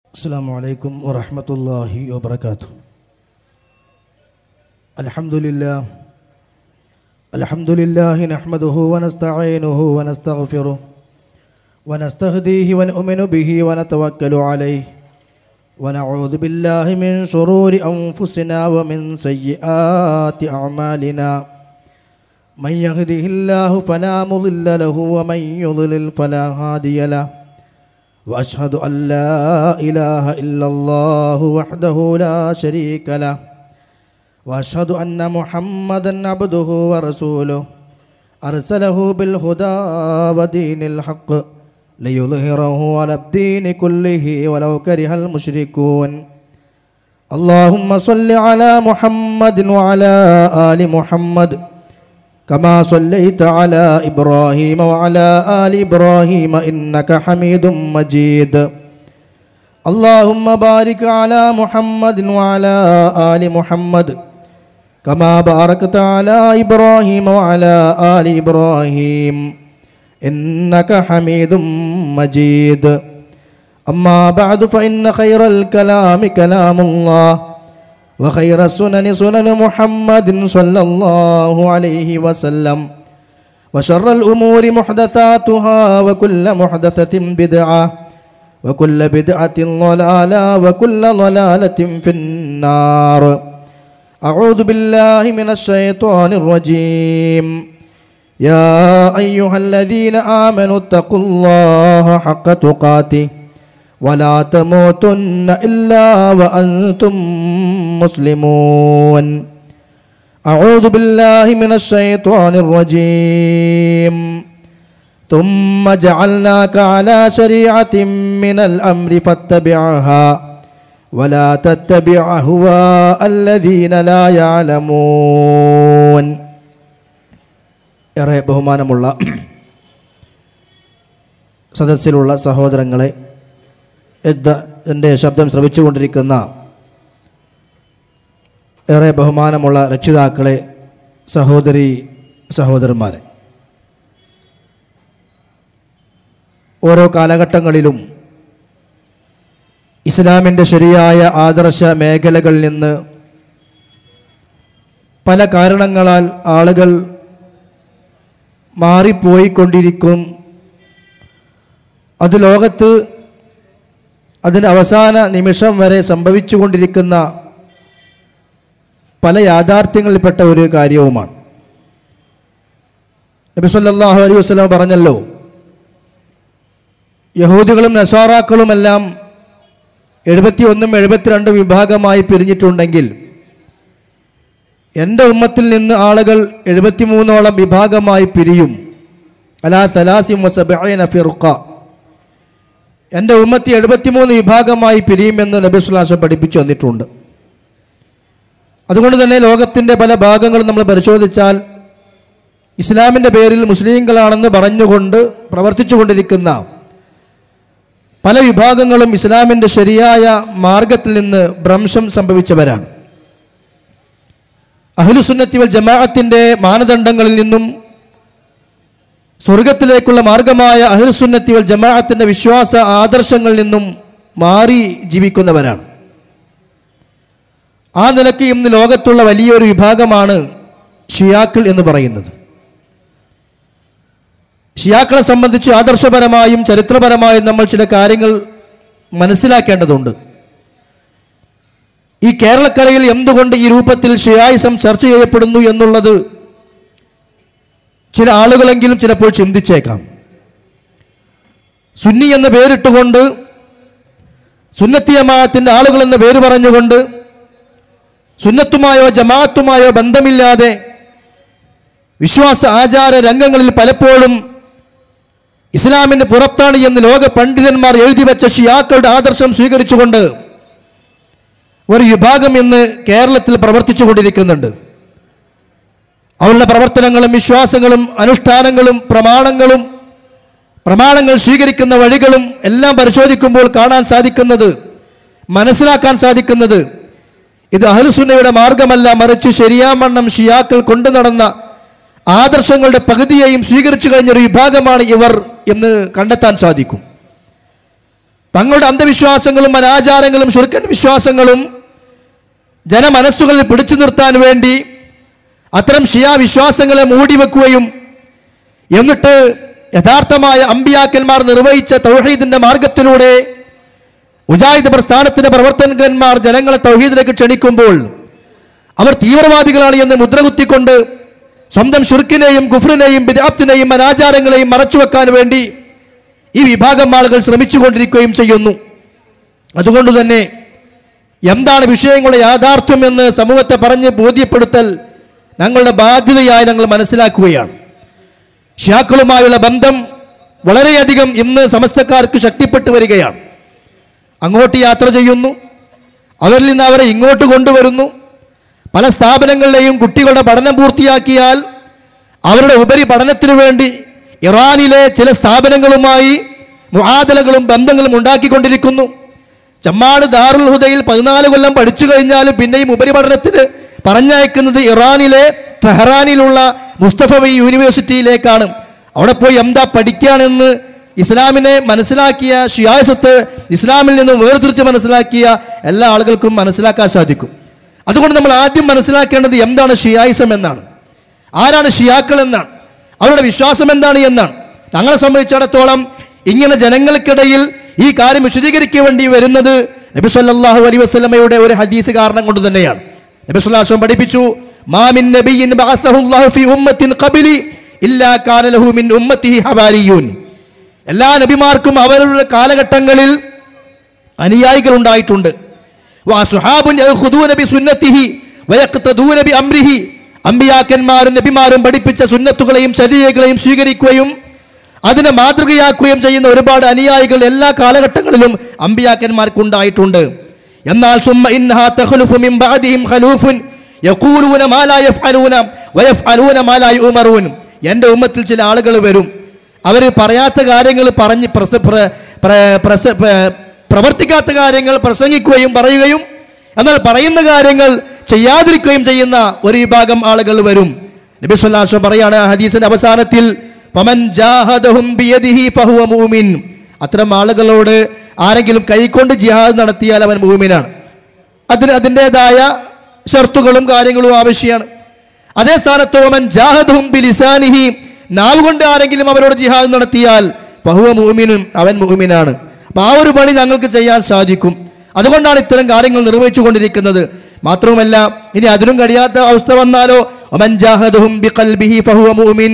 السلام عليكم ورحمة الله وبركاته الحمد لله الحمد لله نحمده ونستعينه ونستغفره ونستهديه ونؤمن به ونتوكل عليه ونعوذ بالله من شرور أنفسنا ومن سيئات أعمالنا من يهده الله فلا مضل له ومن يضلل فلا هادي له واشهد ان لا اله الا الله وحده لا شريك له واشهد ان محمدا عبده ورسوله ارسله بالهدى ودين الحق ليظهره على الدين كله ولو كره المشركون اللهم صل على محمد وعلى ال محمد كما صليت على إبراهيم وعلى آل إبراهيم إنك حميد مجيد اللهم بارك على محمد وعلى آل محمد كما باركت على إبراهيم وعلى آل إبراهيم إنك حميد مجيد أما بعد فإن خير الكلام كلام الله وخير السنن سنن محمد صلى الله عليه وسلم وشر الأمور محدثاتها وكل محدثة بدعة وكل بدعة ضلالة وكل ضلالة في النار أعوذ بالله من الشيطان الرجيم يا أيها الذين آمنوا اتقوا الله حق تقاته ولا تموتن إلا وأنتم مسلمون أعوذ بالله من الشيطان الرجيم ثم جعلناك على شريعة من الأمر فاتبعها ولا تتبع أهواء الذين لا يعلمون ഏറെ ബഹുമാനമുള്ള സദസ്സിലുള്ള സഹോദരങ്ങളെ എൻ്റെ ശബ്ദം ശ്രവിച്ചുകൊണ്ടിരിക്കുന്ന ഏറെ ബഹുമാനമുള്ള രക്ഷിതാക്കളെ സഹോദരി സഹോദരന്മാരെ ഓരോ കാലഘട്ടങ്ങളിലും ഇസ്ലാമിൻ്റെ ശരിയായ ആദർശ മേഖലകളിൽ നിന്ന് പല കാരണങ്ങളാൽ ആളുകൾ മാറിപ്പോയിക്കൊണ്ടിരിക്കും അത് ലോകത്ത് അതിന് അവസാന നിമിഷം വരെ സംഭവിച്ചുകൊണ്ടിരിക്കുന്ന പല യാഥാർത്ഥ്യങ്ങളിൽപ്പെട്ട ഒരു കാര്യവുമാണ് നബി സല്ലല്ലാഹു അലൈഹി വസല്ലം പറഞ്ഞല്ലോ യഹൂദികളും നസാറാക്കളുമെല്ലാം എഴുപത്തി ഒന്നും എഴുപത്തിരണ്ടും വിഭാഗമായി പിരിഞ്ഞിട്ടുണ്ടെങ്കിൽ എൻ്റെ ഉമ്മത്തിൽ നിന്ന് ആളുകൾ എഴുപത്തിമൂന്നോളം വിഭാഗമായി പിരിയും അലാ സലാസിം വസബൈന ഫിറുഖ എൻ്റെ ഉമ്മത്തി എഴുപത്തിമൂന്ന് വിഭാഗമായി പിരിയുമെന്ന് നബി സുല്ലാസം പഠിപ്പിച്ചു വന്നിട്ടുണ്ട് അതുകൊണ്ട് തന്നെ ലോകത്തിൻ്റെ പല ഭാഗങ്ങളും നമ്മൾ പരിശോധിച്ചാൽ ഇസ്ലാമിൻ്റെ പേരിൽ മുസ്ലിങ്ങളാണെന്ന് പറഞ്ഞുകൊണ്ട് പ്രവർത്തിച്ചു കൊണ്ടിരിക്കുന്ന പല വിഭാഗങ്ങളും ഇസ്ലാമിൻ്റെ ശരിയായ മാർഗത്തിൽ നിന്ന് ഭ്രംശം സംഭവിച്ചവരാണ് അഹ്ലുസുന്നത്തി വൽ ജമാഅത്തിൻ്റെ മാനദണ്ഡങ്ങളിൽ നിന്നും സ്വർഗത്തിലേക്കുള്ള മാർഗമായ അഹ്ലുസുന്നത്തി വൽ ജമാഅത്തിൻ്റെ വിശ്വാസ ആദർശങ്ങളിൽ നിന്നും മാറി ജീവിക്കുന്നവരാണ് ആ നിലയ്ക്ക് ഇന്ന് ലോകത്തുള്ള വലിയൊരു വിഭാഗമാണ് ഷിയാക്കൾ എന്ന് പറയുന്നത് ഷിയാക്കളെ സംബന്ധിച്ച് ആദർശപരമായും ചരിത്രപരമായും നമ്മൾ ചില കാര്യങ്ങൾ മനസ്സിലാക്കേണ്ടതുണ്ട് ഈ കേരളക്കരയിൽ എന്തുകൊണ്ട് ഈ രൂപത്തിൽ ഷിയായിസം ചർച്ച ചെയ്യപ്പെടുന്നു എന്നുള്ളത് ചില ആളുകളെങ്കിലും ചിലപ്പോൾ ചിന്തിച്ചേക്കാം സുന്നി എന്ന പേരിട്ടുകൊണ്ട് സുന്നത്തിയമാത്തിൻ്റെ ആളുകൾ എന്ന പേര് പറഞ്ഞുകൊണ്ട് സുന്നത്തുമായോ ജമാഅത്തുമായോ ബന്ധമില്ലാതെ വിശ്വാസ ആചാര രംഗങ്ങളിൽ പലപ്പോഴും ഇസ്ലാമിന് പുറത്താണ് എന്ന് ലോക പണ്ഡിതന്മാർ എഴുതി വെച്ച ഷിയാക്കളുടെ ആദർശം സ്വീകരിച്ചുകൊണ്ട് ഒരു വിഭാഗം ഇന്ന് കേരളത്തിൽ പ്രവർത്തിച്ചു കൊണ്ടിരിക്കുന്നുണ്ട് അവരുടെ പ്രവർത്തനങ്ങളും വിശ്വാസങ്ങളും അനുഷ്ഠാനങ്ങളും പ്രമാണങ്ങളും പ്രമാണങ്ങൾ സ്വീകരിക്കുന്ന വഴികളും എല്ലാം പരിശോധിക്കുമ്പോൾ കാണാൻ സാധിക്കുന്നത് മനസ്സിലാക്കാൻ സാധിക്കുന്നത് ഇത് അഹ്ലുസുന്നയുടെ മാർഗമല്ല മറിച്ച് ശരിയാമണ്ണം ഷിയാക്കൾ കൊണ്ടു നടന്ന ആദർശങ്ങളുടെ പകുതിയെയും സ്വീകരിച്ചു കഴിഞ്ഞൊരു വിഭാഗമാണ് ഇവർ എന്ന് കണ്ടെത്താൻ സാധിക്കും തങ്ങളുടെ അന്ധവിശ്വാസങ്ങളും അനാചാരങ്ങളും ശുരുക്കൻ വിശ്വാസങ്ങളും ജനമനസ്സുകളിൽ പിടിച്ചു നിർത്താൻ വേണ്ടി അത്തരം ഷിയാ വിശ്വാസങ്ങളെ മൂടിവെക്കുകയും എന്നിട്ട് യഥാർത്ഥമായ അമ്പിയാക്കന്മാർ നിർവഹിച്ച തൗഹീദിന്റെ മാർഗത്തിലൂടെ മുജാഹിദ് പ്രസ്ഥാനത്തിന്റെ പ്രവർത്തകന്മാർ ജനങ്ങളെ തൗഹീദിലേക്ക് ക്ഷണിക്കുമ്പോൾ അവർ തീവ്രവാദികളാണ് എന്ന് മുദ്രകുത്തിക്കൊണ്ട് സ്വന്തം ഷുർക്കിനെയും കുഫ്രിനെയും ബിദാപ്തിനെയും അനാചാരങ്ങളെയും മറച്ചുവെക്കാൻ വേണ്ടി ഈ വിഭാഗം ആളുകൾ ശ്രമിച്ചുകൊണ്ടിരിക്കുകയും ചെയ്യുന്നു അതുകൊണ്ട് തന്നെ എന്താണ് വിഷയങ്ങളുടെ യാഥാർത്ഥ്യം എന്ന് സമൂഹത്തെ പറഞ്ഞ് ബോധ്യപ്പെടുത്തൽ ഞങ്ങളുടെ ബാധ്യതയായി ഞങ്ങൾ മനസ്സിലാക്കുകയാണ് ഷിയാക്കളുമായുള്ള ബന്ധം വളരെയധികം ഇന്ന് സമസ്തക്കാർക്ക് ശക്തിപ്പെട്ടു വരികയാണ് അങ്ങോട്ട് യാത്ര ചെയ്യുന്നു അവരിൽ നിന്ന് അവരെ ഇങ്ങോട്ട് കൊണ്ടുവരുന്നു പല സ്ഥാപനങ്ങളിലെയും കുട്ടികളുടെ പഠനം പൂർത്തിയാക്കിയാൽ അവരുടെ ഉപരി പഠനത്തിനു വേണ്ടി ഇറാനിലെ ചില സ്ഥാപനങ്ങളുമായി മുഹാദലകളും ബന്ധങ്ങളും ഉണ്ടാക്കിക്കൊണ്ടിരിക്കുന്നു ചമ്മാട് ദാറുൽ ഹുദയിൽ പതിനാല് കൊല്ലം പഠിച്ചു കഴിഞ്ഞാലും പിന്നെയും ഉപരിപഠനത്തിന് പറഞ്ഞയക്കുന്നത് ഇറാനിലെ ടെഹ്റാനിലുള്ള മുസ്തഫവി യൂണിവേഴ്സിറ്റിയിലേക്കാണ് അവിടെ പോയി എന്താ പഠിക്കുകയാണെന്ന് ഇസ്ലാമിനെ മനസ്സിലാക്കിയ ഷിയാസത്ത് ഇസ്ലാമിൽ നിന്നും വേർതിരിച്ച് മനസ്സിലാക്കിയ എല്ലാ ആളുകൾക്കും മനസ്സിലാക്കാൻ സാധിക്കും അതുകൊണ്ട് നമ്മൾ ആദ്യം മനസ്സിലാക്കേണ്ടത് എന്താണ് ഷിയായിസം എന്നാണ് ആരാണ് ഷിയാക്കൾ എന്നാണ് അവരുടെ വിശ്വാസം എന്താണ് എന്നാണ് ഞങ്ങളെ സംബന്ധിച്ചിടത്തോളം ഇങ്ങനെ ജനങ്ങൾക്കിടയിൽ ഈ കാര്യം വിശദീകരിക്കാൻ വേണ്ടി വരുന്നത് നബി സല്ലല്ലാഹു അലൈഹി വസല്ലമയുടെ ഒരു ഹദീസ് കാരണം കൊണ്ട് തന്നെയാണ് നബി സല്ലല്ലാഹു അലൈഹി വസല്ലം പഠിപ്പിച്ചു മാമിൻ നബിയിൻ ബഅസഹുല്ലാഹു ഫീ ഉമ്മത്തിൻ ഖബലി ഇല്ലാ കാന ലഹു മിൻ ഉമ്മത്തിഹി ഹവാരിയൂൻ എല്ലാ നബിമാർക്കും അവരുടെ കാലഘട്ടങ്ങളിൽ അനുയായികൾ ഉണ്ടായിട്ടുണ്ട് വസുഹാബുൻ യഖുദൂന ബിസുന്നത്തിഹി വയഖ്തദൂന ബിഅംരിഹി അമ്പിയാക്കന്മാരും നബിമാരും പഠിപ്പിച്ച സുന്നത്തുകളെയും ചര്യകളെയും സ്വീകരിക്കുകയും അതിനെ മാതൃകയാക്കുകയും ചെയ്യുന്ന ഒരുപാട് അനുയായികൾ എല്ലാ കാലഘട്ടങ്ങളിലും അമ്പിയാക്കന്മാർക്ക് ഉണ്ടായിട്ടുണ്ട് എന്നാൽ സുമ്മ ഇന്നഹാ തഖ്ലുഫു മിൻ ബഅദിഹിം ഖലൂഫുൻ യഖൂലൂന മാ ലാ യഫ്അലൂന വയഫ്അലൂന മാ ലാ യുമറൂൻ എൻ്റെ ഉമ്മത്തിൽ ചില ആളുകൾ വരും അവർ പറയാത്ത കാര്യങ്ങൾ പറഞ്ഞ് പ്രസ പ്ര- പ്ര- പ്രസ- പ്ര- പ്രവർത്തിക്കാത്ത കാര്യങ്ങൾ പ്രസംഗിക്കുകയും പറയുകയും എന്നാൽ പറയുന്ന കാര്യങ്ങൾ ചെയ്യാതിരിക്കുകയും ചെയ്യുന്ന ഒരു വിഭാഗം ആളുകൾ വരും നബി സല്ലല്ലാഹു അലൈഹി വസല്ലം പറയാണ് ആ ഹദീസിന്റെ അവസാനത്തിൽ ഫമൻ ജാഹദഹും ബിയദിഹി ഫഹുവ മുഅ്മിൻ അത്തരം ആളുകളോട് ആരെങ്കിലും കൈകൊണ്ട് ജിഹാദ് നടത്തിയാൽ അവൻ മൂമിനാണ് അതിന് അതിൻ്റെതായ ഷർത്തുകളും കാര്യങ്ങളും ആവശ്യമാണ് അതേ സ്ഥാനത്ത് ഓമൻ ജാഹദും ബിലിസാനിഹി നാവ് കൊണ്ട് ആരെങ്കിലും അവരോട് ജിഹാദ് നടത്തിയാൽ ഫഹുവ മുഅ്മിനും അവൻ മുഅ്മിനാണ് അപ്പോൾ ആ ഒരു പണി ഞങ്ങൾക്ക് ചെയ്യാൻ സാധിക്കും അതുകൊണ്ടാണ് ഇത്തരം കാര്യങ്ങൾ നിർവഹിച്ചു കൊണ്ടിരിക്കുന്നത് മാത്രവുമല്ല ഇനി അതിനും കഴിയാത്ത അവസ്ഥ വന്നാലോ ഒമൻ ജാഹദുഹും ബിഖൽബിഹി ഫഹുവ മുഅ്മിൻ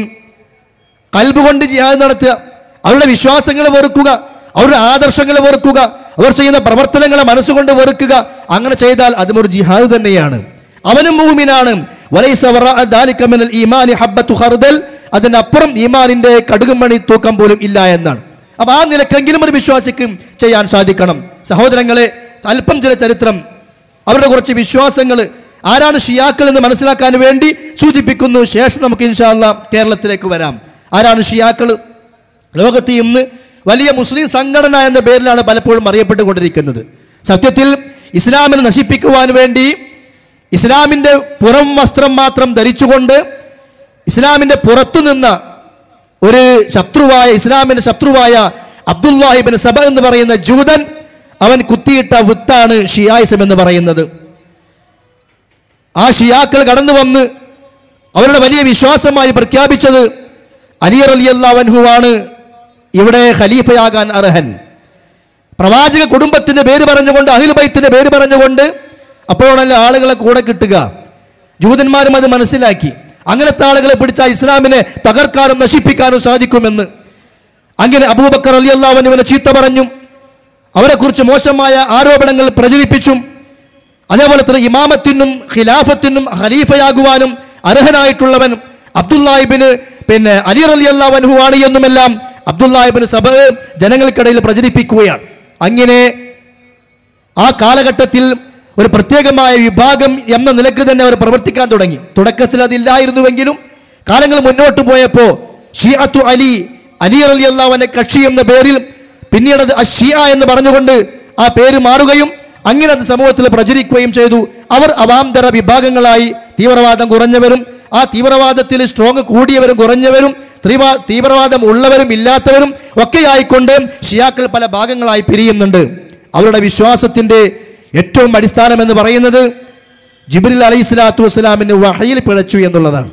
കൽബ് കൊണ്ട് ജിഹാദ് നടത്തുക അവരുടെ വിശ്വാസങ്ങളെ വെറുക്കുക അവരുടെ ആദർശങ്ങളെ വെറുക്കുക അവർ ചെയ്യുന്ന പ്രവർത്തനങ്ങളെ മനസ്സുകൊണ്ട് വെറുക്കുക അങ്ങനെ ചെയ്താൽ അതും ഒരു ജിഹാദ് തന്നെയാണ് അവനും മൂമിനാണ് വലൈസ വറാഅ ദാലിക മിനൽ ഈമാനി ഹബ്ബത്തു ഖർദൽ അതിനപ്പുറം ഈമാനിന്റെ കടുകുമണി തൂക്കം പോലും ഇല്ല എന്നാണ് അപ്പൊ ആ നിലക്കെങ്കിലും ഒരു വിശ്വാസിക്കും ചെയ്യാൻ സാധിക്കണം സഹോദരങ്ങളെ അല്പം ചില ചരിത്രം അവരുടെ കുറച്ച് വിശ്വാസങ്ങൾ ആരാണ് ഷിയാക്കൾ എന്ന് മനസ്സിലാക്കാൻ വേണ്ടി സൂചിപ്പിക്കുന്നു ശേഷം നമുക്ക് ഇൻഷാല്ല കേരളത്തിലേക്ക് വരാം ആരാണ് ഷിയാക്കൾ ലോകത്ത് ഇന്ന് വലിയ മുസ്ലിം സംഘടന എന്ന പേരിലാണ് പലപ്പോഴും അറിയപ്പെട്ടുകൊണ്ടിരിക്കുന്നത് സത്യത്തിൽ ഇസ്ലാമിനെ നശിപ്പിക്കുവാൻ വേണ്ടി ഇസ്ലാമിൻ്റെ പുറം വസ്ത്രം മാത്രം ധരിച്ചുകൊണ്ട് ഇസ്ലാമിൻ്റെ പുറത്തു നിന്ന ഒരു ശത്രുവായ ഇസ്ലാമിന്റെ ശത്രുവായ അബ്ദുല്ലാഹിബിൻ സബ എന്ന് പറയുന്ന ജൂതൻ അവൻ കുത്തിയിട്ട വിത്താണ് ഷിയായിസം എന്ന് പറയുന്നത് ആ ഷിയാക്കൾ കടന്നു വന്ന് അവരുടെ വലിയ വിശ്വാസമായി പ്രഖ്യാപിച്ചത് അലിയർ അലി അള്ളാവൻഹുവാണ് ഇവിടെ ഖലീഫയാകാൻ അർഹൻ പ്രവാചക കുടുംബത്തിന്റെ പേര് പറഞ്ഞുകൊണ്ട് അഹിൽ ബൈത്തിന്റെ പേര് പറഞ്ഞുകൊണ്ട് അപ്പോഴല്ല ആളുകളെ കൂടെ കിട്ടുക ജൂതന്മാരും അത് മനസ്സിലാക്കി അങ്ങനത്തെ ആളുകളെ പിടിച്ച ഇസ്ലാമിനെ തകർക്കാനും നശിപ്പിക്കാനും സാധിക്കുമെന്ന് അങ്ങനെ അബൂബക്കർ അലി അള്ളാഹുവിനെ ചീത്ത പറഞ്ഞു അവരെക്കുറിച്ച് മോശമായ ആരോപണങ്ങൾ പ്രചരിപ്പിച്ചും അതേപോലെ തന്നെ ഇമാമത്തിനും ഖിലാഫത്തിനും ഖലീഫയാകുവാനും അർഹനായിട്ടുള്ളവൻ അബ്ദുല്ലാഹിബിന് പിന്നെ അലി അലി അള്ളാഹുവാണ് എന്നുമെല്ലാം അബ്ദുല്ലാഹിബിന് സഭ ജനങ്ങൾക്കിടയിൽ പ്രചരിപ്പിക്കുകയാണ് അങ്ങനെ ആ കാലഘട്ടത്തിൽ ഒരു പ്രത്യേകമായ വിഭാഗം എന്ന നിലക്ക് തന്നെ അവർ പ്രവർത്തിക്കാൻ തുടങ്ങി തുടക്കത്തിൽ അതില്ലായിരുന്നുവെങ്കിലും കാലങ്ങൾ മുന്നോട്ട് പോയപ്പോൾ ഷിയാത്തു അലി അലി അലി അള്ളാഹുവിന്റെ കക്ഷി എന്ന പേരിൽ പിന്നീട് അത് അഷിയ എന്ന് പറഞ്ഞുകൊണ്ട് ആ പേര് മാറുകയും അങ്ങനെ അത് സമൂഹത്തിൽ പ്രചരിക്കുകയും ചെയ്തു അവർ അവാന്തര വിഭാഗങ്ങളായി തീവ്രവാദം കുറഞ്ഞവരും ആ തീവ്രവാദത്തിൽ സ്ട്രോങ് കൂടിയവരും കുറഞ്ഞവരും തീവ്ര തീവ്രവാദം ഉള്ളവരും ഇല്ലാത്തവരും ഒക്കെ ആയിക്കൊണ്ട് ഷിയാക്കൾ പല ഭാഗങ്ങളായി പിരിയുന്നുണ്ട് അവരുടെ വിശ്വാസത്തിന്റെ ഏറ്റവും അടിസ്ഥാനം എന്ന് പറയുന്നത് ജിബ്രിൽ അലൈഹി സ്വലാത്തു വസ്സലാമിന് വഹയിൽ പിഴച്ചു എന്നുള്ളതാണ്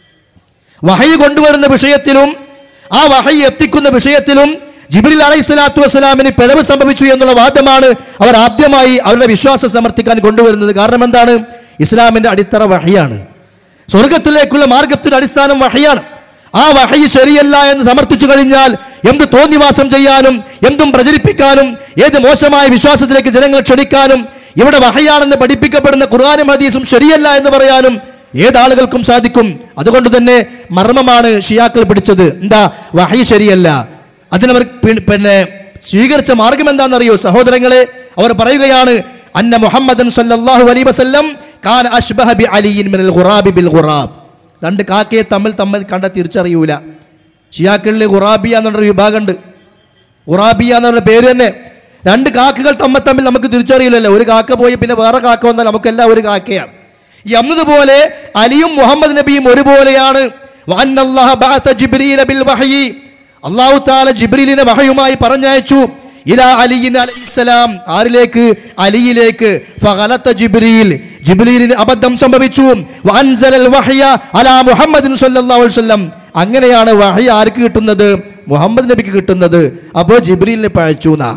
വഹയി കൊണ്ടുവരുന്ന വിഷയത്തിലും ആ വഹയി എത്തിക്കുന്ന വിഷയത്തിലും ജിബ്രിൽ അലൈഹി സ്വലാത്തു വസ്സലാമിന് പിഴവ് സംഭവിച്ചു എന്നുള്ള വാദമാണ് അവർ ആദ്യമായി അവരുടെ വിശ്വാസം സമർത്ഥിക്കാൻ കൊണ്ടുവരുന്നത് കാരണം എന്താണ് ഇസ്ലാമിന്റെ അടിത്തറ വഹയാണ് സ്വർഗത്തിലേക്കുള്ള മാർഗത്തിന്റെ അടിസ്ഥാനം വഹയാണ് ആ വഹയി ശരിയല്ല എന്ന് സമർത്ഥിച്ചു കഴിഞ്ഞാൽ എന്ത് തോന്നിവാസം ചെയ്യാനും എന്തും പ്രചരിപ്പിക്കാനും ഏത് മോശമായ വിശ്വാസത്തിലേക്ക് ജനങ്ങൾ ക്ഷണിക്കാനും ഇവിടെ വഹയാണെന്ന് പഠിപ്പിക്കപ്പെടുന്ന ഖുർആാനും ഹദീസും ശരിയല്ല എന്ന് പറയാനും ഏതാളുകൾക്കും സാധിക്കും അതുകൊണ്ട് തന്നെ മർമ്മമാണ് ഷിയാക്കൾ പിടിച്ചത് എന്താ വഹയി ശരിയല്ല അതിനവർ പി- പിന്നെ സ്വീകരിച്ച മാർഗം എന്താണെന്നറിയോ സഹോദരങ്ങളെ അവർ പറയുകയാണ് അന്ന മുഹമ്മദൻ സല്ലല്ലാഹു അലൈഹി വസല്ലം കാന അഷ്ബഹ ബി അലിയിൻ മിനൽ ഖുറാബി ബിൽ ഖുറാബ് രണ്ട് കാക്കയെ തമ്മിൽ തമ്മിൽ കണ്ട തിരിച്ചറിയൂല ഷിയാക്കളിൽ ഖുറാബിയ എന്നൊരു വിഭാഗമുണ്ട് ഖുറാബിയ എന്നുള്ള പേര് തന്നെ രണ്ട് കാക്കകൾ തമ്മിൽ തമ്മിൽ നമുക്ക് തിരിച്ചറിയില്ലല്ലോ ഒരു കാക്ക പോയി പിന്നെ വേറെ കാക്ക വന്നാൽ നമുക്കെല്ലാം ഒരു കാക്കയാണ് ഈ എന്നതുപോലെ അലിയും മുഹമ്മദ് നബിയും ഒരുപോലെയാണ് വഅന്നല്ലാഹ ബഅത ജിബ്രീല ബിൽ വഹയി അല്ലാഹു തആല ജിബ്രീലിനെ വഹയുമായി പറഞ്ഞയച്ചു ഇലാ അലിയിൻ അലൈഹിസ്സലാം ആരിലേക്ക് അലിയിലേക്ക് ഫഗലത ജിബ്രീൽ ജിബ്രീലിന് അബദ്ധം സംഭവിച്ചു വഅൻസലൽ വഹയ അലാ മുഹമ്മദിൻ സല്ലല്ലാഹു അലൈഹി വസല്ലം അങ്ങനെയാണ് വഹി ആർക്ക് കിട്ടുന്നത് മുഹമ്മദ് നബിക്ക് കിട്ടുന്നത് അപ്പോൾ ജിബ്രീലിനെ പഴച്ചു എന്നാ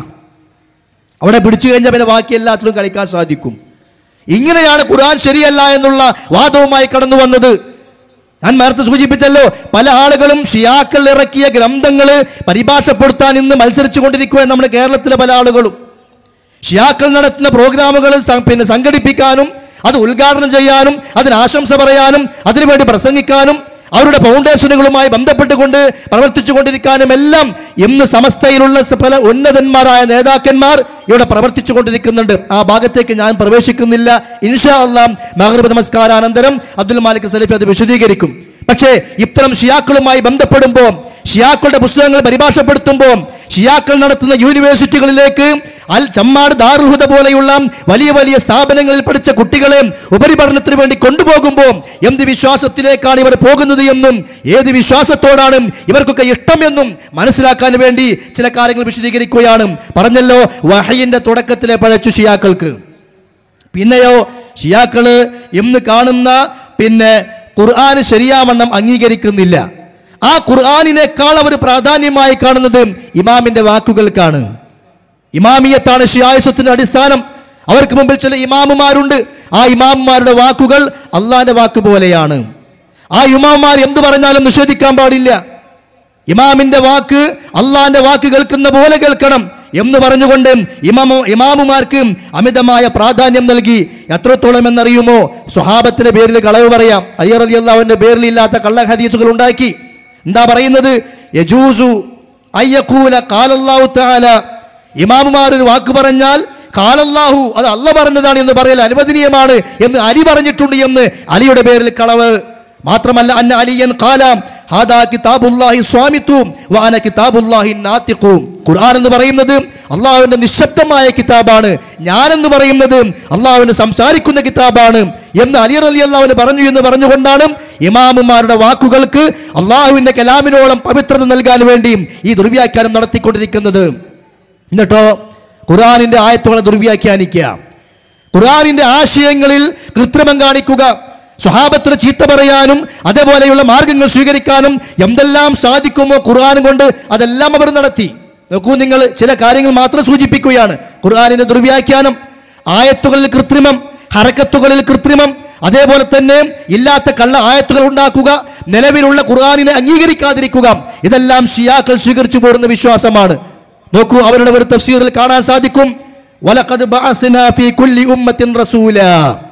അവിടെ പിടിച്ചു കഴിഞ്ഞാൽ പിന്നെ ബാക്കി എല്ലാത്തിലും കളിക്കാൻ സാധിക്കും ഇങ്ങനെയാണ് ഖുർആൻ ശരിയല്ല എന്നുള്ള വാദവുമായി കടന്നു വന്നത് ഞാൻ നേരത്തെ സൂചിപ്പിച്ചല്ലോ പല ആളുകളും ഷിയാക്കൾ ഇറക്കിയ ഗ്രന്ഥങ്ങൾ പരിഭാഷപ്പെടുത്താൻ ഇന്ന് മത്സരിച്ചു കൊണ്ടിരിക്കുക നമ്മുടെ കേരളത്തിലെ പല ആളുകളും ഷിയാക്കൾ നടത്തുന്ന പ്രോഗ്രാമുകൾ സ- പിന്നെ സംഘടിപ്പിക്കാനും അത് ഉദ്ഘാടനം ചെയ്യാനും അതിന് ആശംസ പറയാനും അതിനുവേണ്ടി പ്രസംഗിക്കാനും അവരുടെ ഫൗണ്ടേഷനുകളുമായി ബന്ധപ്പെട്ടുകൊണ്ട് പ്രവർത്തിച്ചു കൊണ്ടിരിക്കാനും എല്ലാം ഇന്ന് സമസ്തയിലുള്ള സ- പല ഉന്നതന്മാരായ നേതാക്കന്മാർ ഇവിടെ പ്രവർത്തിച്ചു കൊണ്ടിരിക്കുന്നുണ്ട് ആ ഭാഗത്തേക്ക് ഞാൻ പ്രവേശിക്കുന്നില്ല ഇൻഷാ അല്ലാം മഹർബ് നമസ്കാരാനന്തരം അബ്ദുൽ മാലിക് സലഫി അത് വിശദീകരിക്കും പക്ഷേ ഇത്തരം ഷിയാക്കളുമായി ബന്ധപ്പെടുമ്പോൾ ഷിയാക്കളുടെ പുസ്തകങ്ങൾ പരിഭാഷപ്പെടുത്തുമ്പോൾ ഷിയാക്കൾ നടത്തുന്ന യൂണിവേഴ്സിറ്റികളിലേക്ക് അൽ ചമ്മാട് ദാറുഹുദ പോലെയുള്ള വലിയ വലിയ സ്ഥാപനങ്ങളിൽ പഠിച്ച കുട്ടികളെ ഉപരിപഠനത്തിന് വേണ്ടി കൊണ്ടുപോകുമ്പോൾ എന്ത് വിശ്വാസത്തിലേക്കാണ് ഇവർ പോകുന്നത് എന്നും ഏത് വിശ്വാസത്തോടാണ് ഇവർക്കൊക്കെ ഇഷ്ടമെന്നും മനസ്സിലാക്കാൻ വേണ്ടി ചില കാര്യങ്ങൾ വിശദീകരിക്കുകയാണ് പറഞ്ഞല്ലോ വഹയിന്റെ തുടക്കത്തിലെ പഴച്ചു ഷിയാക്കൾക്ക് പിന്നെയോ ഷിയാക്കള് ഇന്ന് കാണുന്ന പിന്നെ ഖുർആന് ശരിയാവണ്ണം അംഗീകരിക്കുന്നില്ല ആ ഖുർആനിനേക്കാൾ അവർ പ്രാധാന്യമായി കാണുന്നത് ഇമാമിന്റെ വാക്കുകൾക്കാണ് ഇമാമിയത്താണ് ഷിയായുസത്തിന്റെ അടിസ്ഥാനം അവർക്ക് മുമ്പിൽ ചില ഇമാമുമാരുണ്ട് ആ ഇമാമുമാരുടെ വാക്കുകൾ അള്ളാന്റെ വാക്ക് പോലെയാണ് ആ ഇമാമുമാർ എന്തു പറഞ്ഞാലും നിഷേധിക്കാൻ പാടില്ല ഇമാമിന്റെ വാക്ക് അള്ളാന്റെ വാക്ക് കേൾക്കുന്ന പോലെ കേൾക്കണം എന്ന് പറഞ്ഞുകൊണ്ട് ഇമാമ ഇമാമുമാർക്ക് അമിതമായ പ്രാധാന്യം നൽകി എത്രത്തോളം എന്നറിയുമോ സ്വഹാബത്തിന്റെ പേരിൽ കളവ് പറയാം അയ്യർ അലി അള്ളാഹുവിന്റെ പേരിൽ ഇല്ലാത്ത കള്ള ഹദീസുകൾ ഉണ്ടാക്കി എന്താ പറയുന്നത് യജൂസു അയ്യക്കൂല കാലല്ലാഹു തആല ഇമാമുമാർ ഒരു വാക്ക് പറഞ്ഞാൽ കാലല്ലാഹു അത് അല്ല പറഞ്ഞതാണ് എന്ന് പറയൽ അനുവദനീയമാണ് എന്ന് അലി പറഞ്ഞിട്ടുണ്ട് എന്ന് അലിയുടെ പേരിൽ കളവ് മാത്രമല്ല അന്ന അലിയൻ കാലാം ഹാദാ കിതാബുല്ലാഹി സ്വാമിത്വം വാന കിതാബുല്ലാഹി നാത്തിഖും ഖുർആൻ എന്ന് പറയുന്നത് അള്ളാഹുവിന്റെ നിശബ്ദമായ കിതാബാണ് ഞാൻ എന്ന് പറയുന്നത് അള്ളാഹുവിന് സംസാരിക്കുന്ന കിതാബാണ് എന്ന് അലി അലി അള്ളാഹുവിന് പറഞ്ഞു എന്ന് പറഞ്ഞുകൊണ്ടാണ് ഇമാമുമാരുടെ വാക്കുകൾക്ക് അള്ളാഹുവിന്റെ കലാമിനോളം പവിത്രത നൽകാൻ വേണ്ടിയും ഈ ദുർവ്യാഖ്യാനം നടത്തിക്കൊണ്ടിരിക്കുന്നത് എന്നിട്ടോ ഖുർആനിന്റെ ആയത്തുകളെ ദുർവ്യാഖ്യാനിക്കുക ഖുർആനിന്റെ ആശയങ്ങളിൽ കൃത്രിമം കാണിക്കുക സ്വഹാബത്തിന് ചീത്ത പറയാനും അതേപോലെയുള്ള മാർഗങ്ങൾ സ്വീകരിക്കാനും എന്തെല്ലാം സാധിക്കുമോ ഖുർആൻ കൊണ്ട് അതെല്ലാം അവർ നടത്തി നോക്കൂ നിങ്ങൾ ചില കാര്യങ്ങൾ മാത്രം സൂചിപ്പിക്കുകയാണ് ഖുർആനിന്റെ ദുർവ്യാഖ്യാനം ആയത്തുകളിൽ കൃത്രിമം ഹറക്കത്തുകളിൽ കൃത്രിമം അതേപോലെ തന്നെ ഇല്ലാത്ത കള്ള ആയത്തുകൾ ഉണ്ടാക്കുക നിലവിലുള്ള ഖുർആനിനെ അംഗീകരിക്കാതിരിക്കുക ഇതെല്ലാം ഷിയാക്കൾ സ്വീകരിച്ചു പോരുന്ന വിശ്വാസമാണ് നോക്കൂ അവരുടെ ഒരു തഫ്സീറിൽ കാണാൻ സാധിക്കും വലഖദ് ബഅസ്നാ ഫീ കുല്ലി ഉമ്മത്തിൻ റസൂലാ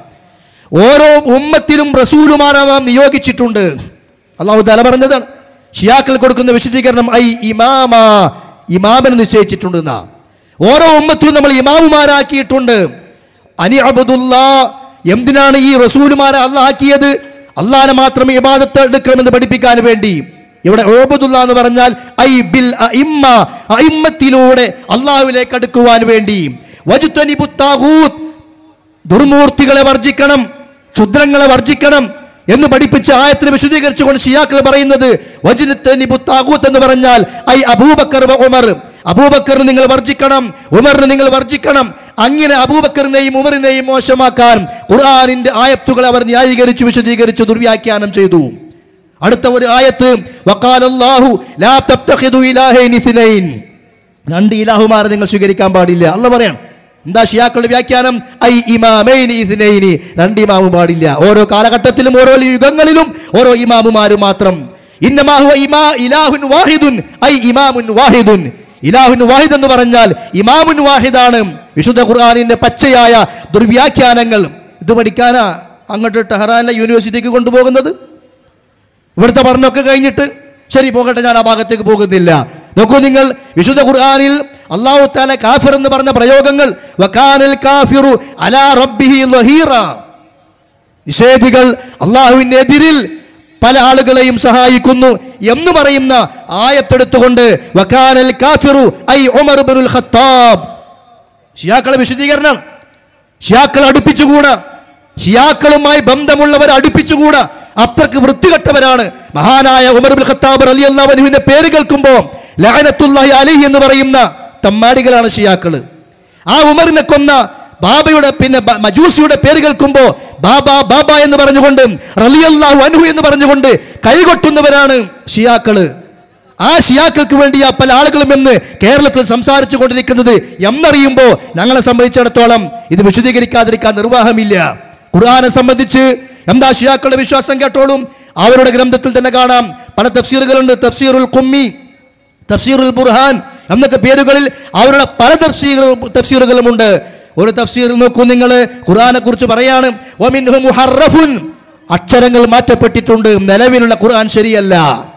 ഓരോ ഉമ്മത്തിലും റസൂലുമാരെ നാം നിയോഗിച്ചിട്ടുണ്ട് അള്ളാഹു തല പറഞ്ഞതാണ് ഷിയാക്കൾ കൊടുക്കുന്ന വിശദീകരണം ഐ ഇമാമ ഇമാമനെ നിശ്ചയിച്ചിട്ടുണ്ട് എന്നാ ഓരോ ഉമ്മത്തിലും നമ്മൾ ഇമാമുമാരാക്കിയിട്ടുണ്ട് അനി അബുദുല്ലാ എന്തിനാണ് ഈ റസൂലുമാരെ അള്ളാഹ് ആക്കിയത് അള്ളാഹിനെ മാത്രം ഇബാദത്ത് എടുക്കണമെന്ന് പഠിപ്പിക്കാൻ വേണ്ടി ഇവിടെ ഓബദുല്ല എന്ന് പറഞ്ഞാൽ ഐ ബിൽ അഇമ്മ അഇമ്മത്തിലൂടെ അള്ളാഹുവിലേക്ക് അടുക്കുവാൻ വേണ്ടി വജുത്തനിബു താഗൂത്ത് ദുർമൂർത്തികളെ വർജിക്കണം ക്ഷുദ്രങ്ങളെ വർജിക്കണം എന്ന് പഠിപ്പിച്ച ആയത്തിനെ വിശദീകരിച്ചുകൊണ്ട് ഷിയാക്കൾ പറയുന്നത് വജ്നത്തനിബു താഗൂത്ത് എന്ന് പറഞ്ഞാൽ ഐ അബൂബക്കർ വ ഉമർ അബൂബക്കറിന് നിങ്ങൾ വർജിക്കണം ഉമറിന് നിങ്ങൾ വർജിക്കണം അങ്ങനെ അബൂബക്കറിനെയും ഉമറിനെയും മോശമാക്കാൻ ഖുർആനിന്റെ ആയത്തുകൾ അവർ ന്യായീകരിച്ചു വിശദീകരിച്ചു ദുർവ്യാഖ്യാനം ചെയ്തു അടുത്ത ഒരു ആയത്ത് വഖാലല്ലാഹു ലാ തബ്തഖിദു ഇലാഹൈനി ഇത്നൈൻ രണ്ട് ഇലാഹുമാരെ നിങ്ങൾ സ്വീകരിക്കാൻ പാടില്ല അല്ല പറയാണ് എന്താ ഷിയാക്കളുടെ വ്യാഖ്യാനം ഐ ഇമാമൈനി ഇസ്നൈനി രണ്ട് ഇമാമു പാടില്ല ഓരോ കാലഘട്ടത്തിലും ഓരോ യുഗങ്ങളിലും ഓരോ ഇമാമുമാര് മാത്രം ഇന്നമാഹു ഇമാ ഇലാഹുൻ വാഹിദുൻ ഐ ഇമാമുൻ വാഹിദുൻ ഇലാഹുൻ വാഹിദ് എന്ന് പറഞ്ഞാൽ ഇമാമുൻ വാഹിദാണ് വിശുദ്ധ ഖുർആനിന്റെ പച്ചയായ ദുർവ്യാഖ്യാനങ്ങൾ ഇത് പഠിക്കാനാ അങ്ങോട്ട് ടെഹ്റാനിലെ യൂണിവേഴ്സിറ്റിക്ക് കൊണ്ടുപോകുന്നത് ഇവിടുത്തെ പഠനമൊക്കെ കഴിഞ്ഞിട്ട് ശരി പോകട്ടെ ഞാൻ ആ ഭാഗത്തേക്ക് പോകുന്നില്ല നോക്കൂ നിങ്ങൾ വിശുദ്ധ ഖുർആനിൽ അള്ളാഹു താല കാഫിർ എന്ന് പറഞ്ഞ പ്രയോഗങ്ങൾ വക്കാനൽ കാഫിറു അലാ റബ്ബിഹി ലഹീറ നിഷേധികൾ അള്ളാഹുവിന്റെ എതിരിൽ പല ആളുകളെയും സഹായിക്കുന്നു എന്ന് പറയുന്ന ആയത്തെടുത്തുകൊണ്ട് വക്കാനൽ കാഫിറു ഐ ഉമർ ഇബ്നുൽ ഖത്താബ് ഷിയാക്കളെ വിശദീകരണം ഷിയാക്കൾ അടുപ്പിച്ചുകൂടാ ഷിയാക്കളുമായി ബന്ധമുള്ളവർ അടുപ്പിച്ചുകൂടാ അത്രക്ക് വൃത്തികെട്ടവരാണ് മഹാനായ ഉമർ ബിൻ ഖത്താബ് അലി അള്ളാഹുവിന്റെ പേര് കേൾക്കുമ്പോൾ ലഅനത്തുല്ലാഹി അലൈഹി എന്ന് പറയുന്ന തമ്മാടികളാണ് ഷിയാക്കള് ആ ഉമറിനെ കൊന്ന ബാബയുടെ പിന്നെ ബ- മജൂസിയുടെ പേര് കേൾക്കുമ്പോൾ ബാബ ബാബ എന്ന് പറഞ്ഞുകൊണ്ട് റലിയല്ലാഹു അൻഹു എന്ന് പറഞ്ഞുകൊണ്ട് കൈകൊട്ടുന്നവരാണ് ഷിയാക്കള് ആ ഷിയാക്കൾക്ക് വേണ്ടി ആ പല ആളുകളും എന്ന് കേരളത്തിൽ സംസാരിച്ചു കൊണ്ടിരിക്കുന്നത് എന്നറിയുമ്പോൾ ഞങ്ങളെ സംബന്ധിച്ചിടത്തോളം ഇത് വിശദീകരിക്കാതിരിക്കാൻ നിർവാഹമില്ല ഖുർആനെ സംബന്ധിച്ച് എന്താ ഷിയാക്കളുടെ വിശ്വാസം കേട്ടോളും അവരുടെ ഗ്രന്ഥത്തിൽ തന്നെ കാണാം പല തഫ്സീറുകളുണ്ട് തഫ്സീറുൽ കുമ്മി തഫ്സീറുൽ ബുർഹാൻ എന്നൊക്കെ പേരുകളിൽ അവരുടെ പല തഫ്സീർ തഫ്സീറുകളുമുണ്ട് ഒരു തഫ്സീർ നോക്കൂ നിങ്ങൾ ഖുർആനെ കുറിച്ച് പറയാണ് വമിൻഹു മുഹറഫുൻ അക്ഷരങ്ങൾ മാറ്റപ്പെട്ടിട്ടുണ്ട് നിലവിലുള്ള ഖുർആൻ ശരിയല്ല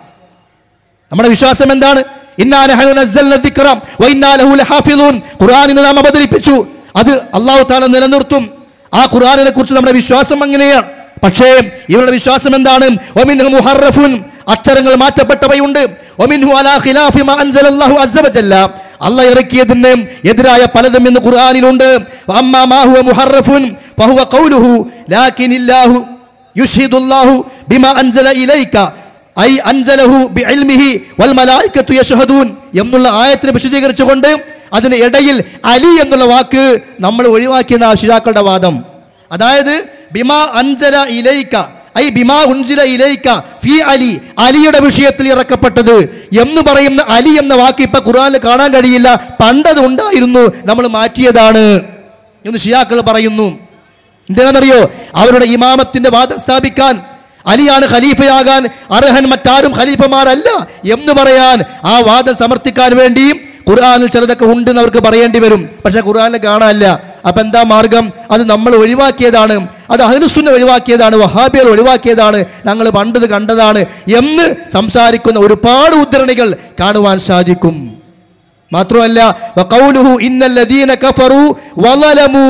നമ്മുടെ വിശ്വാസം എന്താണ് ഇന്നാ നഹ്നു നസ്സൽന ദിക്റ വ ഇന്നാ ലഹു ലഹാഫിളൂൻ ഖുർആനിനെ നാം അവതരിപ്പിച്ചു അത് അല്ലാഹു തആല നിലനിർത്തും ആ ഖുർആനിനെ കുറിച്ച് നമ്മുടെ വിശ്വാസം അങ്ങനെയാണ് പക്ഷേ ഇവരുടെ വിശ്വാസം എന്താണ് വമിൻഹു മുഹറഫുൻ അക്ഷരങ്ങൾ മാറ്റപ്പെട്ടവയുണ്ട് വമിൻഹു അലാ ഖിലാഫി മാ അൻസലല്ലാഹു അസ്സ വജല്ല അള്ളാഹ് ഇറക്കിയതിന് എതിരായ പലതും ഇന്ന് ഖുർആനിലുണ്ട് അമ്മാ മാ ഹുവ മുഹറഫുൻ ഫഹുവ ഖൗലുഹു ലാകിനില്ലാഹു യുഷ്ഹിദുല്ലാഹു ബിമാ അൻസല ഇലൈക ഐ അൻജലഹു ബിഇൽമിഹി വൽ മലായികത്തു യശ്ഹദൂൻ എന്നുള്ള ആയത്തിനെ വിശദീകരിച്ചുകൊണ്ട് അതിന് ഇടയിൽ അലി എന്നുള്ള വാക്ക് നമ്മൾ ഒഴിവാക്കിയ ശിരാക്കളുടെ വാദം അതായത് ബിമാ അൻജല ഇലൈക ഐ ബിമാ ഉൻജില ഇലൈക ഫി അലി അലിയുടെ വിഷയത്തിൽ ഇറക്കപ്പെട്ടത് എന്ന് പറയുന്ന അലി എന്ന വാക്ക് ഇപ്പൊ ഖുർആനിൽ കാണാൻ കഴിയില്ല പണ്ടത് ഉണ്ടായിരുന്നു നമ്മൾ മാറ്റിയതാണ് എന്ന് ഷിയാക്കൾ പറയുന്നു എന്തിനാണെന്നറിയോ അവരുടെ ഇമാമത്തിന്റെ വാദം സ്ഥാപിക്കാൻ അലിയാണ് ഖലീഫയാകാൻ അർഹൻ മറ്റാരും ഖലീഫമാരല്ല എന്ന് പറയാൻ ആ വാദം സമർത്ഥിക്കാൻ വേണ്ടിയും ഖുർആനിൽ ചിലതൊക്കെ ഉണ്ടെന്ന് അവർക്ക് പറയേണ്ടി വരും പക്ഷെ ഖുർആനിൽ കാണാനില്ല അപ്പൊ എന്താ മാർഗം അത് നമ്മൾ ഒഴിവാക്കിയതാണ് അത് അഹ്ലുസുന്ന ഒഴിവാക്കിയതാണ് വഹാബികൾ ഒഴിവാക്കിയതാണ് ഞങ്ങൾ പണ്ടത് കണ്ടതാണ് എന്ന് സംസാരിക്കുന്ന ഒരുപാട് ഉദ്ധരണികൾ കാണുവാൻ സാധിക്കും മാത്രമല്ല വഖൗലുഹു ഇന്നൽ ലദീന കഫറു വളലമു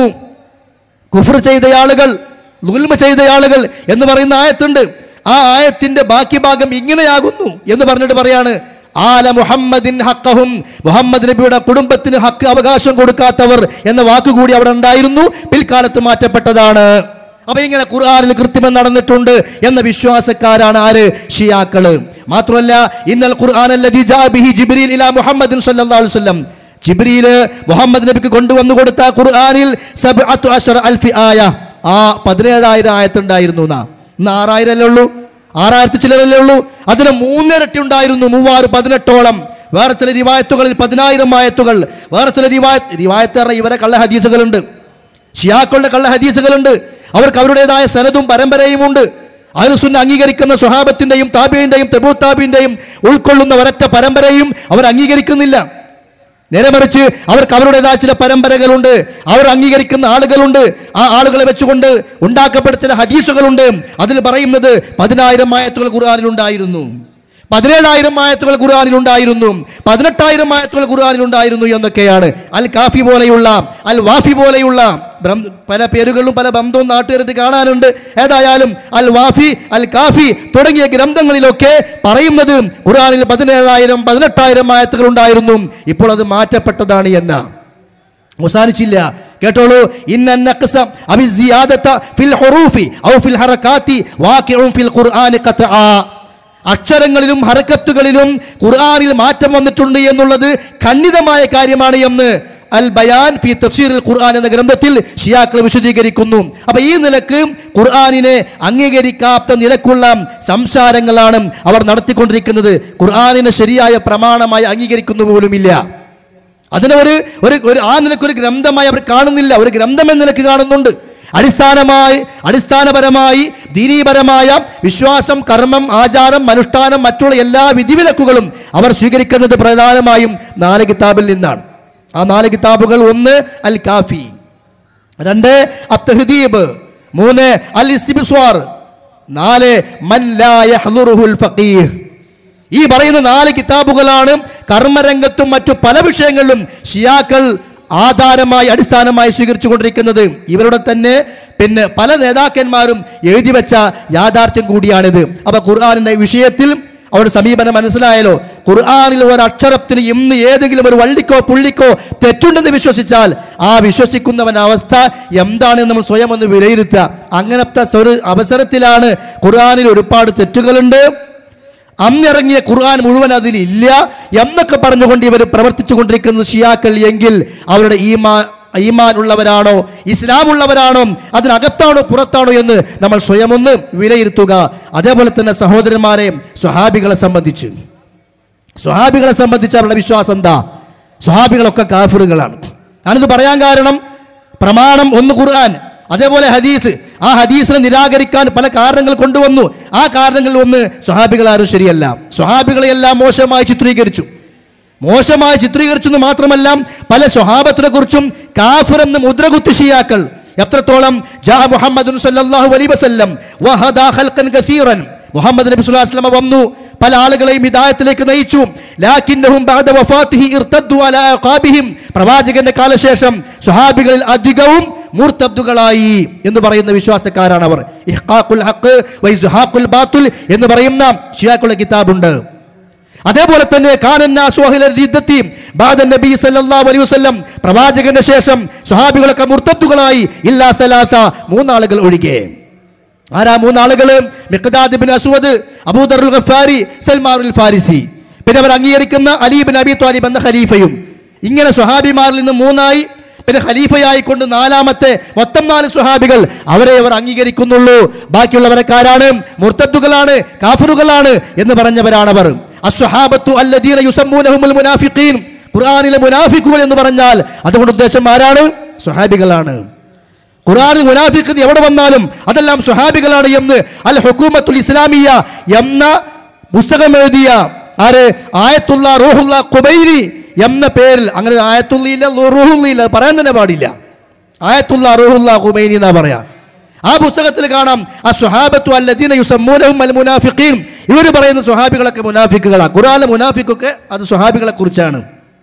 കുഫർ ചെയ്ത ആളുകൾ ലുൽമ ചെയ്ത ആളുകൾ എന്ന് പറയുന്ന ആയത്തുണ്ട് ആ ആയത്തിന്റെ ബാക്കി ഭാഗം ഇങ്ങനെയാകുന്നു എന്ന് പറഞ്ഞിട്ട് പറയാണ് ആല മുഹമ്മദിൻ ഹക്കഹും മുഹമ്മദ് നബിയുടെ കുടുംബത്തിന് ഹക്ക് അവകാശം കൊടുക്കാത്തവർ എന്ന വാക്കുകൂടി അവിടെ ഉണ്ടായിരുന്നു പിൽക്കാലത്ത് മാറ്റപ്പെട്ടതാണ് അപ്പൊ ഇങ്ങനെ ഖുർആനിൽ കൃത്രിമം നടന്നിട്ടുണ്ട് എന്ന വിശ്വാസക്കാരാണ് ആര് ഷിയാക്കള് മാത്രമല്ല ഇന്നൽ ഖുർആൻ അല്ലദീ ജാ ബിഹി ജിബ്രീൽ ഇലാ മുഹമ്മദിൻ സല്ലല്ലാഹു അലൈഹി വസല്ലം ജിബ്രീല് മുഹമ്മദ് നബിക്ക് കൊണ്ടുവന്നു കൊടുത്ത ഖുർആനിൽ സബ്അത്തു അശ്റ അൽഫി ആയ ആ പതിനേഴായിരം ആയത്തുണ്ടായിരുന്നു എന്നാ ഇന്ന് ആറായിരം അല്ലേ ഉള്ളൂ ആറായിരത്തി ചിലരല്ലേ ഉള്ളൂ അതിന് മൂന്നിരട്ടി ഉണ്ടായിരുന്നു മൂവാറ് പതിനെട്ടോളം വേറെ ചില റിവായത്തുകളിൽ പതിനായിരം ആയത്തുകൾ വേറെ ചില റിവായത്ത് റിവായത്ത് പറഞ്ഞ ഇവരെ കള്ള ഹദീസുകളുണ്ട് ഷിയാക്കളുടെ കള്ള ഹദീസുകളുണ്ട് അവർക്ക് അവരുടേതായ സനതും പരമ്പരയും ഉണ്ട് അഹ്ലുസുന്ന അംഗീകരിക്കുന്ന സ്വഹാബത്തിന്റെയും താബിന്റെയും തെബൂ താബിന്റെയും ഉൾക്കൊള്ളുന്ന ഒരൊറ്റ പരമ്പരയും അവർ അംഗീകരിക്കുന്നില്ല നേരെ മറിച്ച് അവർക്ക് അവരുടേതായ ചില പരമ്പരകളുണ്ട് അവർ അംഗീകരിക്കുന്ന ആളുകളുണ്ട് ആ ആളുകളെ വെച്ചുകൊണ്ട് ഉണ്ടാക്കപ്പെട്ട ചില ഹദീസുകളുണ്ട് അതിൽ പറയുന്നത് പതിനായിരം ആയത്തുകൾ ഖുർആനിൽ ഉണ്ടായിരുന്നു പതിനേഴായിരം ആയത്തുകൾ ഖുർആനിൽ ഉണ്ടായിരുന്നു പതിനെട്ടായിരം ആയത്തുകൾ ഖുർആനിൽ ഉണ്ടായിരുന്നു എന്നൊക്കെയാണ് അൽ കാഫി പോലെയുള്ള അൽ വാഫി പോലെയുള്ള ബ്രം- പല പേരുകളിലും പല ബന്ധവും നാട്ടുകാർക്ക് കാണാനുണ്ട് ഏതായാലും അൽ വാഫി അൽ കാഫി തുടങ്ങിയ ഗ്രന്ഥങ്ങളിലൊക്കെ പറയുന്നത് ഖുർആനിൽ പതിനേഴായിരം പതിനെട്ടായിരം ആയത്തുകൾ ഉണ്ടായിരുന്നു ഇപ്പോൾ അത് മാറ്റപ്പെട്ടതാണ് എന്ന അവസാനിച്ചില്ല കേട്ടോളൂ ഇന്ന നഖ്സ അവി സിയാദത ഫിൽ ഹുറൂഫി ഔ ഫിൽ ഹറകാത്തി വാഖിഉൻ ഫിൽ ഖുർആനി ഖത്ആ അക്ഷരങ്ങളിലും ഹറക്കത്തുകളിലും ഖുർആനിൽ മാറ്റം വന്നിട്ടുണ്ട് എന്നുള്ളത് ഖണ്ഡിതമായ കാര്യമാണ് എന്ന് അൽ ബയാൻ ഫി തഫ്സീറുൽ ഖുർആൻ എന്ന ഗ്രന്ഥത്തിൽ ഷിയാക്കൾ വിശദീകരിക്കുന്നു അപ്പൊ ഈ നിലക്ക് ഖുർആനിനെ അംഗീകരിക്കാത്ത നിലക്കുള്ള സംസാരങ്ങളാണ് അവർ നടത്തിക്കൊണ്ടിരിക്കുന്നത് ഖുർആനിനെ ശരിയായ പ്രമാണമായി അംഗീകരിക്കുന്നു പോലുമില്ല അതിനെ ഒരു ഒരു ഒരു ആ നിലക്ക് ഒരു ഗ്രന്ഥമായി അവർ കാണുന്നില്ല ഒരു ഗ്രന്ഥം എന്ന നിലക്ക് കാണുന്നുണ്ട് അടിസ്ഥാനമായി അടിസ്ഥാനപരമായി ദീനീപരമായ വിശ്വാസം കർമ്മം ആചാരം അനുഷ്ഠാനം മറ്റുള്ള എല്ലാ വിധിവിലക്കുകളും അവർ സ്വീകരിക്കുന്നത് പ്രധാനമായും നാല് കിതാബിൽ നിന്നാണ് ആ നാല് കിതാബുകൾ ഒന്ന് അൽ കാഫി രണ്ട് അത്തഹദീബ് മൂന്ന് അൽ ഇസ്തിബിസ്വാർ നാല് മൻ ലാ യഹ്ളുറുഹുൽ ഫഖീഹ് ഈ പറയുന്ന നാല് കിതാബുകളാണ് കർമ്മരംഗത്തും മറ്റു പല വിഷയങ്ങളിലും ഷിയാക്കൾ ആധാരമായി അടിസ്ഥാനമായി സ്വീകരിച്ചു കൊണ്ടിരിക്കുന്നത് ഇവരുടെ തന്നെ പിന്നെ പല നേതാക്കന്മാരും എഴുതി വെച്ച യാഥാർത്ഥ്യം കൂടിയാണിത് അപ്പൊ ഖുർആാനിന്റെ വിഷയത്തിൽ അവരുടെ സമീപനം മനസ്സിലായല്ലോ ഖുർആാനിൽ ഒരു അക്ഷരത്തിന് ഇന്ന് ഏതെങ്കിലും ഒരു വള്ളിക്കോ പുള്ളിക്കോ തെറ്റുണ്ടെന്ന് വിശ്വസിച്ചാൽ ആ വിശ്വസിക്കുന്നവൻ അവസ്ഥ എന്താണെന്ന് നമ്മൾ സ്വയം ഒന്ന് വിലയിരുത്തുക അങ്ങനത്തെ ഒരു അവസരത്തിലാണ് ഖുർആാനിൽ ഒരുപാട് തെറ്റുകളുണ്ട് അന്നിറങ്ങിയ ഖുർആൻ മുഴുവൻ അതിലില്ല എന്നൊക്കെ പറഞ്ഞുകൊണ്ട് ഇവർ പ്രവർത്തിച്ചു കൊണ്ടിരിക്കുന്നത് ഷിയാക്കൾ എങ്കിൽ അവരുടെ ഈമാ ഈമാൻ ഉള്ളവരാണോ ഇസ്ലാം ഉള്ളവരാണോ അതിനകത്താണോ പുറത്താണോ എന്ന് നമ്മൾ സ്വയം ഒന്ന് വിലയിരുത്തുക അതേപോലെ തന്നെ സഹോദരന്മാരെ സ്വഹാബികളെ സംബന്ധിച്ച് സ്വഹാബികളെ സംബന്ധിച്ച് അവരുടെ വിശ്വാസം എന്താ സ്വഹാബികളൊക്കെ കാഫിറുകളാണ് ഞാനിത് പറയാൻ കാരണം പ്രമാണം ഒന്ന് ഖുർആൻ അതേപോലെ ഹദീസ് ആ ഹദീസിനെ നിരാകരിക്കാൻ പല കാരണങ്ങൾ കൊണ്ടുവന്നു ആ കാരണങ്ങളിൽ ഒന്ന് സ്വഹാബികൾ ആരും ശരിയല്ല സ്വഹാബികളെയെല്ലാം മോശമായി ചിത്രീകരിച്ചു മോശമായി ചിത്രീകരിച്ചു എന്ന് മാത്രമല്ല പല സ്വഹാബത്തിനെ കുറിച്ചും കാഫിർ എന്ന് മുദ്രകുത്തി ഷിയാക്കൾ എത്രത്തോളം ജാ മുഹമ്മദ് സല്ലല്ലാഹു അലൈഹി വസല്ലം വഹദാ ഖൽഖൻ കസീറൻ മുഹമ്മദ് നബി സ്വല്ലല്ലാഹു അലൈഹി വസല്ലം വന്നു പല ആളുകളെയും ഹിദായത്തിലേക്ക് നയിച്ചു ലാക്കിന്നഹും ബഅദ വഫാത്തിഹി ഇർതദ്ദു അലാ അഖാബിഹിം പ്രവാചകന്റെ കാലശേഷം സ്വഹാബികളിൽ അധികവും മൂർത്തബ്ദുകളായി എന്ന് പറയുന്ന വിശ്വാസക്കാരാണ് അവർ ഇഹ്ഖാഖുൽ ഹഖ് വൈസുഹാഖുൽ ബാത്തുൽ എന്ന് പറയുന്ന ഷിയാക്കളുടെ കിതാബുണ്ട് അതേപോലെ തന്നെ കാനന്നാസു അഹ്ലൽ റിദ്ദത്തി ബഅദ നബി സല്ലല്ലാഹു അലൈഹി വസല്ലം പ്രവാചകന്റെ ശേഷം സ്വഹാബികളൊക്കെ മുർത്തദ്ദുകളായി ഇല്ലാ സലാസ മൂന്നാളുകൾ ഒഴികെ ആരാ മൂന്നാളുകൾ മിഖ്ദാദ് ബിൻ അസ്വദ് അബൂദറുൽ ഗഫാരി സൽമാനുൽ ഫാരിസി പിന്നെ അവർ അംഗീകരിക്കുന്ന അലി ബിൻ അബി ത്വാലിബ് എന്ന ഖലീഫയും ഇങ്ങനെ സ്വഹാബിമാരിൽ നിന്ന് മൂന്നായി പിന്നെ ഖലീഫയായിക്കൊണ്ട് നാലാമത്തെ മൊത്തം നാല് സ്വഹാബികൾ അവരെ അവർ അംഗീകരിക്കുന്നുള്ളൂ ബാക്കിയുള്ളവരൊക്കെ ആരാണ് മുർത്തദ്ദുകളാണ് കാഫിറുകളാണ് എന്ന് പറഞ്ഞവരാണവർ അസ്വഹാബത്തു അല്ലദീന യുസമ്മൂനഹുമുൽ മുനാഫിഖീൻ ഖുർആനിലെ മുനാഫിക്കുകൾ എന്ന് പറഞ്ഞാൽ അതുകൊണ്ട് ഉദ്ദേശം ആരാണ് സ്വഹാബികളാണ് ഖുർആനിൽ മുനാഫിഖ് എവിടെ വന്നാലും അതെല്ലാം സ്വഹാബികളാണ് എന്ന് അൽ ഹുക്കൂമത്തുൽ ഇസ്ലാമിയ എന്ന പുസ്തകം എഴുതിയ ആര് ആയത്തുള്ള റൂഹുള്ള കുബൈരി എന്ന പേരിൽ അങ്ങനെ ഒരു ആയത്തുള്ളിയില്ല റൂഹുള്ളിയില്ല അത് പറയാൻ തന്നെ പാടില്ല ആയത്തുള്ള റൂഹുള്ള കുബൈനി എന്നാ പറയാ ആ പുസ്തകത്തിൽ കാണാം ആ സുഹാബത്തു അല്ലദീന യുസമ്മൂനഹും അൽ മുനാഫിഖീൻ ഇവർ പറയുന്ന സുഹാബികളൊക്കെ മുനാഫിക്കുകളാണ് ഖുർആനിലെ മുനാഫിക്കൊക്കെ അത് സുഹാബികളെ കുറിച്ചാണ്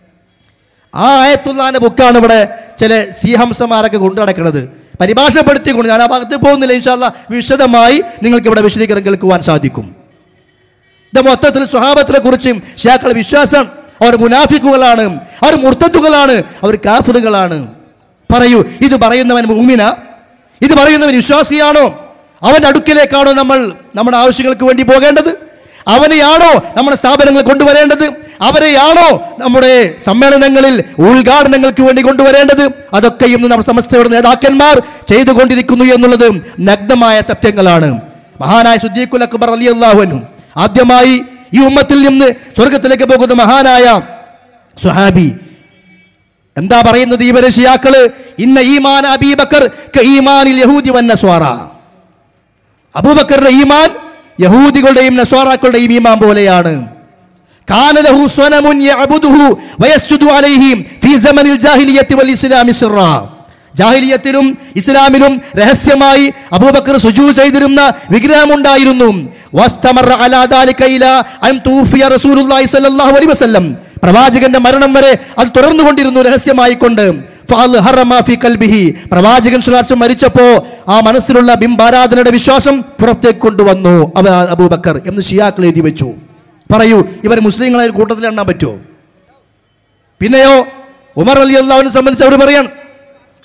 ആ ആയത്തുള്ളാന്റെ ബുക്കാണ് ഇവിടെ ചില സിഹംസമാരൊക്കെ കൊണ്ടു നടക്കുന്നത് പരിഭാഷപ്പെടുത്തിക്കൊണ്ട് ഞാൻ ആ ഭാഗത്ത് പോകുന്നില്ല ഇൻഷാല്ല വിശദമായി നിങ്ങൾക്ക് ഇവിടെ വിശദീകരണം കേൾക്കുവാൻ സാധിക്കും ഇത് മൊത്തത്തിൽ സ്വഹാബത്തിനെ കുറിച്ചും ഷാക്കളെ വിശ്വാസം അവർ മുനാഫിക്കുകളാണ് അവർ മുർത്തദ്ദുകളാണ് അവർ കാഫിറുകളാണ് പറയൂ ഇത് പറയുന്നവൻ മുഅ്മിന ഇത് പറയുന്നവൻ വിശ്വാസിയാണോ അവന്റെ അടുക്കിലേക്കാണോ നമ്മൾ നമ്മുടെ ആവശ്യങ്ങൾക്ക് വേണ്ടി പോകേണ്ടത് അവനെയാണോ നമ്മുടെ സ്ഥാപനങ്ങൾ കൊണ്ടുവരേണ്ടത് അവരെയാണോ നമ്മുടെ സമ്മേളനങ്ങളിൽ ഉദ്ഘാടനങ്ങൾക്ക് വേണ്ടി കൊണ്ടുവരേണ്ടത് അതൊക്കെയും നമ്മുടെ സമസ്തയുടെ നേതാക്കന്മാർ ചെയ്തുകൊണ്ടിരിക്കുന്നു എന്നുള്ളത് നഗ്നമായ സത്യങ്ങളാണ് മഹാനായ സുദ്ദീഖുൽ അക്ബർ അലി അള്ളാഹുനും ആദ്യമായി ഈ ഉമ്മത്തിൽ നിന്ന് സ്വർഗത്തിലേക്ക് പോകുന്ന മഹാനായ സുഹാബി എന്താ പറയുന്നത് ഇവരെ ഷിയാക്കള് ഇന്ന ഈമാൻ അബീബക്കർ ക ഈമാനിൽ യഹൂദി വന്ന സ്വാറ അബൂബക്കറിന്റെ ഈമാൻ യഹൂദികളുടെയും നസ്വാറാക്കളുടെയും ഈമാൻ പോലെയാണ് കാന ലഹു സ്വനമുൻ യഅബുദുഹു വയസ്ജുദു അലൈഹി ഫീ സമനിൽ ജാഹിലിയത്തി വൽ ഇസ്ലാമി സിറാ ജാഹിലിയത്തിലും ഇസ്ലാമിലും രഹസ്യമായി അബൂബക്കർ സുജൂ ചെയ്തിരുന്ന വിഗ്രഹമുണ്ടായിരുന്നു വസ്തമറ അലാ ദാലിക ഇലാ അൻ തൂഫിയ റസൂലുള്ളാഹി സ്വല്ലല്ലാഹു അലൈഹി വസല്ലം പ്രവാചകന്റെ മരണം വരെ അത് തുടർന്നുകൊണ്ടിരുന്നു രഹസ്യമായി കൊണ്ട് ഫഅൽഹറ മാ ഫീ ഖൽബിഹി പ്രവാചകൻ സുലാസം മരിച്ചപ്പോ ആ മനസ്സിലുള്ള ബിംബാരാധനയുടെ വിശ്വാസം പുറത്തേക്ക് കൊണ്ടുവന്നു അവ അബൂബക്കർ എന്ന് ഷിയാക്കൾ എഴുതി വെച്ചു പറയൂ ഇവർ മുസ്ലിങ്ങളെ ഒരു കൂട്ടത്തിൽ എണ്ണാൻ പറ്റുമോ പിന്നെയോ ഉമർ അലി അള്ളാഹുവിനെ സംബന്ധിച്ച് അവർ പറയാണ്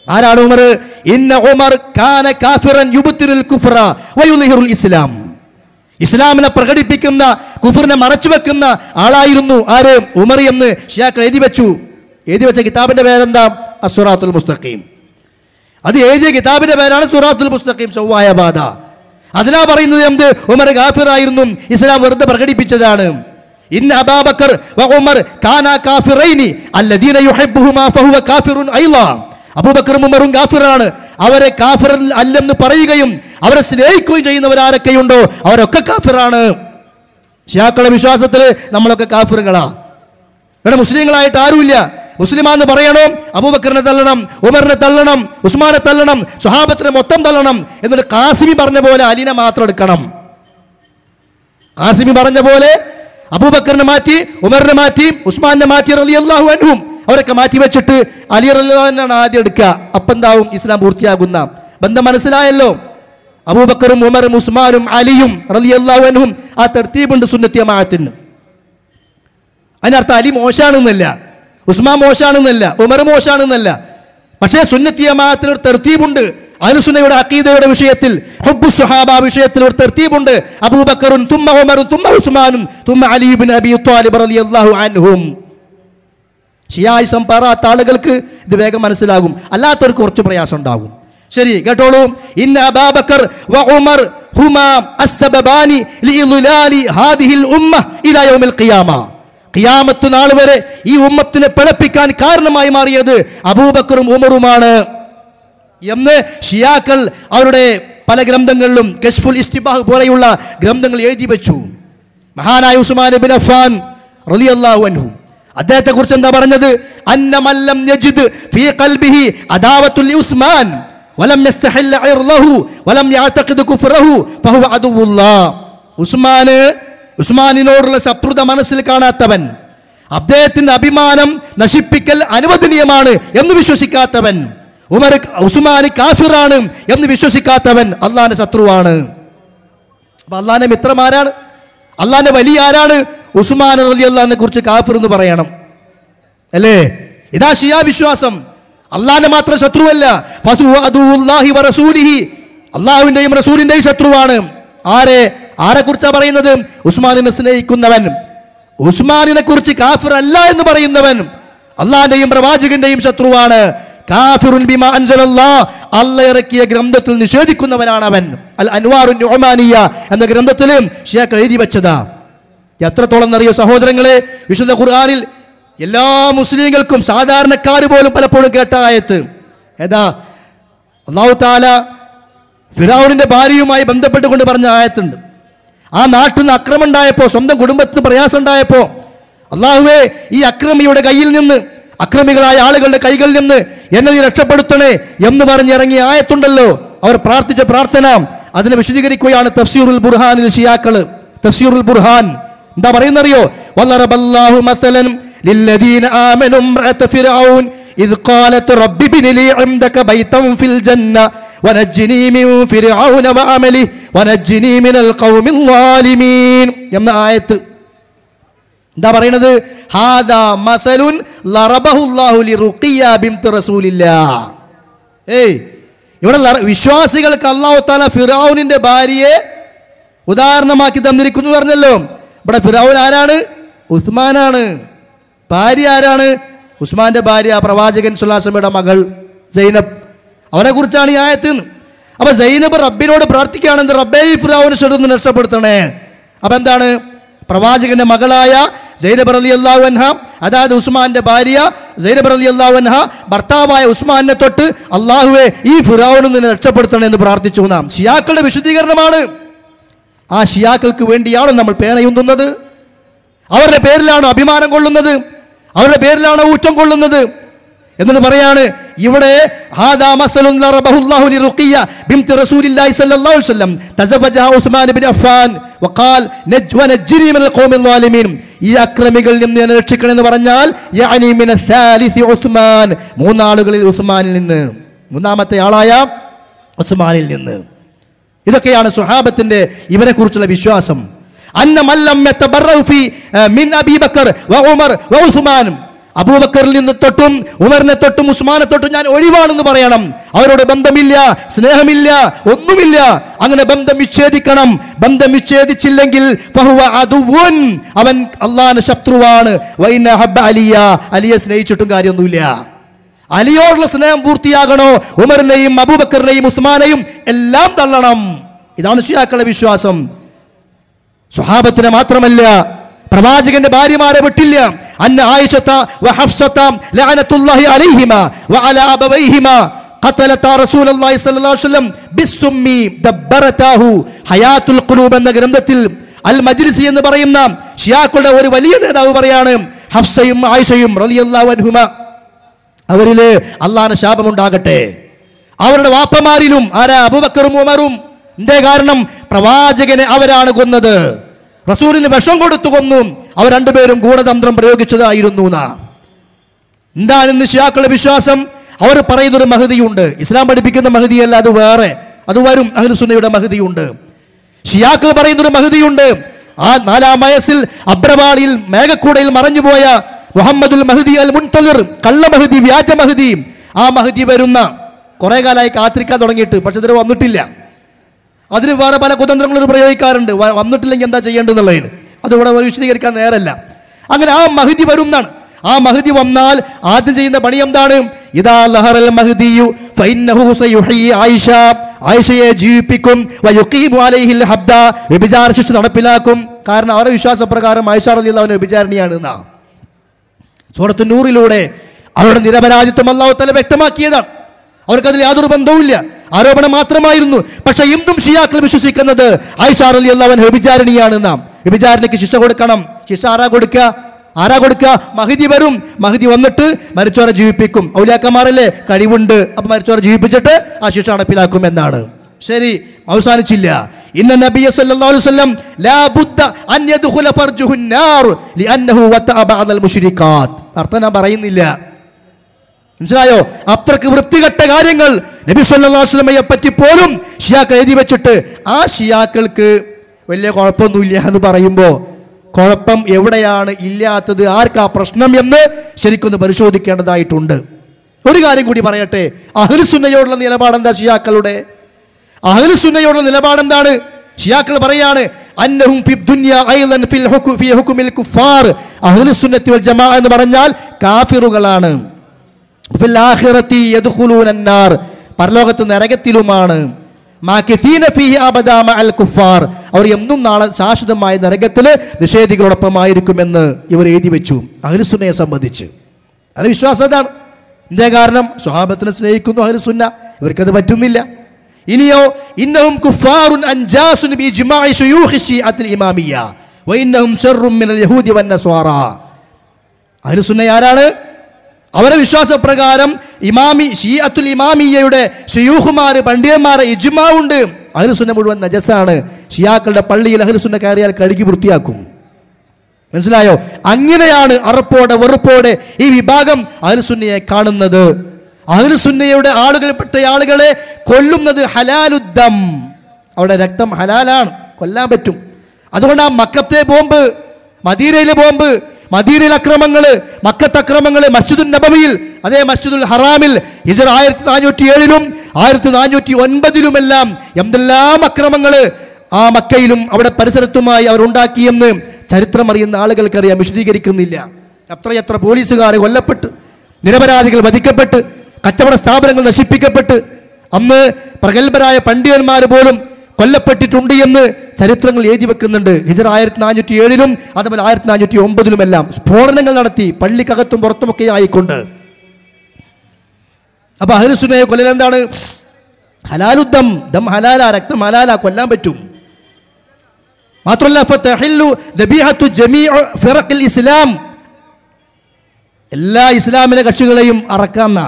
ആരാണ് ഉമർ ഇന്ന ഉമർ കാന കാഫിറൻ യുബ്തിറുൽ കുഫ്ര വയുദ്ഹിറുൽ ഇസ്ലാം ഇസ്ലാമിനെ പ്രകടിപ്പിക്കുന്ന കുഫറിനെ മറച്ചു വെക്കുന്ന ആളായിരുന്നു ആര് ഉമർ എന്ന് ഷിയാക്കൾ എഴുതി വെച്ചു എഴുതി വെച്ച കിതാബിന്റെ പേരെന്താ അസുറാത്തുൽ മുസ്തഖീം അത് എഴുതിയ കിതാബിന്റെ പേരാണ് സുറാത്തുൽ മുസ്തഖീം ചൊവ്വായ ബാധ അതിലാ പറയുന്നത് എന്ത് ഉമർ ഗാഫിറായിരുന്നു ഇസ്ലാം വെറുതെ പ്രകടിപ്പിച്ചതാണ് ഇന്ന അബാബക്കർ വ ഉമർ കാനാ കാഫിറൈനി അല്ലദീന യുഹിബ്ബുഹുമാ ഫഹുവ കാഫിറുൻ ഐളാ അബൂബക്കറും ഉമറും കാഫിറാണ് അവരെ കാഫിർ അല്ലെന്ന് പറയുകയും അവരെ സ്നേഹിക്കുകയും ചെയ്യുന്നവരാരൊക്കെയുണ്ടോ അവരൊക്കെ കാഫിറാണ് ഷിയാക്കളുടെ വിശ്വാസത്തിൽ നമ്മളൊക്കെ കാഫിറുകളാ ഇവിടെ മുസ്ലിങ്ങളായിട്ട് ആരുമില്ല മുസ്ലിമാന്ന് പറയണോ അബൂബക്കറിനെ തള്ളണം ഉമറിനെ തള്ളണം ഉസ്മാനെ തള്ളണം സുഹാബത്തിനെ മൊത്തം തള്ളണം എന്നിട്ട് കാസിമി പറഞ്ഞ പോലെ അലിനെ മാത്രം എടുക്കണം കാസിമി പറഞ്ഞ പോലെ അബൂബക്കറിനെ മാറ്റി ഉമറിനെ മാറ്റി ഉസ്മാനെ മാറ്റി റലി അള്ളാഹു അൻഹും അവരൊക്കെ മാറ്റി വെച്ചിട്ട് അലി റലിയാണ് ആദ്യം എടുക്കുക അപ്പം എന്താവും ഇസ്ലാം പൂർത്തിയാകുന്ന ബന്ധം മനസ്സിലായല്ലോ അബൂബക്കറും ഉമറും ഉസ്മാനും അലിയും റലി അള്ളാഹു അൻഹും ആ തെർത്തീബുണ്ട് സുന്നത്തിയമാത്തിന് അതിനർത്ഥം അലി മോശാണെന്നല്ല ഉസ്മാൻ മോശാണെന്നല്ല ഉമർ മോശാണെന്നല്ല പക്ഷേ സുന്നത്തിയമാത്തിൽ ഒരു തെർത്തീബുണ്ട് അലുസുനയുടെ അക്കീദയുടെ വിഷയത്തിൽ ഹുബ്ബു സുഹാബ വിഷയത്തിൽ ഒരു തെർത്തീബുണ്ട് അബൂബക്കറും തുമ്മ ഉമറും തുമ്മ ഉസ്മാനും തുമ്മ അലീബിൻ അബി ത്വാലിബ് റളിയല്ലാഹു അൻഹും ഷിയായിസം പാറാത്ത ആളുകൾക്ക് ഇത് വേഗം മനസ്സിലാകും അല്ലാത്തവർക്ക് കുറച്ച് പ്രയാസം ഉണ്ടാകും ശരി കേട്ടോളൂ ഇന്ന അബാബക്കർ വ ഉമർ ഹുമാ അസ്സബബാനി ലിഇദ്ലാലി ഹാദിഹിൽ ഉമ്മ ഇലാ യൗമിൽ ഖിയാമ ഖിയാമത്ത് നാൾ വരെ ഈ ഉമ്മത്തിനെ പിളപ്പിക്കാൻ കാരണമായി മാറിയത് അബൂബക്കറും ഉമറുമാണ് എന്ന് ഷിയാക്കൾ അവരുടെ പല ഗ്രന്ഥങ്ങളിലും കശ്ഫുൽ ഇസ്തിബാഹ് പോലെയുള്ള ഗ്രന്ഥങ്ങൾ എഴുതി വെച്ചു മഹാനായ ഉസ്മാൻ ബിൻ അഫ്ഫാൻ റളിയല്ലാഹു അൻഹു അദ്ദേഹത്തെ കുറിച്ച് എന്താ പറഞ്ഞത് അന്നമല്ലം യജിദ് ഫീ ഖൽബിഹി അദാവത്തുൽ ഉസ്മാൻ വലം യസ്തഹില്ല ഇർലഹു വലം യഅതഖിദ് കുഫ്റഹു ഫഹുവ അദുവുല്ലാഹ് ഉസ്മാന് ഉസ്മാനിനോടുള്ള ശത്രുത മനസ്സിൽ കാണാത്തവൻ അദ്ദേഹത്തിന്റെ അഭിമാനം നശിപ്പിക്കൽ അനുവദനീയമാണ് എന്ന് വിശ്വസിക്കാത്തവൻ ഉമർ ഉസ്മാന് കാഫിറാണ് എന്ന് വിശ്വസിക്കാത്തവൻ അള്ളാന്റെ ശത്രുവാണ് അപ്പൊ അള്ളാന്റെ മിത്രമാരാണ് അള്ളാന്റെ വലിയ ആരാണ് ഉസ്മാൻ റലി അള്ളഹാനെ കുറിച്ച് കാഫിർ എന്ന് പറയണം അല്ലേ ഇതാ ഷിയാ വിശ്വാസം അള്ളാന്റെ മാത്രം ശത്രുവല്ല ഫസു അദുവുല്ലാഹി വറസൂലിഹി അള്ളാഹുവിന്റെയും റസൂലിന്റെയും ശത്രുവാണ് ആരെ ആരെ കുറിച്ചാ പറയുന്നത് ഉസ്മാനിനെ സ്നേഹിക്കുന്നവൻ ഉസ്മാനിനെ കുറിച്ച് കാഫിർ അല്ല എന്ന് പറയുന്നവൻ അള്ളാന്റെയും പ്രവാചകന്റെയും ശത്രുവാണ് കാഫിറുൻ ബിമാ അൻസലല്ലാ അല്ല ഇറക്കിയ ഗ്രന്ഥത്തിൽ നിഷേധിക്കുന്നവനാണ് അവൻ അൽ അൻവാറു നുഅ്മാനിയ എന്ന ഗ്രന്ഥത്തിൽ ഷിയാക്കൾ എഴുതി വെച്ചതാ എത്രത്തോളം എന്നറിയോ സഹോദരങ്ങളെ വിശുദ്ധ ഖുർആനിൽ എല്ലാ മുസ്ലിങ്ങൾക്കും സാധാരണക്കാർ പോലും പലപ്പോഴും കേട്ട ആയത്ത് ഏതാ അള്ളാഹു താല ഫിറൌനിന്റെ ഭാര്യയുമായി ബന്ധപ്പെട്ടുകൊണ്ട് പറഞ്ഞ ആയത്തുണ്ട് ആ നാട്ടിൽ നിന്ന് അക്രമം ഉണ്ടായപ്പോൾ സ്വന്തം കുടുംബത്തിന് പ്രയാസം ഉണ്ടായപ്പോൾ അള്ളാഹുവേ ഈ അക്രമിയുടെ കയ്യിൽ നിന്ന് അക്രമികളായ ആളുകളുടെ കൈകളിൽ നിന്ന് എന്നെ നീ രക്ഷപ്പെടുത്തണേ എന്ന് പറഞ്ഞിറങ്ങിയ ആയത്തുണ്ടല്ലോ അവർ പ്രാർത്ഥിച്ച പ്രാർത്ഥന അതിനെ വിശദീകരിക്കുകയാണ് തഫ്സീറുൽ ബുർഹാനിൽ ഷിയാക്കള് തഫ്സീറുൽ ബുർഹാൻ എന്താ പറയുന്നറിയോ വല്ലറബല്ലാഹു മസലൻ للذين آمنوا امرأة فرعون إذ قالت رب ابن لي عندك بيتا في الجنة ونجني من فرعون وعمله ونجني من القوم الظالمين എന്ന ആയത്ത് എന്താ പറയണത് ഹാദാ മസലുൻ ലറബഹുല്ലാഹു ലിറുഖിയ ബിൻത് റസൂലില്ലാ ഏയ് ഇവിടെ ലറ- വിശ്വാസികൾക്ക് അള്ളാഹു താല ഫിറൌനിന്റെ ഭാര്യയെ ഉദാഹരണമാക്കി തന്നിരിക്കുന്നു പറഞ്ഞല്ലോ ഇവിടെ ഫിറൌൻ ആരാണ് ഉസ്മാനാണ് ഭാര്യ ആരാണ് ഉസ്മാന്റെ ഭാര്യ പ്രവാചകൻ സുല്ലാസമയുടെ മകൾ സൈനബ് അവരെ കുറിച്ചാണ് ഈ ആയത്ത് അപ്പൊ സൈനബ് റബ്ബിനോട് പ്രാർത്ഥിക്കുകയാണെന്ന് റബ്ബേ ഈ ഫിറൌനെ ചെറുന്ന് രക്ഷപ്പെടുത്തണേ അപ്പൊ എന്താണ് പ്രവാചകന്റെ മകളായ സൈനബ് അലി അള്ളാഹു അൻഹ അതായത് ഉസ്മാന്റെ ഭാര്യ സൈനബ് അലി അള്ളാഹു അൻഹ ഭർത്താവായ ഉസ്മാനെ തൊട്ട് അള്ളാഹുവെ ഈ ഫിറൌനിൽ നിന്ന് രക്ഷപ്പെടുത്തണേ എന്ന് പ്രാർത്ഥിച്ചു നാം ഷിയാക്കളുടെ വിശദീകരണമാണ് ആ ഷിയാക്കൾക്ക് വേണ്ടിയാണോ നമ്മൾ പേനയുന്തുന്നത് അവരുടെ പേരിലാണോ അഭിമാനം കൊള്ളുന്നത് അവരുടെ പേരിലാണോ ഊറ്റം കൊള്ളുന്നത് എന്നിട്ട് പറയാണ് ഇവിടെ ഹാദാ മസലുൻ ലറബഹുല്ലാഹു ലിറുഖിയ ബിൻത് റസൂലില്ലാഹി സ്വല്ലല്ലാഹു അലൈഹി വസല്ലം തസവ്വജഹ ഉസ്മാൻ ബിൻ അഫ്ഫാൻ വഖാൽ നജ് വനജ്നി മിനൽ ഖൗമിൽ ളാലിമീൻ ഈ അക്രമികളിൽ നിന്ന് എന്നെ രക്ഷിക്കണമെന്ന് പറഞ്ഞാൽ യഅനി മിന സാലിസി ഉസ്മാൻ മൂന്നാളുകളിൽ ഉസ്മാനിൽ നിന്ന് മൂന്നാമത്തെ ആളായ ഉസ്മാനിൽ നിന്ന് ഇതൊക്കെയാണ് സുഹാബത്തിന്റെ ഇവരെ കുറിച്ചുള്ള വിശ്വാസം അന്ന മല്ലം യതബറഉ ഫി, ഏ, മിൻ അബീ ബക്കർ വ ഉമർ വ ഉസ്മാൻ അബൂബക്കറിൽ നിന്ന് തൊട്ടും ഉമറിനെ തൊട്ടും ഉസ്മാനെ തൊട്ടും ഞാൻ ഒഴിവാണെന്ന് പറയണം അവരോട് ബന്ധമില്ല സ്നേഹമില്ല ഒന്നുമില്ല അങ്ങനെ ബന്ധം വിച്ഛേദിക്കണം ബന്ധം വിച്ഛേദിച്ചില്ലെങ്കിൽ ഫഹുവ അദുവുൻ. അവൻ അള്ളാഹ് ശത്രുവാണ് വൈന ഹബ്ബ അലിയ അലിയെ സ്നേഹിച്ചിട്ടും കാര്യമൊന്നുമില്ല അലിയോടുള്ള സ്നേഹം പൂർത്തിയാകണോ ഉമറിനെയും അബൂബക്കറിനെയും ഉസ്മാനെയും എല്ലാം തള്ളണം ഇതാണ് ഷിയാക്കളുടെ വിശ്വാസം സ്വഹാബത്തിനെ മാത്രമല്ല പ്രവാചകന്റെ ഭാര്യമാരെ വിട്ടില്ല അന്ന ആയിഷത്ത വ ഹഫ്സത്ത ലഅനത്തുല്ലാഹി അലൈഹിമ വഅല അബവൈഹിമ ഖതലത റസൂലുള്ളാഹി സ്വല്ലല്ലാഹു അലൈഹി വസല്ലം ബിസ്സുമ്മി ദബ്ബറതാഹു ഹയാത്തുൽ ഖുലൂബ് എന്ന ഗ്രന്ഥത്തിൽ അൽ മജ്ലിസി എന്ന് പറയുന്ന ഷിയാക്കളുടെ ഒരു വലിയ നേതാവ് പറയാണ് ഹഫ്സയും ആയിഷയും റളിയല്ലാഹു അൻഹുമ അവരില് അള്ളാഹ് ശാപമുണ്ടാകട്ടെ അവരുടെ വാപ്പമാരിലും ആരാ അബൂബക്കറും ഉമറും എന്തേ കാരണം പ്രവാചകനെ അവരാണ് കൊന്നത് റസൂലിന് വിഷം കൊടുത്തു കൊന്നു അവർ രണ്ടുപേരും ഗൂഢതന്ത്രം പ്രയോഗിച്ചതായിരുന്നു എന്നാ എന്താണ് ഇന്ന് ഷിയാക്കളുടെ വിശ്വാസം അവർ പറയുന്നൊരു മഹതിയുണ്ട് ഇസ്ലാം പഠിപ്പിക്കുന്ന മഹതിയല്ല അത് വേറെ അത് വരും അഹ്ലുസുന്നയുടെ മഹതിയുണ്ട് ഷിയാക്കൾ പറയുന്നൊരു മഹതിയുണ്ട് ആ നാലാം വയസ്സിൽ അബ്രവാളിയിൽ മേഘക്കൂടയിൽ മറഞ്ഞുപോയ മുഹമ്മദുൽ മഹദി അൽ മുൻതലിർ കള്ള മഹദി വ്യാജ മഹദി ആ മഹദി വരുന്ന കുറെ കാലമായി കാത്തിരിക്കാൻ തുടങ്ങിയിട്ട് പക്ഷെ ഇതുവരെ വന്നിട്ടില്ല അതിന് വേറെ പല കുതന്ത്രങ്ങളും പ്രയോഗിക്കാറുണ്ട് വ- വന്നിട്ടില്ലെങ്കിൽ എന്താ ചെയ്യേണ്ടതെന്നുള്ളതിന് അത് ഇവിടെ ഒരു വിശദീകരിക്കാൻ നേരല്ല അങ്ങനെ ആ മഹദി വരുന്നാണ് ആ മഹദി വന്നാൽ ആദ്യം ചെയ്യുന്ന പണി എന്താണ് ഇതാ ലഹറൽ മഹദിയു ഫഇന്നഹു സയുഹയി ആയിഷ ആയിഷയെ ജീവിപ്പിക്കും വയുഖീമു അലൈഹിൽ ഹബ്ദ വ്യഭിചാര ശിക്ഷ നടപ്പിലാക്കും കാരണം അവരുടെ വിശ്വാസപ്രകാരം ആയിഷ റളിയല്ലാഹു അൻഹ വ്യഭിചാരിണിയാണ് എന്നാ സൂറത്ത് നൂറിലൂടെ അവരുടെ നിരപരാധിത്വം അള്ളാഹു തല വ്യക്തമാക്കിയതാണ് അവർക്കതിൽ യാതൊരു ബന്ധവുമില്ല ആരോപണം മാത്രമായിരുന്നു പക്ഷെ ഇന്നും ഷിയാക്കൾ വിശ്വസിക്കുന്നത് ആയിഷാർ അലി അള്ളവൻ വ്യഭിചാരിണിയാണ് നാം വ്യഭിചാരിണിക്ക് ശിക്ഷ കൊടുക്കണം ശിക്ഷ ആരാ കൊടുക്കുക ആരാ കൊടുക്കുക മഹദി വരും മഹദി വന്നിട്ട് മരിച്ചോരെ ജീവിപ്പിക്കും ഔലിയാക്കന്മാരല്ലേ കഴിവുണ്ട് അപ്പൊ മരിച്ചോരെ ജീവിപ്പിച്ചിട്ട് ആ ശിക്ഷ നടപ്പിലാക്കും എന്നാണ് ശരി അവസാനിച്ചില്ല ഇന്ന നബിയ സല്ലല്ലാഹു അലൈഹി വസല്ലം ലാ ബുദ്ദ അൻ യദ്ഖുല ഫർജുഹു النار لانه وتأ بعض المشركات അർത്ഥം ഞാൻ പറയുന്നില്ല മനസ്സിലായോ അത്രക്ക് വൃത്തികെട്ട കാര്യങ്ങൾ നബി സല്ലല്ലാഹു അലൈഹി വസല്ലമയെ പറ്റി പോലും ഷിയാക്കൾ എഴുതി വെച്ചിട്ട് ആ ഷിയാക്കൾക്ക് വലിയ കുഴപ്പമൊന്നുമില്ല എന്ന് പറയുമ്പോൾ കുഴപ്പം എവിടെയാണ് ഇല്ലാത്തത് ആർക്കാ പ്രശ്നം എന്ന് ശരിക്കൊന്ന് പരിശോധിക്കേണ്ടതായിട്ടുണ്ട് ഒരു കാര്യം കൂടി പറയട്ടെ അഹ്ലുസുന്നയോടുള്ള നിലപാട് എന്താ ഷിയാക്കളുടെ അഹ്ലുസുന്നയോടുള്ള നിലപാട് എന്താണ് ഷിയാക്കൾ പറയാണ് അന്നഹും ഫി ദുനിയ അയ്ളൻ ഫിൽ ഹുക്കു ഫി ഹുക്കുമിൽ കുഫാർ അഹ്ലുസുന്നത്തി വൽ ജമാഅ എന്ന് പറഞ്ഞാൽ കാഫിറുകളാണ് ഫിൽ ആഖിറത്തി യദ്ഖുലൂന അന്നാർ പരലോകത്ത് നരകത്തിലുമാണ് മാകിസീന ഫീഹി അബദാ മഅൽ കുഫാർ അവർ എന്നും നാളെ ശാശ്വതമായ നരകത്തിൽ നിഷേധികളോടൊപ്പമായിരിക്കുമെന്ന് ഇവർ എഴുതി വെച്ചു അഹ്ലുസുന്നയെ സംബന്ധിച്ച് അത് വിശ്വാസം അതാണ് എന്തേ കാരണം സ്വഹാബത്തിനെ സ്നേഹിക്കുന്നു അഹ്ലുസുന്ന ഇവർക്കത് പറ്റുന്നില്ല ഇനിയോ ഇന്നഹും കുഫാറുൻ അൻജാസുൻ ബി ഇജ്മാഇ ശുയൂഖി ശിഅത്തിൽ ഇമാമിയ വഇന്നഹും ശർറും മിനൽ യഹൂദി വന്നസ്വാറ അഹ്ലുസുന്ന ആരാണ് അവരെ വിശ്വാസപ്രകാരം ഇമാമി ഷീഅത്തുൽ ഇമാമിയയുടെ ഷെയ്യൂഹുമാര് പണ്ഡിതന്മാരെ ഇജ്മാ ഉണ്ട് അഹ്ലുസുന്ന മുഴുവൻ നജസാണ് ഷിയാക്കളുടെ പള്ളിയിൽ അഹ്ലുസുന്ന കയറിയാൽ കഴുകി വൃത്തിയാക്കും മനസ്സിലായോ അങ്ങനെയാണ് അറപ്പോടെ വെറുപ്പോടെ ഈ വിഭാഗം അഹ്ലുസുന്നയെ കാണുന്നത് അഹ്ലുസുന്നയുടെ ആളുകൾപ്പെട്ട ആളുകളെ കൊല്ലുന്നത് ഹലാലുദ്ദം അവിടെ രക്തം ഹലാലാണ് കൊല്ലാൻ പറ്റും അതുകൊണ്ട് ആ മക്കത്തെ ബോംബ് മദീനയിലെ ബോംബ് മദീനയിലെ അക്രമങ്ങള് മക്കത്ത് അക്രമങ്ങള് മസ്ജിദുൽ നബവിയിൽ അതേ മസ്ജിദുൽ ഹറാമിൽ ഹിജർ ആയിരത്തി നാനൂറ്റി ഏഴിലും ആയിരത്തി നാനൂറ്റി ഒൻപതിലുമെല്ലാം എന്തെല്ലാം അക്രമങ്ങള് ആ മക്കയിലും അവിടെ പരിസരത്തുമായി അവർ ഉണ്ടാക്കിയെന്ന് ചരിത്രം അറിയുന്ന ആളുകൾക്കറിയാം വിശദീകരിക്കുന്നില്ല എത്രയെത്ര പോലീസുകാർ കൊല്ലപ്പെട്ട് നിരപരാധികൾ വധിക്കപ്പെട്ട് കച്ചവട സ്ഥാപനങ്ങൾ നശിപ്പിക്കപ്പെട്ട് അന്ന് പ്രഗത്ഭരായ പണ്ഡിതന്മാർ പോലും കൊല്ലപ്പെട്ടിട്ടുണ്ട് എന്ന് ചരിത്രങ്ങൾ എഴുതി വെക്കുന്നുണ്ട് ഹിജർ ആയിരത്തി നാനൂറ്റി ഏഴിലും അതുപോലെ ആയിരത്തി നാനൂറ്റി ഒമ്പതിലുമെല്ലാം സ്ഫോടനങ്ങൾ നടത്തി പള്ളിക്കകത്തും പുറത്തുമൊക്കെ ആയിക്കൊണ്ട് അപ്പൊ അഹ്ലുസുന്നയെ കൊല്ലൽ എന്താണ് ഹലാലുദ്ദം ദം ഹലാല രക്തം ഹലാല കൊല്ലാൻ പറ്റും മാത്രമല്ല ഫതഹില്ലു ദബീഹത്തു ജമീഉ ഫിറഖിൽ ഇസ്ലാം എല്ലാ ഇസ്ലാമിലെ കക്ഷികളെയും അറക്കാന്ന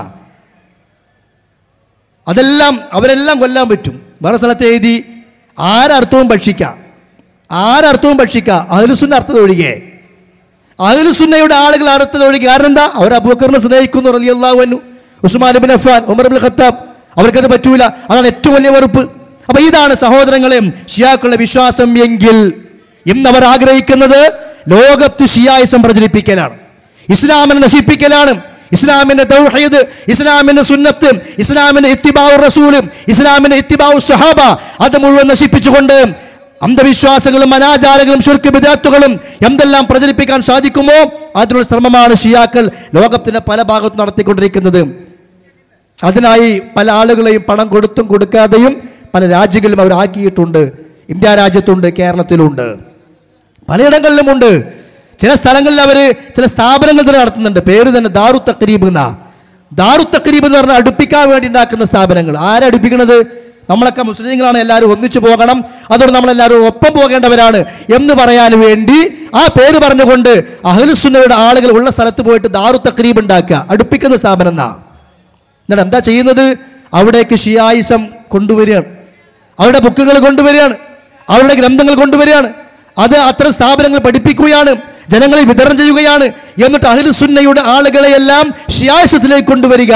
അതെല്ലാം അവരെല്ലാം കൊല്ലാൻ പറ്റും വേറെ സ്ഥലത്ത് എഴുതി ആരർത്ഥവും ഭക്ഷിക്കാം ആരർത്ഥവും ഭക്ഷിക്കാം അഹ്ലുസുന്ന അർത്ഥം ഒഴികെ അഹ്ലുസുന്നയുടെ ആളുകൾ അർത്ഥം ഒഴികെ കാരണം എന്താ അവർ അബൂക്കറിനെ സ്നേഹിക്കുന്നു റളിയല്ലാഹു അൻഹു Usman bin Affan Umar bin Khattab അവർക്കത് പറ്റൂല അതാണ് ഏറ്റവും വലിയ വെറുപ്പ് അപ്പൊ ഇതാണ് സഹോദരങ്ങളെ ഷിയാക്കളുടെ വിശ്വാസം എങ്കിൽ ഇന്ന് അവർ ആഗ്രഹിക്കുന്നത് ലോകത്ത് ഷിയായിസം പ്രചരിപ്പിക്കലാണ് ഇസ്ലാമിനെ നശിപ്പിക്കലാണ് ഇസ്ലാമിന്റെ തൗഹീദ് ഇസ്ലാമിന്റെ സുന്നത്ത് ഇസ്ലാമിന്റെ ഇത്തിബാവു റസൂലും ഇസ്ലാമിന്റെ ഇത്തിബാവു സഹാബ അത് മുഴുവൻ നശിപ്പിച്ചുകൊണ്ട് അന്ധവിശ്വാസങ്ങളും അനാചാരങ്ങളും ശുർക്ക് വിദാത്തുകളും എന്തെല്ലാം പ്രചരിപ്പിക്കാൻ സാധിക്കുമോ അതിനുള്ള ശ്രമമാണ് ഷിയാക്കൾ ലോകത്തിന്റെ പല ഭാഗത്തും നടത്തിക്കൊണ്ടിരിക്കുന്നത് അതിനായി പല ആളുകളെയും പണം കൊടുത്തും കൊടുക്കാതെയും പല രാജ്യങ്ങളിലും അവർ ആക്കിയിട്ടുണ്ട് ഇന്ത്യ രാജ്യത്തുണ്ട് കേരളത്തിലുണ്ട് പലയിടങ്ങളിലുമുണ്ട് ചില സ്ഥലങ്ങളിൽ അവർ ചില സ്ഥാപനങ്ങൾ തന്നെ നടത്തുന്നുണ്ട് പേര് തന്നെ ദാറു തക്രീബ് എന്നാ ദാറു തക്രീബ് എന്ന് പറഞ്ഞാൽ അടുപ്പിക്കാൻ വേണ്ടി ഉണ്ടാക്കുന്ന സ്ഥാപനങ്ങൾ ആരടുപ്പിക്കുന്നത് നമ്മളൊക്കെ മുസ്ലിങ്ങളാണ് എല്ലാവരും ഒന്നിച്ചു പോകണം അതുകൊണ്ട് നമ്മളെല്ലാവരും ഒപ്പം പോകേണ്ടവരാണ് എന്ന് പറയാൻ വേണ്ടി ആ പേര് പറഞ്ഞുകൊണ്ട് അഹ്ലുസുന്നയുടെ ആളുകൾ ഉള്ള സ്ഥലത്ത് പോയിട്ട് ദാറു തക്രീബ് ഉണ്ടാക്കുക അടുപ്പിക്കുന്ന സ്ഥാപനം എന്നാ എന്നിട്ട് എന്താ ചെയ്യുന്നത് അവിടേക്ക് ഷിയായിസം കൊണ്ടുവരികയാണ് അവരുടെ ബുക്കുകൾ കൊണ്ടുവരികയാണ് അവരുടെ ഗ്രന്ഥങ്ങൾ കൊണ്ടുവരികയാണ് അത് അത്തരം സ്ഥാപനങ്ങൾ പഠിപ്പിക്കുകയാണ് ജനങ്ങളെ വിതരണം ചെയ്യുകയാണ് എന്നിട്ട് അഹിലുസുന്നയുടെ ആളുകളെയെല്ലാം ഷിയായിസത്തിലേക്ക് കൊണ്ടുവരിക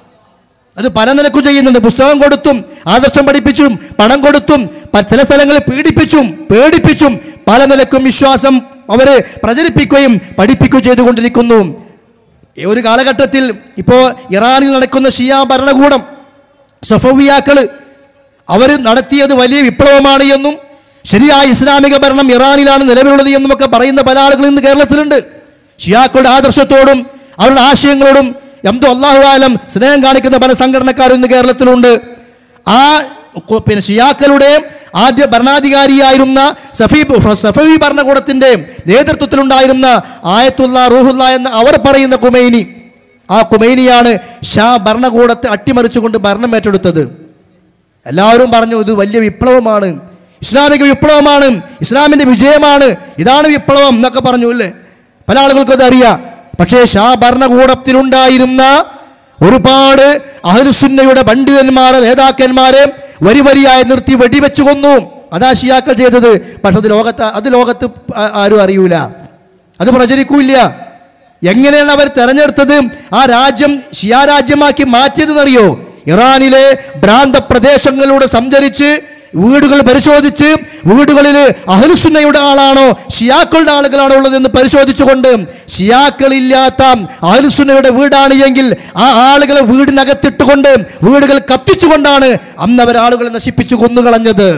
അത് പല നിലക്കും ചെയ്യുന്നുണ്ട് പുസ്തകം കൊടുത്തും ആദർശം പഠിപ്പിച്ചും പണം കൊടുത്തും പ- ചില സ്ഥലങ്ങളിൽ പീഡിപ്പിച്ചും പേടിപ്പിച്ചും പല നിലക്കും വിശ്വാസം അവര് പ്രചരിപ്പിക്കുകയും പഠിപ്പിക്കുകയും ചെയ്തുകൊണ്ടിരിക്കുന്നു ഈ ഒരു കാലഘട്ടത്തിൽ ഇപ്പോൾ ഇറാനിൽ നടക്കുന്ന ഷിയ ഭരണകൂടം സഫവിയാക്കള് അവർ നടത്തിയത് വലിയ വിപ്ലവമാണ് എന്നും ശരിയായ ഇസ്ലാമിക ഭരണം ഇറാനിലാണ് നിലവിലുള്ളത് എന്നും ഒക്കെ പറയുന്ന പല ആളുകളും ഇന്ന് കേരളത്തിലുണ്ട് ഷിയാക്കളുടെ ആദർശത്തോടും അവരുടെ ആശയങ്ങളോടും എന്തോ അള്ളാഹു ആലം സ്നേഹം കാണിക്കുന്ന പല സംഘടനക്കാരും ഇന്ന് കേരളത്തിലുണ്ട് ആ കൊ- പിന്നെ ഷിയാക്കളുടെ ആദ്യ ഭരണാധികാരിയായിരുന്ന സഫീ സഫവി ഭരണകൂടത്തിന്റെ നേതൃത്വത്തിലുണ്ടായിരുന്ന ആയത്തുള്ള റൂഹുല്ല എന്ന് അവർ പറയുന്ന കുമൈനി ആ കുമൈനിയാണ് ഷാ ഭരണകൂടത്തെ അട്ടിമറിച്ചുകൊണ്ട് ഭരണം ഏറ്റെടുത്തത് എല്ലാവരും പറഞ്ഞു ഇത് വലിയ വിപ്ലവമാണ് ഇസ്ലാമിക വിപ്ലവമാണ് ഇസ്ലാമിന്റെ വിജയമാണ് ഇതാണ് വിപ്ലവം എന്നൊക്കെ പറഞ്ഞു അല്ലേ പല ആളുകൾക്കും അത് അറിയാം പക്ഷേ ഷാ ഭരണകൂടത്തിലുണ്ടായിരുന്ന ഒരുപാട് അഹ്ലുസുന്നയുടെ പണ്ഡിതന്മാരെ നേതാക്കന്മാരെ വരി വരിയായി നിർത്തി വെടിവെച്ചു കൊന്നു അതാ ഷിയാക്കൾ ചെയ്തത് പക്ഷെ അത് ലോകത്ത് അത് ലോകത്ത് ആ- ആരും അറിയൂല അത് പ്രചരിക്കൂല എങ്ങനെയാണ് അവർ തെരഞ്ഞെടുത്തത് ആ രാജ്യം ഷിയാ രാജ്യമാക്കി മാറ്റിയതെന്നറിയോ ഇറാനിലെ ഭ്രാന്ത പ്രദേശങ്ങളിലൂടെ സഞ്ചരിച്ച് വീടുകൾ പരിശോധിച്ച് വീടുകളിൽ അഹലുസുന്നയുടെ ആളാണോ ഷിയാക്കളുടെ ആളുകളാണോ ഉള്ളതെന്ന് പരിശോധിച്ചുകൊണ്ട് ഷിയാക്കളില്ലാത്ത അഹലുസുന്നയുടെ വീടാണ് എങ്കിൽ ആ ആളുകളെ വീടിനകത്തിട്ടുകൊണ്ട് വീടുകൾ കത്തിച്ചുകൊണ്ടാണ് അന്ന് അവർ ആളുകളെ നശിപ്പിച്ചു കൊന്നുകളഞ്ഞത്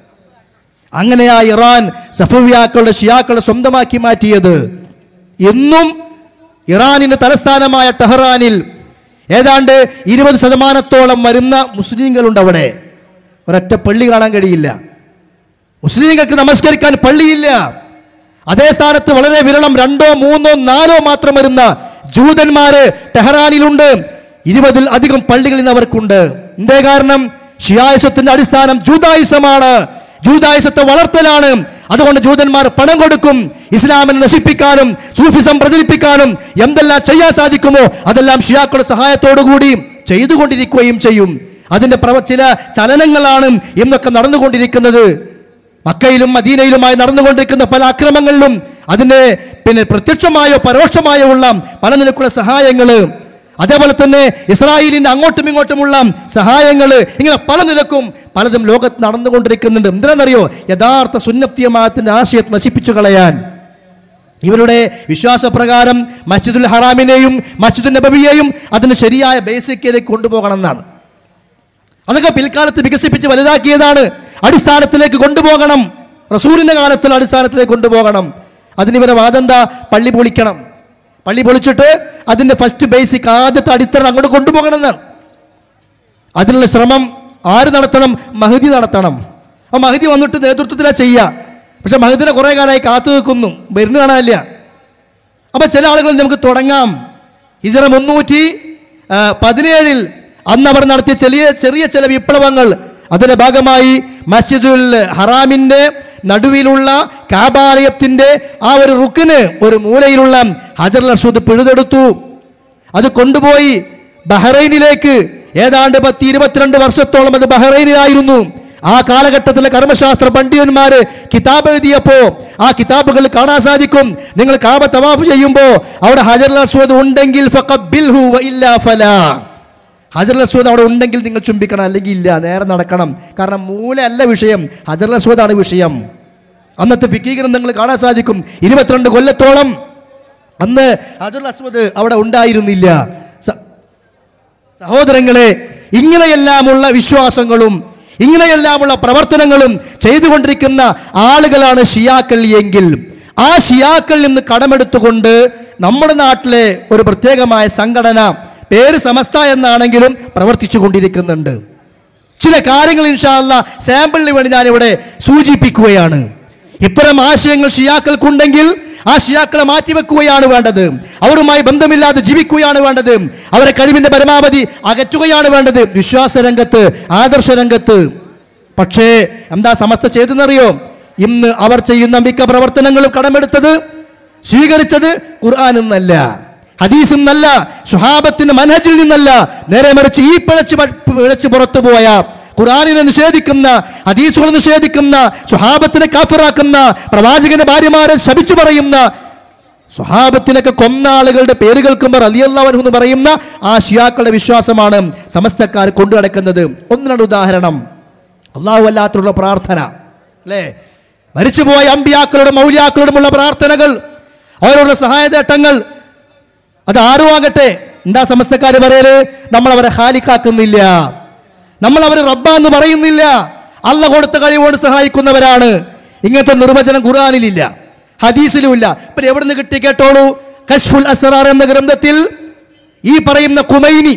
അങ്ങനെയാ ഇറാൻ സഫവിയാക്കളുടെ ഷിയാക്കളെ സ്വന്തമാക്കി മാറ്റിയത് എന്നും ഇറാനിന്റെ തലസ്ഥാനമായ ടെഹ്റാനിൽ ഏതാണ്ട് ഇരുപത് ശതമാനത്തോളം വരുന്ന മുസ്ലിങ്ങളുണ്ട് അവിടെ ഒരൊറ്റ പള്ളി കാണാൻ കഴിയില്ല മുസ്ലിങ്ങൾക്ക് നമസ്കരിക്കാൻ പള്ളിയില്ല അതേ സ്ഥാനത്ത് വളരെ വിരളം രണ്ടോ മൂന്നോ നാലോ മാത്രം വരുന്ന ജൂതന്മാര് ടെഹ്റാനിലുണ്ട് ഇരുപതിൽ അധികം പള്ളികൾ ഇന്ന് അവർക്കുണ്ട് എന്തേ കാരണം ഷിയായുസത്തിന്റെ അടിസ്ഥാനം ജൂതായുസമാണ് ജൂതായുസത്തെ വളർത്തലാണ് അതുകൊണ്ട് ജൂതന്മാർ പണം കൊടുക്കും ഇസ്ലാമിനെ നശിപ്പിക്കാനും സൂഫിസം പ്രചരിപ്പിക്കാനും എന്തെല്ലാം ചെയ്യാൻ സാധിക്കുമോ അതെല്ലാം ഷിയാക്കളുടെ സഹായത്തോടു കൂടി ചെയ്തുകൊണ്ടിരിക്കുകയും ചെയ്യും അതിന്റെ പ്രവ ചില ചലനങ്ങളാണ് ഇന്നൊക്കെ നടന്നുകൊണ്ടിരിക്കുന്നത് മക്കയിലും മദീനയിലുമായി നടന്നുകൊണ്ടിരിക്കുന്ന പല അക്രമങ്ങളിലും അതിന് പിന്നെ പ്രത്യക്ഷമായോ പരോക്ഷമായോ ഉള്ള പല നിലക്കുള്ള സഹായങ്ങൾ അതേപോലെ തന്നെ ഇസ്രായേലിന്റെ അങ്ങോട്ടും ഇങ്ങോട്ടുമുള്ള സഹായങ്ങൾ ഇങ്ങനെ പല നിലക്കും പലതും ലോകത്ത് നടന്നുകൊണ്ടിരിക്കുന്നുണ്ട് എന്തിനാണെന്നറിയോ യഥാർത്ഥ സുന്നപ്തിയമാത്തിന്റെ ആശയത്തെ നശിപ്പിച്ചു കളയാൻ ഇവരുടെ വിശ്വാസപ്രകാരം മസ്ജിദുൽ ഹറാമിനെയും മസ്ജിദുൽ നബവിയെയും അതിന് ശരിയായ ബേസിക്കിലേക്ക് കൊണ്ടുപോകണം എന്നാണ് അതൊക്കെ പിൽക്കാലത്ത് വികസിപ്പിച്ച് വലുതാക്കിയതാണ് അടിസ്ഥാനത്തിലേക്ക് കൊണ്ടുപോകണം റസൂലിന്റെ കാലത്തുള്ള അടിസ്ഥാനത്തിലേക്ക് കൊണ്ടുപോകണം അതിന് ഇവരെ വാദം എന്താ പള്ളി പൊളിക്കണം പള്ളി പൊളിച്ചിട്ട് അതിന്റെ ഫസ്റ്റ് ബേസിക് ആദ്യത്തെ അടിത്തറ അങ്ങോട്ട് കൊണ്ടുപോകണം എന്നാണ് അതിനുള്ള ശ്രമം ആര് നടത്തണം മഹദി നടത്തണം ആ മഹദി വന്നിട്ട് നേതൃത്വത്തിലാ ചെയ്യുക പക്ഷെ മഹദിനെ കുറേ കാലമായി കാത്തു വെക്കുന്നു വരുന്നു കാണാനില്ല അപ്പൊ ചില ആളുകൾ നമുക്ക് തുടങ്ങാം ഹിജറ മുന്നൂറ്റി ആ, പതിനേഴിൽ അന്ന് അവർ നടത്തിയ ചെറിയ ചെറിയ ചില വിപ്ലവങ്ങൾ അതിന്റെ ഭാഗമായി മസ്ജിദുൽ ഹറാമിന്റെ നടുവിലുള്ള കാബാലയത്തിന്റെ ആ ഒരു റുക്കിന് ഒരു മൂലയിലുള്ള ഹജർ അസ്വദ് പിഴുതെടുത്തു അത് കൊണ്ടുപോയി ബഹ്റൈനിലേക്ക് ഏതാണ്ട് പത്ത് ഇരുപത്തിരണ്ട് വർഷത്തോളം അത് ബഹ്റൈനിലായിരുന്നു ആ കാലഘട്ടത്തിലെ കർമ്മശാസ്ത്ര പണ്ഡിതന്മാര് കിതാബ് എഴുതിയപ്പോ ആ കിതാബുകൾ കാണാൻ സാധിക്കും നിങ്ങൾ കാബ തവാഫ് ചെയ്യുമ്പോൾ അവിടെ ഹജർ അസ്വദ് ഉണ്ടെങ്കിൽ ഫഖബ്ബിൽഹു വഇല്ലാ ഫലാ ഹജർ അസ്വദ് അവിടെ ഉണ്ടെങ്കിൽ നിങ്ങൾ ചുംബിക്കണം അല്ലെങ്കിൽ ഇല്ല നേരെ നടക്കണം കാരണം മൂല അല്ല വിഷയം ഹജർ അസ്വദാണ് വിഷയം അന്നത്തെ ഫിക്കീ ഗ്രന്ഥങ്ങൾ കാണാൻ സാധിക്കും ഇരുപത്തിരണ്ട് കൊല്ലത്തോളം അന്ന് അജുൽ അസ്വദ് അവിടെ ഉണ്ടായിരുന്നില്ല സ- സഹോദരങ്ങളെ ഇങ്ങനെയെല്ലാമുള്ള വിശ്വാസങ്ങളും ഇങ്ങനെയെല്ലാമുള്ള പ്രവർത്തനങ്ങളും ചെയ്തുകൊണ്ടിരിക്കുന്ന ആളുകളാണ് ഷിയാക്കൾ എങ്കിൽ ആ ഷിയാക്കളിൽ നിന്ന് കടമെടുത്തുകൊണ്ട് നമ്മുടെ നാട്ടിലെ ഒരു പ്രത്യേകമായ സംഘടന പേര് സമസ്ത എന്നാണെങ്കിലും പ്രവർത്തിച്ചു കൊണ്ടിരിക്കുന്നുണ്ട് ചില കാര്യങ്ങൾ ഇൻഷാല്ല സാമ്പിളിന് വേണ്ടി ഞാനിവിടെ സൂചിപ്പിക്കുകയാണ് ഇത്തരം ആശയങ്ങൾ ഷിയാക്കൾക്കുണ്ടെങ്കിൽ ആ ഷിയാക്കളെ മാറ്റിവെക്കുകയാണ് വേണ്ടത് അവരുമായി ബന്ധമില്ലാതെ ജീവിക്കുകയാണ് വേണ്ടത് അവരെ കഴിവിന്റെ പരമാവധി അകറ്റുകയാണ് വേണ്ടത് വിശ്വാസ രംഗത്ത് ആദർശ രംഗത്ത് പക്ഷേ എന്താ സമസ്ത ചെയ്തെന്നറിയോ ഇന്ന് അവർ ചെയ്യുന്ന മിക്ക പ്രവർത്തനങ്ങളും കടമെടുത്തത് സ്വീകരിച്ചത് ഖുർആൻ എന്നല്ല ഹദീസും എന്നല്ല സുഹാബത്തിന്റെ മനഹജിൽ നിന്നല്ല നേരെ മറിച്ച് ഈ പിഴച്ച് പ- പിഴച്ച് പുറത്തു പോയ ഖുർആനിനെ നിഷേധിക്കുന്ന ഹദീസുകൾ നിഷേധിക്കുന്ന സുഹാബത്തിനെ കാഫിറാക്കുന്ന പ്രവാചകന്റെ ഭാര്യമാരെ ശപിച്ചു പറയുന്ന സ്വഹാബത്തിനൊക്കെ കൊന്ന ആളുകളുടെ പേര് കേൾക്കുമ്പോൾ അലിയല്ലാവൻ എന്ന് പറയുന്ന ആ ഷിയാക്കളുടെ വിശ്വാസമാണ് സമസ്തക്കാർ കൊണ്ടു നടക്കുന്നത് ഒന്ന് രണ്ട് ഉദാഹരണം അള്ളാഹു അല്ലാത്തുള്ള പ്രാർത്ഥന അല്ലേ മരിച്ചുപോയ അമ്പിയാക്കളുടെ മൗലിയാക്കളുടെമുള്ള പ്രാർത്ഥനകൾ അവരോടുള്ള സഹായതേട്ടങ്ങൾ അത് ആരും ആകട്ടെ എന്താ സമസ്തക്കാർ പറയല് നമ്മൾ അവരെ ഹാലിക്കാക്കുന്നില്ല നമ്മൾ അവരെ റബ്ബ എന്ന് പറയുന്നില്ല അല്ല കൊടുത്ത കഴിവോട് സഹായിക്കുന്നവരാണ് ഇങ്ങനത്തെ നിർവചനം ഖുർആാനിലില്ല ഹദീസിലുമില്ല ഇപ്പൊ എവിടെ നിന്ന് കിട്ടി കേട്ടോളൂ കശ്ഫുൽ അസറാർ എന്ന ഗ്രന്ഥത്തിൽ ഈ പറയുന്ന കുമൈനി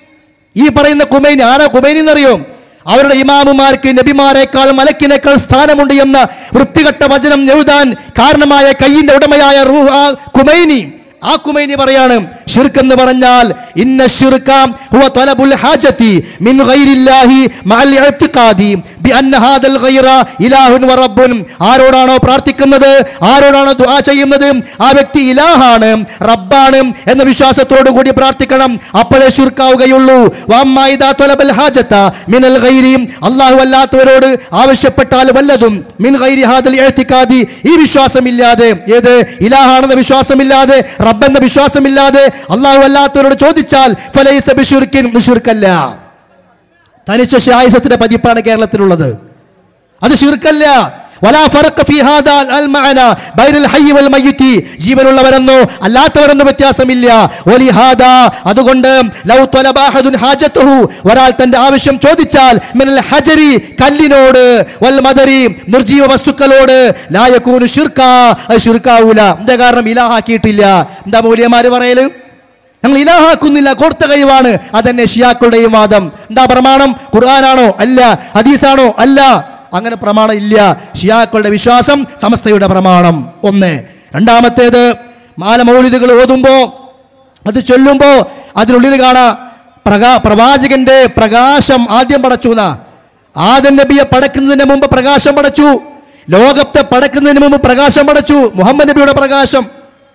ഈ പറയുന്ന കുമൈനി ആരാ കുമൈനി എന്നറിയോ അവരുടെ ഇമാമുമാർക്ക് നബിമാരെക്കാൾ മലക്കിനേക്കാൾ സ്ഥാനമുണ്ട് എന്ന വൃത്തികെട്ട വചനം എഴുതാൻ കാരണമായ കയ്യിന്റെ ഉടമയായ റൂഹ കുമൈനി ആ കുമൈനി പറയാണ് ഷിർക്ക് എന്ന് പറഞ്ഞാൽ ഇന്ന ഷിർക ഹുവ തലബുൽ ഹാജതി മിൻ ഗൈരില്ലാഹി മഅൽ ഇഅ്തിഖാദി ബി അന്ന ഹാദൽ ഗൈറ ഇലാഹുൻ വ റബ്ബുൻ ആരോടാണോ പ്രാർത്ഥിക്കുന്നത് ആരോടാണോ ദുആ ചെയ്യുന്നത് ആ വ്യക്തി ഇലാഹാണ് റബ്ബാണ് എന്ന വിശ്വാസത്തോടു കൂടി പ്രാർത്ഥിക്കണം അപ്പോഴേ ഷിർക്കാവുകയുള്ളൂ വഅമ്മാ ഇദാ തലബൽ ഹാജത മിനൽ ഗൈരി അല്ലാഹു അല്ലാത്തവരോട് ആവശ്യപ്പെട്ടാൽ വല്ലതും മിൻ ഗൈരി ഹാദൽ ഇഅ്തിഖാദി ഈ വിശ്വാസമില്ലാതെ ഏത് ഇലാഹാണെന്ന വിശ്വാസമില്ലാതെ റബ്ബെന്ന വിശ്വാസമില്ലാതെ അള്ളാഹു അല്ലാത്തവരോട് ചോദിച്ചാൽ ഫലൈസ ബിശുർക്കിൻ മുഷിർക്കല്ല തനിച്ച ഷായിസത്തിന്റെ പതിപ്പാണ് കേരളത്തിലുള്ളത് അത് ഷിർക്കല്ല വലാ ഫറഖ ഫീ ഹാദാ അൽ മഅന ബൈനൽ ഹയ്യി വൽ മയ്യിത്തി ജീവനുള്ളവരെന്നോ അല്ലാത്തവരെന്നോ വ്യത്യാസമില്ല വലിഹാദാ അതുകൊണ്ട് ലൗ തലബ അഹദുൻ ഹാജത്തുഹു ഒരാൾ തന്റെ ആവശ്യം ചോദിച്ചാൽ മിനൽ ഹജരി കല്ലിനോട് വൽ മദരി നിർജീവ വസ്തുക്കളോട് ലാ യകൂനു ഷിർക അത് ഷിർക്കാവൂല എന്താ കാരണം ഇലാഹാക്കിയിട്ടില്ല എന്താ മൗലിയമാര് പറയല് ഞങ്ങൾ ഇലാഹാക്കുന്നില്ല കൊടുത്ത കഴിവാണ് അതന്നെ ഷിയാക്കളുടെയും വാദം എന്താ പ്രമാണം ഖുർആനാണോ അല്ല ഹദീസാണോ അല്ല അങ്ങനെ പ്രമാണം ഇല്ല ഷിയാക്കളുടെ വിശ്വാസം സമസ്തയുടെ പ്രമാണം ഒന്ന് രണ്ടാമത്തേത് മാലമൗലിദുകൾ ഓതുമ്പോ അത് ചൊല്ലുമ്പോ അതിനുള്ളിൽ കാണാ പ്രകാ പ്രവാചകന്റെ പ്രകാശം ആദ്യം പടച്ചു എന്നാ ആദൻ നബിയെ പടക്കുന്നതിന് മുമ്പ് പ്രകാശം പടച്ചു ലോകത്തെ പടക്കുന്നതിന് മുമ്പ് പ്രകാശം പടച്ചു മുഹമ്മദ് നബിയുടെ പ്രകാശം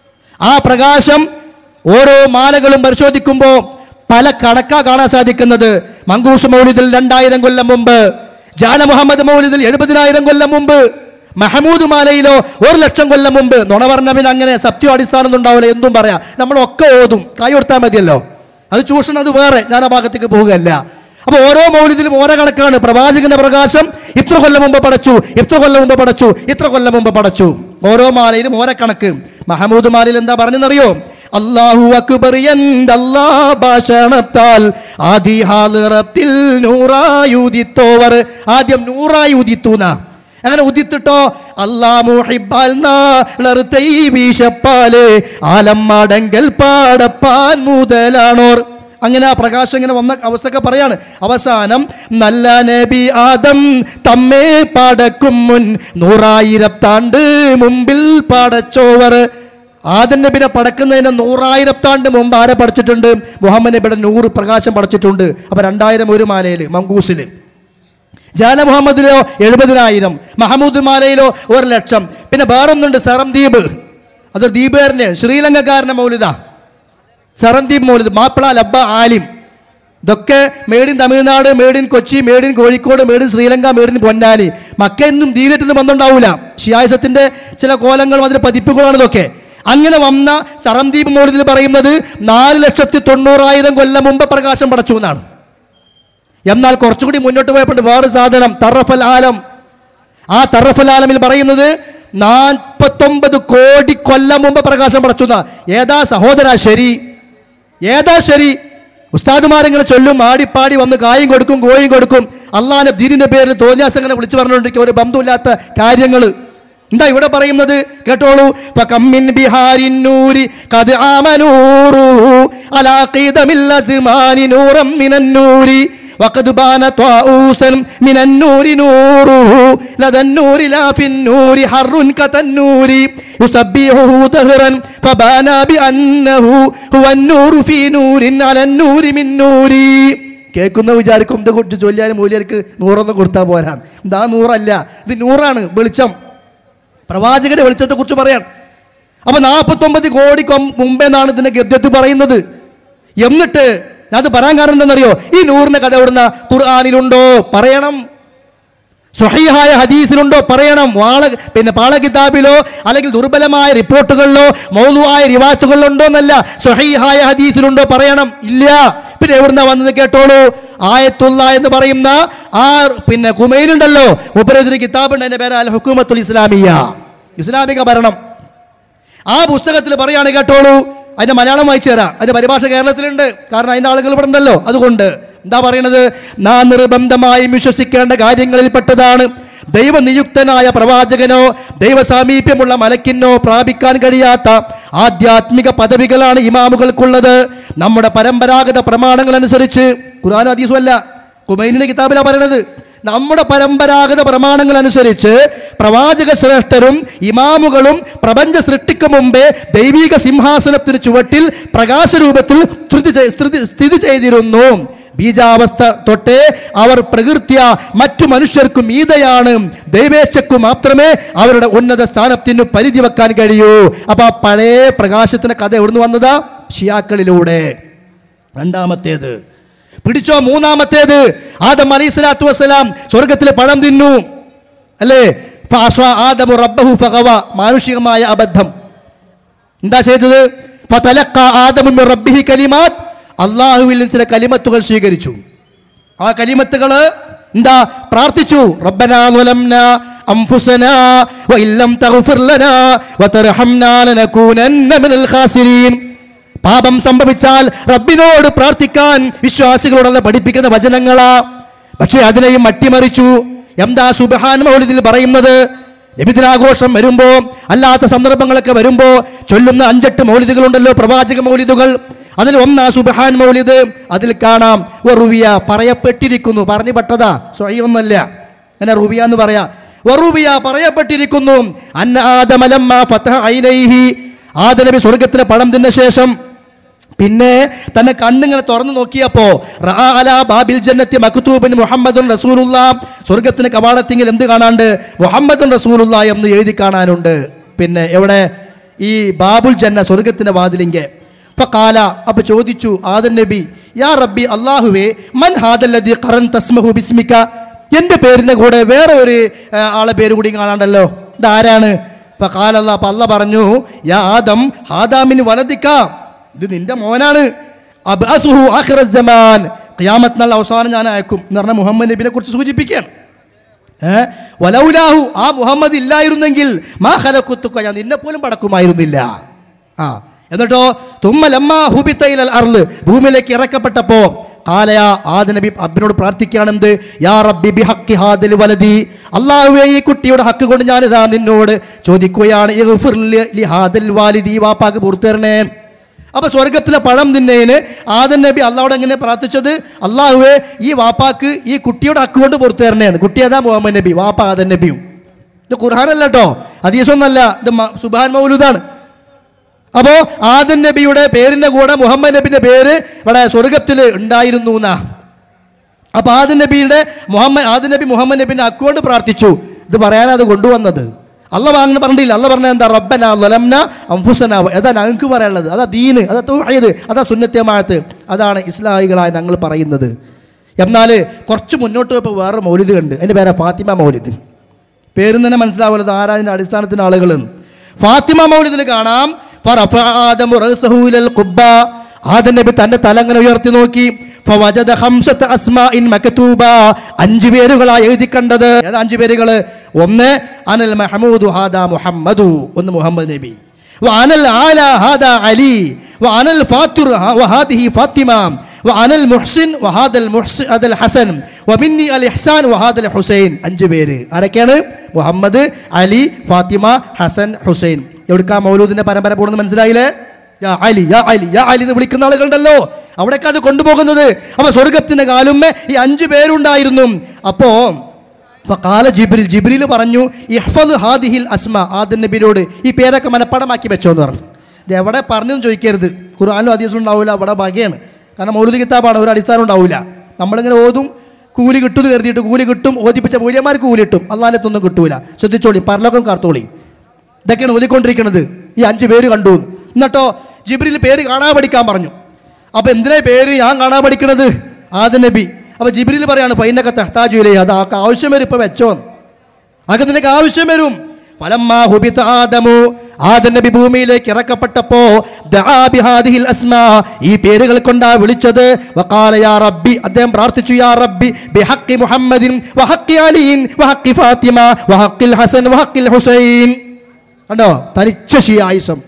ആ പ്രകാശം ഓരോ മാലകളും പരിശോധിക്കുമ്പോൾ പല കണക്കാ കാണാൻ സാധിക്കുന്നത് മങ്കൂസ് മൗലിദിൽ രണ്ടായിരം കൊല്ലം മുമ്പ് ജാന മുഹമ്മദ് മൗലിദിൽ എഴുപതിനായിരം കൊല്ലം മുമ്പ് മഹമൂദ് മാലയിലോ ഒരു ലക്ഷം കൊല്ലം മുമ്പ് നുണ പറഞ്ഞവന് അങ്ങനെ സത്യം അടിസ്ഥാനം ഉണ്ടാവില്ല എന്തും പറയാം നമ്മളൊക്കെ ഓതും കൈ കൊടുത്താൽ മതിയല്ലോ അത് ചൂഷണം അത് വേറെ ഞാൻ ആ ഭാഗത്തേക്ക് പോകുകയല്ല അപ്പൊ ഓരോ മൗലിദിലും ഓരോ കണക്കാണ് പ്രവാചകന്റെ പ്രകാശം ഇത്ര കൊല്ലം മുമ്പ് പടച്ചു ഇത്ര കൊല്ലം മുമ്പ് പടച്ചു ഇത്ര കൊല്ലം മുമ്പ് പടച്ചു ഓരോ മാലയിലും ഓരോ കണക്ക് മഹമൂദ് മാലയിൽ എന്താ പറഞ്ഞെന്നറിയോ അള്ളാഹു അക്ബർ എൻ്റെ അല്ലാ ഭാഷണത്താൽ ആദി ഹാലിറത്തിൽ നൂറായി ഉദിത്തോവർ ആദ്യം നൂറായി ഉദിത്തൂന അങ്ങനെ ഉദിത്തിട്ടോ അല്ലാ മുഹിബാൽ നാളർത്തൈ വീശപ്പാല് ആലമ്മാടങ്കൽ പാടപ്പാൻ മുതലാണോർ അങ്ങനെ ആ പ്രകാശം ഇങ്ങനെ വന്ന അവസ്ഥയൊക്കെ പറയാണ് അവസാനം നല്ല നബി ആദം തമ്മേ പടക്കും മുൻ നൂറായിരത്താണ്ട് മുമ്പിൽ പടച്ചോവർ ആദം നബിനെ പടക്കുന്നതിന് നൂറായിരത്താണ്ട് മുമ്പ് ആരെ പഠിച്ചിട്ടുണ്ട് മുഹമ്മദ് നബിയുടെ നൂറ് പ്രകാശം പഠിച്ചിട്ടുണ്ട് അപ്പൊ രണ്ടായിരം ഒരു മാലയിൽ മങ്കൂസിൽ ജാല മുഹമ്മദിലോ എഴുപതിനായിരം മഹമ്മൂദ് മാലയിലോ ഒരു ലക്ഷം പിന്നെ വേറൊന്നുണ്ട് സറം ദ്വീപ് അതൊരു ദ്വീപുകാരനെ ശ്രീലങ്കക്കാരനെ മൗലിത സറന്ദീപ് മൗലിദ് മാപ്പിള ലബ്ബ ആലിം ഇതൊക്കെ made in Tamil Nadu made in Kochi made in Kozhikode made in Sri Lanka made in Ponnani Mecca എന്നും ദീനത്തിന് ബന്ധമുണ്ടാവില്ല ഷിയായസത്തിന്റെ ചില കോലങ്ങളും അതിന്റെ പതിപ്പുകളാണ് ഇതൊക്കെ അങ്ങനെ വന്ന സറന്ദീപ് മൗലിദിൽ പറയുന്നത് നാല് ലക്ഷത്തി തൊണ്ണൂറായിരം കൊല്ലം മുമ്പ് പ്രകാശം പടച്ചു എന്നാണ് എന്നാൽ കുറച്ചുകൂടി മുന്നോട്ട് പോയപ്പോൾ വേറെ സാധനം തറഫൽ ആലം ആ തറഫൽ ആലമിൽ പറയുന്നത് നാൽപ്പത്തൊമ്പത് കോടി കൊല്ലം മുമ്പ് പ്രകാശം പടച്ചുന്ന ഏതാ സഹോദര ശരി ഏതാ ശരി ഉസ്താദുമാരിങ്ങനെ ചൊല്ലും ആടിപ്പാടി വന്ന് കായും കൊടുക്കും കോയും കൊടുക്കും അള്ളാന്റെ ദീനിന്റെ പേരിൽ തോന്നിയാസം ഇങ്ങനെ വിളിച്ചു പറഞ്ഞുകൊണ്ടിരിക്കും ഒരു ബന്ധമില്ലാത്ത കാര്യങ്ങൾ എന്താ ഇവിടെ പറയുന്നത് കേട്ടോളൂ ഫകമ്മിൻ ബിഹാരിൻ നൂരി ഖദ് ആമനൂറു അലാ ഖീദമിൽ അസ്മാനി നൂറം മിനൻ നൂരി وقد بان طاؤوسا من النور نوره لدى النور لا في النور حر كتنور يسبحه دهرا فبانا بأنه هو النور في نور على النور من نور കേൾക്കുന്ന വിചാരിക്കും ഇത് കുറിച്ച് ചൊല്ലിയാലും മൂല്യർക്ക് നൂറൊന്നും കൊടുത്താൽ പോരാ ഇതാ നൂറല്ല ഇത് നൂറാണ് വെളിച്ചം പ്രവാചകന്റെ വെളിച്ചത്തെ കുറിച്ച് പറയാൻ അപ്പൊ നാൽപ്പത്തൊമ്പത് കോടി കൊം- മുമ്പെന്നാണ് ഇതിന്റെ ഗദ്യത്ത് പറയുന്നത് എന്നിട്ട് ഞാൻ അത് പറയാൻ കാരണം എന്താണെന്നറിയോ ഈ നൂറിന്റെ കഥ എവിടുന്ന ഖുർആാനിലുണ്ടോ പറയണം സ്വഹീഹായ ഹദീസിലുണ്ടോ പറയണം വാള പിന്നെ പാള കിതാബിലോ അല്ലെങ്കിൽ ദുർബലമായ റിപ്പോർട്ടുകളിലോ മൗലുവായ റിവാത്തുകളിലുണ്ടോ എന്നല്ല സ്വഹീഹായ ഹദീസിലുണ്ടോ പറയണം ഇല്ല പിന്നെ എവിടുന്ന വന്നത് കേട്ടോളൂ ആയത്തുള്ള എന്ന് പറയുന്ന ആ പിന്നെ കുമൈനുണ്ടല്ലോ മുപ്പരത്തിന് കിതാബുണ്ട് അതിന്റെ പേര് അൽ ഹുക്കുമത്തുൽ ഇസ്ലാമിയ ഇസ്ലാമിക ഭരണം ആ പുസ്തകത്തിൽ പറയാണ് കേട്ടോളൂ അതിന്റെ മലയാളം വായിച്ചു തരാം അതിന്റെ പരിഭാഷ കേരളത്തിലുണ്ട് കാരണം അതിന്റെ ആളുകൾ ഇവിടെ ഉണ്ടല്ലോ അതുകൊണ്ട് എന്താ പറയണത് നാം നിർബന്ധമായും വിശ്വസിക്കേണ്ട കാര്യങ്ങളിൽപ്പെട്ടതാണ് ദൈവനിയുക്തനായ പ്രവാചകനോ ദൈവസാമീപ്യമുള്ള മലക്കിനോ പ്രാപിക്കാൻ കഴിയാത്ത ആധ്യാത്മിക പദവികളാണ് ഇമാമുകൾക്കുള്ളത് നമ്മുടെ പരമ്പരാഗത പ്രമാണങ്ങൾ അനുസരിച്ച് ഖുർആൻ ഹദീസും അല്ല കുമൈനിന്റെ കിതാബിലാ പറയണത് നമ്മുടെ പരമ്പരാഗത പ്രമാണങ്ങൾ അനുസരിച്ച് പ്രവാചക ശ്രേഷ്ഠരും ഇമാമുകളും പ്രപഞ്ച സൃഷ്ടിക്ക് മുമ്പേ ദൈവിക സിംഹാസനത്തിന് ചുവട്ടിൽ പ്രകാശരൂപത്തിൽ സ്ഥിതി ചെയ്- സ്ഥിതി- സ്ഥിതി ചെയ്തിരുന്നു ബീജാവസ്ഥ തൊട്ടേ അവർ പ്രകൃത്യ മറ്റു മനുഷ്യർക്കും മീതയാണ് ദൈവേച്ഛക്കു മാത്രമേ അവരുടെ ഉന്നത സ്ഥാനത്തിന് പരിധി വെക്കാൻ കഴിയൂ അപ്പൊ ആ പഴയ പ്രകാശത്തിന്റെ കഥ എവിടുന്ന് വന്നതാ ഷിയാക്കളിലൂടെ രണ്ടാമത്തേത് പിടിച്ചോ മൂന്നാമത്തേത് ആദം അലൈഹി സ്വലാത്തു വസ്സലാം സ്വർഗത്തിലെ പഴം തിന്നു അല്ലേ ഫഅസ്വ ആദമു റബ്ബഹു ഫഗവ മാനുഷികമായ അബദ്ധം എന്താ ചെയ്തത് ഫതലഖ ആദമു മിർ റബ്ബിഹി കലിമാത്ത് അള്ളാഹുവിൽ നിന്ന് ചില കലിമത്തുകൾ സ്വീകരിച്ചു ആ കലിമത്തുകൾ എന്താ പ്രാർത്ഥിച്ചു റബ്ബനാ ظلمنا أنفسنا وإن لم تغفر لنا وترحمنا لنكونن من الخاسرين പാപം സംഭവിച്ചാൽ റബ്ബിനോട് പ്രാർത്ഥിക്കാൻ വിശ്വാസികളോട് പഠിപ്പിക്കുന്ന വചനങ്ങളാ പക്ഷേ അതിനെയും അട്ടിമറിച്ചു എന്താ സുബഹാൻ മൗലിദിൽ പറയുന്നത് നബിദിനാഘോഷം വരുമ്പോ അല്ലാത്ത സന്ദർഭങ്ങളൊക്കെ വരുമ്പോ ചൊല്ലുന്ന അഞ്ചെട്ട് മൗലിദുകളുണ്ടല്ലോ പ്രവാചക മൗലിദുകൾ അതിൽ ഒന്നാ സുബഹാൻ മൗലിദ് അതിൽ കാണാം വറുവിയ പറയപ്പെട്ടിരിക്കുന്നു പറഞ്ഞു പെട്ടതാ സ്വയൊന്നല്ല അങ്ങനെ റുവിയ എന്ന് പറയാ വറുവിയ പറയപ്പെട്ടിരിക്കുന്നു അന്ന ആദമലമ്മ ഫതഹ ഐനൈഹി ആദനബി സ്വർഗത്തിലെ പണം തിന്ന ശേഷം പിന്നെ തന്നെ കണ്ണിങ്ങനെ തുറന്നു നോക്കിയപ്പോ റആ അലാ ബാബിൽ ജന്നത്തി മക്തൂബിൻ മുഹമ്മദുൻ റസൂലുള്ള സ്വർഗത്തിന് കവാടത്തിങ്കിൽ എന്ത് കാണാണ്ട് മുഹമ്മദുൻ റസൂലുള്ള എന്ന് എഴുതി കാണാനുണ്ട് പിന്നെ എവിടെ ഈ ബാബുൽ ജന്ന സ്വർഗത്തിന്റെ വാതിലിങ്കെ ഫഖാല അപ്പൊ ചോദിച്ചു ആദൻ നബി യാ റബ്ബി അല്ലാഹുവേ മൻ ഹാദല്ലദി ഖറൻ തസ്മഹു ബിസ്മിക എന്റെ പേരിന്റെ കൂടെ വേറെ ഒരു ആ, ആളെ പേര് കൂടി കാണാണ്ടല്ലോ ഇതാരാണ് അപ്പൊ കാലല്ല അപ്പൊ അല്ല പറഞ്ഞു യാ ആദം ഹാദാമിന് വലതിക്കാം ഇത് നിന്റെ മോനാണ് അബ്അസുഹു ആഖിറ സമാൻ ഖിയാമത്ത് നാൾ അവസാനം ഞാൻ അയക്കും എന്ന് പറഞ്ഞ മുഹമ്മദ് നബിനെ കുറിച്ച് സൂചിപ്പിക്കുകയാണ് ഏ? വലൗലാഹു ആ മുഹമ്മദ് ഇല്ലായിരുന്നെങ്കിൽ മാ ഖലഖുത്തുക ഞാൻ നിന്നെ പോലും പടക്കുമായിരുന്നില്ല ആ എന്നിട്ടോ തുമ്മലമ്മ ഹുബിത്തൈൽ അർള് ഭൂമിയിലേക്ക് ഇറക്കപ്പെട്ടപ്പോ കാലയ ആദ നബി അബ്ബിനോട് പ്രാർത്ഥിക്കുകയാണെന്ത് യാ റബ്ബി ബിഹക്കി ഹാദിൽ വലതി അള്ളാഹുവേ ഈ കുട്ടിയുടെ ഹക്ക് കൊണ്ട് ഞാനിതാ നിന്നോട് ചോദിക്കുകയാണ് ഇഗ്ഫിർ ലി- ലി ഹാദിൽ വാലിദി ഈ വാപ്പാക്ക് പുറത്തേരണേ അപ്പൊ സ്വർഗത്തിലെ പഴം തിന്നതിന് ആദൻ നബി അള്ളാഹോട് എങ്ങനെ പ്രാർത്ഥിച്ചത് അള്ളാഹുവേ ഈ വാപ്പാക്ക് ഈ കുട്ടിയുടെ ഹക്ക് കൊണ്ട് പുറത്തു തരണേന്ന് കുട്ടി ഏതാ മുഹമ്മദ് നബി വാപ്പ ആദൻ നബിയും ഇത് ഖുർഹാനല്ല കേട്ടോ ഹദീസൊന്നല്ല ഇത് മ- സുബാൻ മൗലൂദാണ് അപ്പോ ആദൻ നബിയുടെ പേരിന്റെ കൂടെ മുഹമ്മദ് നബിന്റെ പേര് ഇവിടെ സ്വർഗത്തിൽ ഉണ്ടായിരുന്നു എന്നാ അപ്പൊ ആദൻ നബിയുടെ മുഹമ്മദ് ആദൻ നബി മുഹമ്മദ് നബിന്റെ അക്കൗണ്ട് പ്രാർത്ഥിച്ചു ഇത് പറയാനാ അത് കൊണ്ടുവന്നത് അല്ല അങ്ങനെ പറഞ്ഞില്ല അല്ല പറഞ്ഞ എന്താ റബ്ബന ലലംന അംഫുസന അതാ ഞങ്ങൾക്ക് പറയാനുള്ളത് അതാ ദീന് അതാ തൗഹീദ് അതാ സുന്നത്യമായത്ത് അതാണ് ഇസ്ലാഹികളായി ഞങ്ങൾ പറയുന്നത് എന്നാൽ കുറച്ച് മുന്നോട്ട് പോയപ്പോൾ വേറെ മൗലിദ് കണ്ട് അതിൻ്റെ പേരാ ഫാത്തിമ മൗലിദ് പേരും തന്നെ മനസ്സിലാവുന്നത് ആരാതിൻ്റെ അടിസ്ഥാനത്തിന് ആളുകൾ ഫാത്തിമ മൗലിദിൽ കാണാം ഫറഫ ആദമു റഅസഹു ഇലൽ ഖുബ്ബ. ആദം നബി തന്റെ തല അങ്ങനെ ഉയർത്തി നോക്കി ഫവജദ ഖംസത അസ്മാഇൻ മക്തൂബ അഞ്ച് പേരുകളായി എഴുതി കണ്ടത് ഏതാ അഞ്ച് പേരുകള് ഒന്ന് അനൽ മഹമൂദു ഹാദ മുഹമ്മദു ഒന്ന് മുഹമ്മദ് നബി വഅനൽ ആല ഹാദ അലി വഅനൽ ഫാത്തിർ വഹാദിഹി ഫാത്തിമ വഅനൽ മുഹ്സിൻ വഹാദൽ മുഹ്സിൻ അദൽ ഹസൻ വമിന്നി അൽ ഇഹ്സാൻ വഹാദൽ ഹുസൈൻ അഞ്ച് പേര് ആരൊക്കെയാണ് മുഹമ്മദ് അലി ഫാത്തിമ ഹസൻ ഹുസൈൻ എവിടുക്കാ മൗലൂദിന്റെ പരമ്പര പോകുന്നത് മനസ്സിലായില്ലേ യാ അലി യാ അലി യാ അലി എന്ന് വിളിക്കുന്ന ആളുകളുണ്ടല്ലോ അവിടേക്ക് അത് കൊണ്ടുപോകുന്നത് അപ്പൊ സ്വർഗത്തിന്റെ കാലുമ്മേ ഈ അഞ്ചു പേരുണ്ടായിരുന്നു അപ്പോ ഫഖാല ജിബ്രിൽ ജിബ്രിൽ പറഞ്ഞു ഇഹ്ഫദ് ഹാദിഹിൽ അസ്മ ആദൻ നബിയോട് ഈ പേരൊക്കെ മനഃപ്പാടമാക്കി വെച്ചോ എന്ന് പറഞ്ഞു ഇത് എവിടെ പറഞ്ഞെന്ന് ചോദിക്കരുത് ഖുർആാനും ഹദീസും ഉണ്ടാവില്ല അവിടെ വകയാണ് കാരണം മൗലൂദ് കിതാബാണ് ഒരു അടിസ്ഥാനം ഉണ്ടാവില്ല നമ്മളിങ്ങനെ ഓതും കൂലി കിട്ടും എന്ന് കരുതിയിട്ട് കൂലി കിട്ടും ഓദിപ്പിച്ച മൂല്യന്മാർക്ക് കൂലി കിട്ടും അള്ളാനത്തൊന്നും കിട്ടൂല ശ്രദ്ധിച്ചോളി പരലോകം കാർത്തോളി ഇതൊക്കെയാണ് ഓതിക്കൊണ്ടിരിക്കുന്നത് ഈ അഞ്ച് പേര് കണ്ടു എന്നിട്ടോ ജിബ്രിൽ പേര് കാണാൻ പഠിക്കാൻ പറഞ്ഞു അപ്പൊ എന്തിനാ പേര് ഞാൻ കാണാൻ പഠിക്കണത് ആദ നബി അപ്പൊ ജിബ്രിൽ പറയാണ് ഫൈനൊക്കെ തെഹ്താജുലേ അത് ആൾക്ക് ആവശ്യം വരും ഇപ്പൊ വെച്ചോ അതൊക്കെ നിനക്ക് ആവശ്യം വരും ഫലമ്മാ ഹുബിത ആദമു ആദം നബി ഭൂമിയിലേക്ക് ഇറക്കപ്പെട്ടപ്പോ ദആ ബിഹാദിഹിൽ അസ്മാ ഈ പേരുകൾ കൊണ്ടാ വിളിച്ചത് വഖാല യാ റബ്ബി അദ്ദേഹം പ്രാർത്ഥിച്ചു യാ റബ്ബി ബിഹഖി മുഹമ്മദിൻ വഹഖി അലിയിൻ വഹഖി ഫാത്തിമ വഹഖിൽ ഹസൻ വഹഖിൽ ഹുസൈൻ കണ്ടോ തനിച്ച ഷിയായിസം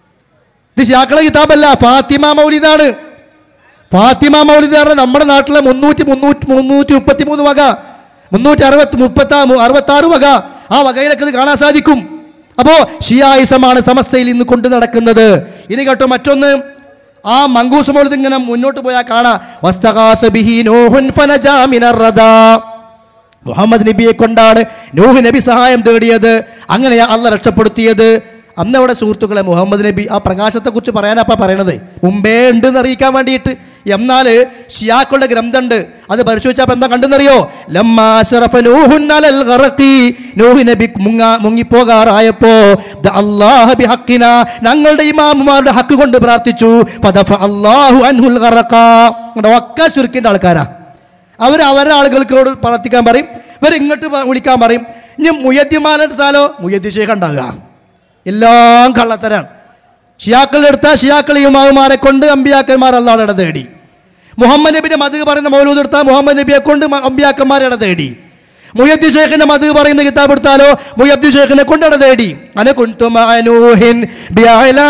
ഇത് ഷിയാക്കളെ കിതാബല്ല ഫാത്തിമ മൗലിദാണ് ഫാത്തിമ മൗലിദ് പറഞ്ഞാൽ നമ്മുടെ നാട്ടിലെ മുന്നൂറ്റി മുന്നൂറ്റി മുന്നൂറ്റി മുപ്പത്തി മൂന്ന് വക മുന്നൂറ്റി അറുപത്തി മുപ്പത്തി അറുപത്തി ആറ് വക ആ വകയിലൊക്കെ ഇത് കാണാൻ സാധിക്കും അപ്പോ ഷിയായിസമാണ് സമസ്തയിൽ ഇന്ന് കൊണ്ടു നടക്കുന്നത് ഇനി കേട്ടോ മറ്റൊന്ന് ആ മങ്കൂസ് മൗലിദ് ഇങ്ങനെ മുന്നോട്ട് പോയാൽ കാണാം വസ്തഗാസ ബിഹി നൂഹുൻ ഫനജാ മിനർ റദാ മുഹമ്മദ് നബിയെ കൊണ്ടാണ് നൂഹ് നബി സഹായം തേടിയത് അങ്ങനെയാ അള്ള രക്ഷപ്പെടുത്തിയത് അന്ന് അവിടെ സുഹൃത്തുക്കളെ മുഹമ്മദ് നബി ആ പ്രകാശത്തെക്കുറിച്ച് പറയാനപ്പ പറയണത് മുമ്പേ ഉണ്ടെന്ന് അറിയിക്കാൻ വേണ്ടിയിട്ട് എന്നാൽ ഷിയാക്കളുടെ ഗ്രന്ഥമുണ്ട് അത് പരിശോധിച്ചപ്പോൾ എന്താ കണ്ടെന്നറിയോ ലമ്മാ ശറഫ നൂഹുൻ അലൽ ഗറഖി. നൂഹ് നബി മുങ്ങ മുങ്ങിപ്പോകാറായപ്പോ ദ അല്ലാഹ ബിഹഖിന ഞങ്ങളുടെ ഇമാമുമാരുടെ ഹക്ക് കൊണ്ട് പ്രാർത്ഥിച്ചു ഫദഫ അല്ലാഹു അൻഹുൽ ഗറഖ കണ്ടോ? ഒക്കെ ശുരുക്കിൻ്റെ ആൾക്കാരാ അവർ അവരുടെ ആളുകൾക്കോട് പ്രാർത്ഥിക്കാൻ പറയും ഇവർ ഇങ്ങോട്ട് പ- വിളിക്കാൻ പറയും ഇനി മുയദ്യമാനെടുത്താലോ മുയദ്യ ശേഖ ഉണ്ടാകുക എല്ലാം കള്ളത്തരാണ് ഷിയാക്കളുടെ എടുത്താൽ ഷിയാക്കൾ ഇമാവുമാരെ കൊണ്ട് അമ്പിയാക്കന്മാർ അല്ലാതെ ഇട തേടി മുഹമ്മദ് നബിന്റെ മത് പറയുന്ന മൗലൂദ് എടുത്താൽ മുഹമ്മദ് നബിയെ കൊണ്ട് മ- അമ്പിയാക്കന്മാരെ ഇട തേടി മുയദ്ദി ഷേഖിന്റെ മത് പറയുന്ന കിതാബ് എടുത്താലോ മുയദ്ദി ഷേഖിനെ കൊണ്ട് ഇട തേടി അന കുൻതു മഅ നൂഹിൻ ബിഅലാ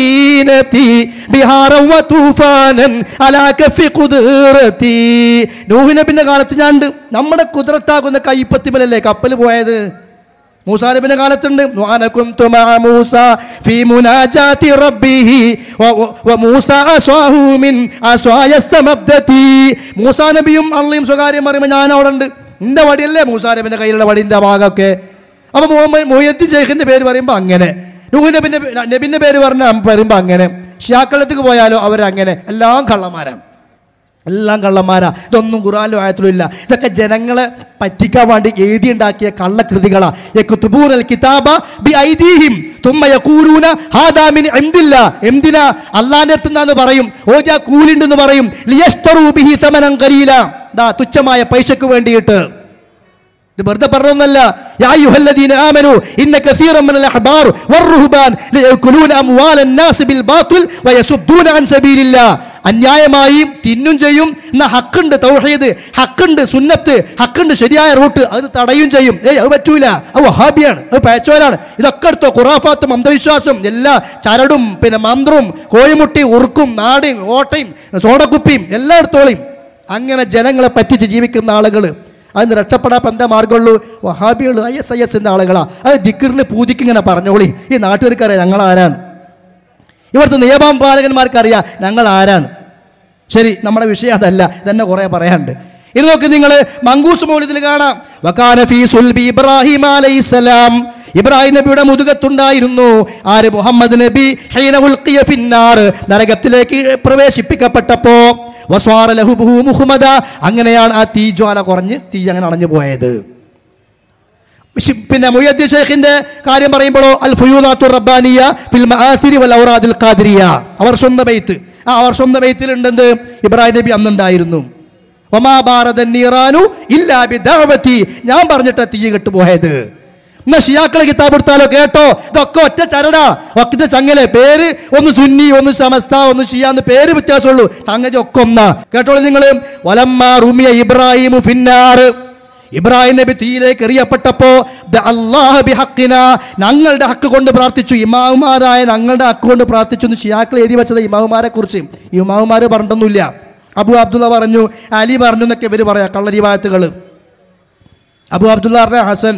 സഫീനതി ബിഹാറൻ വതൂഫാനൻ അലാ കഫി ഖുദ്റതി നൂഹ് നബിന്റെ കാലത്ത് ഞാൻ ഉണ്ട് നമ്മുടെ കുതിരത്താകുന്ന കൈപ്പത്തിമലല്ലേ കപ്പൽ പോയത് മൂസാ നബിന്റെ കാലത്തുണ്ട് വാനക്കും തുമാ മൂസ ഫീ മുനാജാതി റബ്ബിഹി വ- വ- വ മൂസ അസ്വാഹു മിൻ അസ്വായസ്തമബ്ദതി മൂസാ നബിയും അള്ളയും സ്വകാര്യം പറയുമ്പോൾ ഞാൻ അവിടെ ഉണ്ട് എൻ്റെ വടിയല്ലേ മൂസാ നബിന്റെ കയ്യിലുള്ള വടിന്റെ ഭാഗമൊക്കെ അപ്പൊ മുഹമ്മദ് മൊയ്യദ്ദീൻ ഷെയ്ഖിന്റെ പേര് പറയുമ്പോൾ അങ്ങനെ നൂഹ് നബിന്റെ പേ- നബിന്റെ പേര് പറഞ്ഞ പറയുമ്പോൾ അങ്ങനെ ഷിയാക്കളത്തേക്ക് പോയാലോ അവരങ്ങനെ എല്ലാം കള്ളന്മാരാണ് എല്ലാം കള്ളന്മാരാ ഇതൊന്നും ഖുറാനിലും ആയത്തിലും ഇല്ല ഇതൊക്കെ ജനങ്ങളെ പറ്റിക്കാൻ വേണ്ടി എഴുതിയുണ്ടാക്കിയ കള്ളകൃതികളാ യക്തുബൂനൽ കിതാബ ബി ഐദീഹിം തുമ്മ യഖൂലൂന ഹാദാ മിൻ ഇൻദില്ല എന്തിനാ അള്ളാന്റെ അടുത്തുനിന്നാന്ന് പറയും ഓജാ കൂലിണ്ടെന്ന് പറയും ലിയസ്തറൂ ബിഹി സമനം ഖലീല ദാ തുച്ഛമായ പൈസക്ക് വേണ്ടിയിട്ട് ഇത് വെറുതെ പറഞ്ഞൊന്നല്ല യാ അയ്യുഹല്ലദീന ആമനു ഇന്ന കസീറൻ മിനൽ അഹ്ബാർ വറുഹ്ബാൻ ലയകുലൂന അംവാലൻ നാസ് ബിൽ ബാത്തിൽ വയസുദ്ദൂന അൻ സബീലില്ലാ അന്യായമായി തിന്നും ചെയ്യും എന്നാ ഹക്കുണ്ട് തൗഹീദ് ഹക്കുണ്ട് സുന്നത്ത് ഹക്കുണ്ട് ശരിയായ റൂട്ട് അത് തടയും ചെയ്യും ഏയ് അത് പറ്റൂല അത് വഹാബിയാണ് അത് പേച്ചോരാണ് ഇതൊക്കെ എടുത്തോ ഖുറാഫാത്തും അന്ധവിശ്വാസം എല്ലാ ചരടും പിന്നെ മന്ത്രവും കോഴിമുട്ടി ഉറുക്കും നാടയും ഓട്ടയും സോഡക്കുപ്പിയും എല്ലാം എടുത്തോളിയും അങ്ങനെ ജനങ്ങളെ പറ്റിച്ച് ജീവിക്കുന്ന ആളുകൾ അതിന് രക്ഷപ്പെടാൻ എന്താ മാർഗമുള്ളൂ വഹാബികൾ ഐ എസ് ഐ എസിൻ്റെ ആളുകളാ അത് ദിക്കറിന് പൂതിക്ക് ഇങ്ങനെ പറഞ്ഞോളി ഈ നാട്ടുകാർക്കറിയാം ഞങ്ങൾ ആരാണ് ഇവിടുത്തെ നിയമപാലകന്മാർക്കറിയാം ഞങ്ങൾ ആരാണ് ശരി നമ്മുടെ വിഷയം അതല്ല തന്നെ കുറേ പറയാനുണ്ട് ഇത് നോക്ക് നിങ്ങൾ മങ്കൂസ് മൗലിദിൽ കാണാം വക്കാന ഫീ സുൽബി ഇബ്രാഹിം അലൈഹിസ്സലാം ഇബ്രാഹിം നബിയുടെ മുതുകത്തുണ്ടായിരുന്നു ആര് മുഹമ്മദ് നബി ഹൈന ഉൽഖിയ ഫിന്നാർ നരകത്തിലേക്ക് പ്രവേശിപ്പിക്കപ്പെട്ടപ്പോ വസ്വാറ ലഹുബുഹു മുഹമ്മദ അങ്ങനെയാണ് ആ തീജ്വാല കുറഞ്ഞ് തീ അങ്ങനെ അണഞ്ഞു പോയത് ശി- പിന്നെ മുയ്യദ്ദീൻ ഷെയ്ഖിന്റെ കാര്യം പറയുമ്പോഴോ അൽ ഫുയൂദാത്തു റബ്ബാനിയ ഫിൽ മആസിരി വൽ ഔറാദിൽ ഖാദിരിയ അവർ സ്വന്തം ബൈത്ത് ആ അവർ സ്വന്തം ബൈത്തിൽ ഉണ്ടെന്ന് ഇബ്രാഹിം നബി അന്നുണ്ടായിരുന്നു ഒമാ ഭാരതൻ നീറാനു ഇല്ലാ ബിദഅവതി ഞാൻ പറഞ്ഞിട്ട് തീ കെട്ടുപോയത് എന്നാ ഷിയാക്കളെ കിതാബ് എടുത്താലോ കേട്ടോ ഇതൊക്കെ ഒറ്റ ചരടാ ഒറ്റ ചങ്ങലെ പേര് ഒന്ന് സുന്നി ഒന്ന് സമസ്ത ഒന്ന് ഷിയ എന്ന് പേര് വ്യത്യാസമുള്ളൂ സംഗതി ഒക്കെ ഒന്നാ കേട്ടോളൂ നിങ്ങൾ വലമ്മ റുമിയ ഇബ്രാഹിമു ഫിന്നാർ ഇബ്രാഹിം നബി തീയിലേക്ക് എറിയപ്പെട്ടപ്പോ ദ അല്ലാഹ ബിഹഖിന ഞങ്ങളുടെ ഹക്ക് കൊണ്ട് പ്രാർത്ഥിച്ചു ഇമാവുമാരായ ഞങ്ങളുടെ ഹക്ക് കൊണ്ട് പ്രാർത്ഥിച്ചു എന്ന് ഷിയാക്കൾ എഴുതി വെച്ചത് ഇമാവുമാരെ കുറിച്ച് ഇമാവുമാര് പറഞ്ഞിട്ടൊന്നുമില്ല അബു അബ്ദുള്ള പറഞ്ഞു അലി പറഞ്ഞു എന്നൊക്കെ ഇവർ പറയാം കള്ളരിവായത്തുകൾ അബു അബ്ദുള്ള ഹസൻ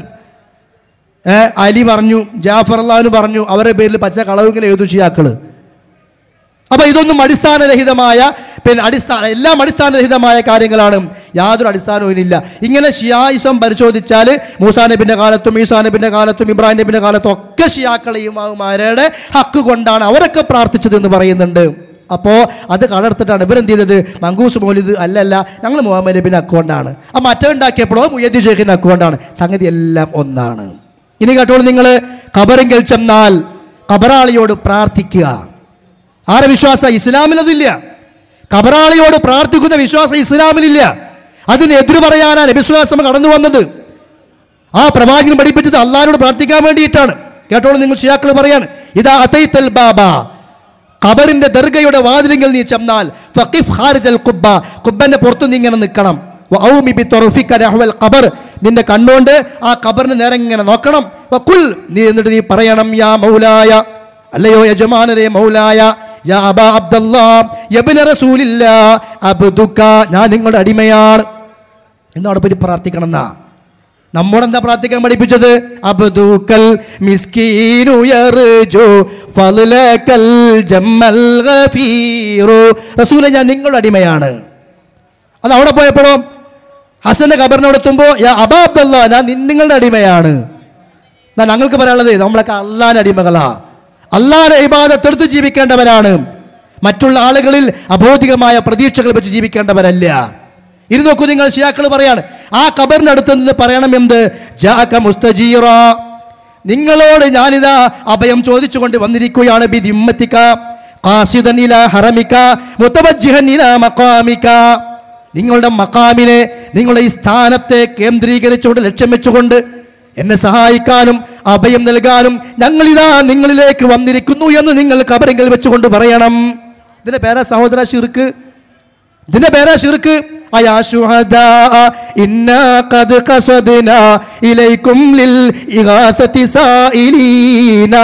ഏ, അലി പറഞ്ഞു ജാഫർ അള്ളഹാന് പറഞ്ഞു അവരുടെ പേരിൽ പച്ച കളവിങ്ങനെ എഴുതു ഷിയാക്കള് അപ്പൊ ഇതൊന്നും അടിസ്ഥാനരഹിതമായ പിന്നെ അടിസ്ഥാന എല്ലാം അടിസ്ഥാനരഹിതമായ കാര്യങ്ങളാണ് യാതൊരു അടിസ്ഥാനവും ഇതിനില്ല ഇങ്ങനെ ഷിയായിസം പരിശോധിച്ചാൽ മൂസാ നബിന്റെ കാലത്തും ഈസാ നബിന്റെ കാലത്തും ഇബ്രാഹിം നബിന്റെ കാലത്തും ഒക്കെ ഷിയാക്കളെ ഇമാവുമാരുടെ ഹക്ക് കൊണ്ടാണ് അവരൊക്കെ പ്രാർത്ഥിച്ചത് എന്ന് പറയുന്നുണ്ട് അപ്പോൾ അത് കടർത്തിട്ടാണ് ഇവരെന്ത് ചെയ്തത് മങ്കൂസ് മൗലിദ് അല്ലല്ല ഞങ്ങൾ മുഹമ്മദ് നബിൻ്റെ അക്കൗണ്ടാണ് ആ മറ്റം ഉണ്ടാക്കിയപ്പോഴോ മുയ്യദ്ദി ഷേഖിൻ്റെ അക്കൗണ്ടാണ് സംഗതി എല്ലാം ഒന്നാണ് ഇനി കേട്ടോളൂ നിങ്ങൾ ഖബറിങ്കൽ ചെന്നാൽ ഖബറാളിയോട് പ്രാർത്ഥിക്കുക ആരെ വിശ്വാസം ഇസ്ലാമിലതില്ല കബറാളിയോട് പ്രാർത്ഥിക്കുന്ന വിശ്വാസം ഇസ്ലാമിലില്ല അതിന് എതിര് പറയാനാണ് നബിസ്വാസം കടന്നു വന്നത് ആ പ്രവാചകൻ പഠിപ്പിച്ചത് അള്ളാഹിനോട് പ്രാർത്ഥിക്കാൻ വേണ്ടിയിട്ടാണ് കേട്ടോളൂ നിങ്ങൾ ഷിയാക്കൾ പറയാണ് ഇതാ അതൈത്തൽ ബാബ ഖബറിന്റെ ദർഗയുടെ വാതിലിങ്കിൽ നീ ചെന്നാൽ ഫഖിഫ് ഖാരിജൽ ഖുബ്ബ ഖുബ്ബന്റെ പുറത്ത് നീ ഇങ്ങനെ നിൽക്കണം വഔമി ബി തുറഫിക നഹ്വൽ ഖബർ നിന്റെ കണ്ണുകൊണ്ട് ആ ഖബറിന് നേരെ ഇങ്ങനെ നോക്കണം വഖുൽ നീ എന്നിട്ട് നീ പറയണം യാ മൗലായ അല്ലയോ യജമാനരെ മൗലായ യാ അബാ അബ്ദല്ലാ യബ്ന റസൂലില്ലാ അബ്ദുക ഞാൻ നിങ്ങളുടെ അടിമയാണ് എന്നോട് പറ്റി പ്രാർത്ഥിക്കണം എന്നാ നമ്മോടെന്താ പ്രാർത്ഥിക്കാൻ പഠിപ്പിച്ചത് അബ്ദുക്കൽ മിസ്കീനു യർജു ഫളലകൽ ജമ്മൽ ഗഫീറു റസൂലെ ഞാൻ നിങ്ങളുടെ അടിമയാണ് അത് അവിടെ പോയപ്പോഴോ ഹസന്റെ ഖബറിനോട് എത്തുമ്പോൾ യാ അബാ അബ്ദല്ലാ ഞാൻ നിൻ- നിങ്ങളുടെ അടിമയാണ് എന്നാ ഞങ്ങൾക്ക് പറയാനുള്ളത് നമ്മളൊക്കെ അള്ളാന്റെ അടിമകളാ അള്ളാന്റെ ഇബാദത്തെടുത്ത് ജീവിക്കേണ്ടവരാണ് മറ്റുള്ള ആളുകളിൽ അബോധികമായ പ്രതീക്ഷകൾ വെച്ച് ജീവിക്കേണ്ടവരല്ല ഇനി നോക്കൂ നിങ്ങൾ ഷിയാക്കൾ പറയാണ് ആ ഖബറിനടുത്ത് നിന്ന് പറയണം എന്ത് ജാക മുസ്തജീറ നിങ്ങളോട് ഞാനിതാ അഭയം ചോദിച്ചുകൊണ്ട് വന്നിരിക്കുകയാണ് ബി ദിമ്മത്തിക്ക ഖാസിദൻ ഇലാ ഹറമിക മുതവജ്ജിഹൻ ഇലാ മഖാമിക നിങ്ങളുടെ മക്കാമിനെ നിങ്ങളുടെ ഈ സ്ഥാനത്തെ കേന്ദ്രീകരിച്ചുകൊണ്ട് ലക്ഷ്യം വെച്ചുകൊണ്ട് എന്നെ സഹായിക്കാനും അഭയം നൽകാനും ഞങ്ങളിതാ നിങ്ങളിലേക്ക് വന്നിരിക്കുന്നു എന്ന് നിങ്ങൾ കബറിങ്കിൽ വെച്ചുകൊണ്ട് പറയണം ഇതിന്റെ പേരാ സഹോദര ഷിർക്ക് ഇതിന്റെ പേരാ ഷിർക്ക് അയാ ശുഹദാ ഇന്നാ ഖദ് ഖസദ്നാ ഇലൈക്കും ലിൽ ഇഗാസതി സായിലീന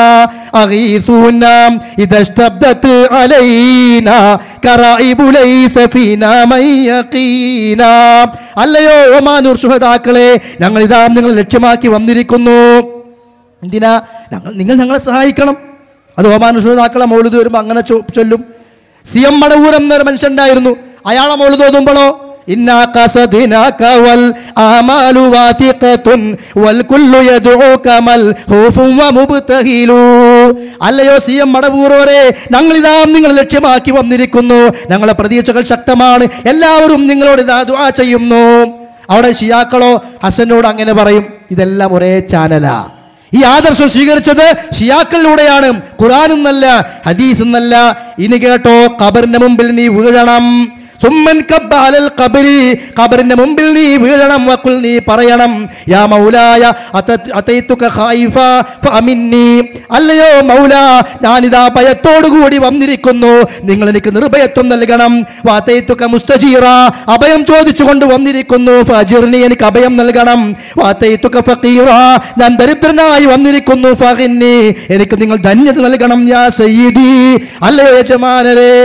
അഗീസുനാ ഇദാ ഇസ്തബ്ദത് അലൈനാ കറായിബു ലൈസ ഫീനാ മൻ യഖീനാ അല്ലയോ ഒമാനൂർ ശുഹദാക്കളെ ഞങ്ങൾ ഇതാ നിങ്ങൾ ലക്ഷ്യമാക്കി വന്നിരിക്കുന്നു എന്തിനാ ഞങ്ങൾ നിങ്ങൾ ഞങ്ങളെ സഹായിക്കണം അത് ഓമാൻ ശ്രോതാക്കളെ മൗലുദ് വരുമ്പോൾ അങ്ങനെ ചൊ- ചൊല്ലും സി എം മടവൂർ എന്നൊരു മനുഷ്യണ്ടായിരുന്നു അയാളെ മൗലുദ് ഓതുമ്പോഴോ ഇന്നാ ഖസദിനാക വൽ ആമാലു വാതിഖത്തുൻ വൽ കുല്ലു യദ്ഉക മൽഹൂഫുൻ വമുബ്തഹിലു അല്ലയോ സി എം മടവൂറോരെ ഞങ്ങൾ ഇതാ നിങ്ങൾ ലക്ഷ്യമാക്കി വന്നിരിക്കുന്നു ഞങ്ങളെ പ്രതീക്ഷകൾ ശക്തമാണ് എല്ലാവരും നിങ്ങളോട് ഇതാ ദുആ ചെയ്യുന്നു അവിടെ ഷിയാക്കളോ ഹസനോട് അങ്ങനെ പറയും ഇതെല്ലാം ഒരേ ചാനലാ ഈ ആദർശം സ്വീകരിച്ചത് ഷിയാക്കളിലൂടെയാണ് ഖുറാനും നല്ല ഹദീസും നല്ല ഇനി കേട്ടോ ഖബറിന്റെ മുമ്പിൽ നീ വീഴണം സുമ്മൻ കബ്ബ അലൽ ഖബരി ഖബറിന്റെ മുമ്പിൽ നീ വീഴണം വക്കുൽ നീ പറയണം യാ മൗലായ അത- അതൈതുക ഖായിഫ ഫഅമിന്നി അല്ലയോ മൗല ഞാനിതാ ഭയത്തോടു കൂടി വന്നിരിക്കുന്നു നിങ്ങൾ എനിക്ക് നിർഭയത്വം നൽകണം വാതൈതുക മുസ്തജീറ അഭയം ചോദിച്ചുകൊണ്ട് വന്നിരിക്കുന്നു ഫജിർനി എനിക്ക് അഭയം നൽകണം വാതൈതുക ഫഖീറ ഞാൻ ദരിദ്രനായി വന്നിരിക്കുന്നു ഫഹിന്നി എനിക്ക് നിങ്ങൾ ധന്യത നൽകണം യാ സയ്യിദി അല്ലയോ യജമാനരേ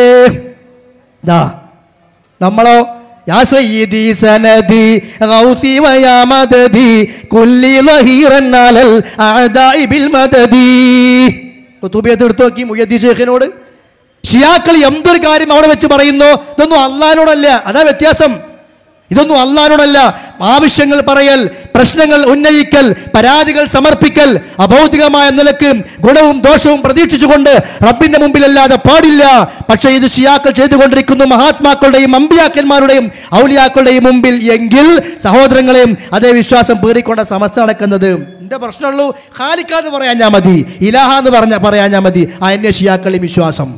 ദാ നമ്മളോ യാ സയ്യിദി സനദി ഗൗസി വയാ മദദി കുല്ലി ലഹീറൻ അലൽ അഅദാഇ ബിൽ മദദി കുത്തുബിയത്ത് എടുത്തു നോക്കി മുയ്യദ്ദീൻ ഷേഖിനോട് ഷിയാക്കൾ എന്തൊരു കാര്യം അവിടെ വെച്ച് പറയുന്നു ഇതൊന്നും അള്ളഹാനോടല്ല അതാ വ്യത്യാസം ഇതൊന്നും അള്ളഹാനോടല്ല ആവശ്യങ്ങൾ പറയൽ പ്രശ്നങ്ങൾ ഉന്നയിക്കൽ പരാതികൾ സമർപ്പിക്കൽ അഭൗതികമായ നിലക്ക് ഗുണവും ദോഷവും പ്രതീക്ഷിച്ചുകൊണ്ട് റബ്ബിന്റെ മുമ്പിലല്ലാതെ പാടില്ല പക്ഷേ ഇത് ഷിയാക്കൾ ചെയ്തുകൊണ്ടിരിക്കുന്നു മഹാത്മാക്കളുടെയും അമ്പിയാക്കന്മാരുടെയും ഔലിയാക്കളുടെയും മുമ്പിൽ എങ്കിൽ സഹോദരങ്ങളെയും അതേ വിശ്വാസം പേറിക്കൊണ്ട സമസ്ത നടക്കുന്നത് എന്റെ പ്രശ്നമുള്ളൂ ഖാലിക്ക എന്ന് പറയാൻ ഞാൻ മതി ഇലാഹ എന്ന് പറഞ്ഞ പറയാൻ ഞാൻ മതി ആ എന്നെ ഷിയാക്കളെയും വിശ്വാസം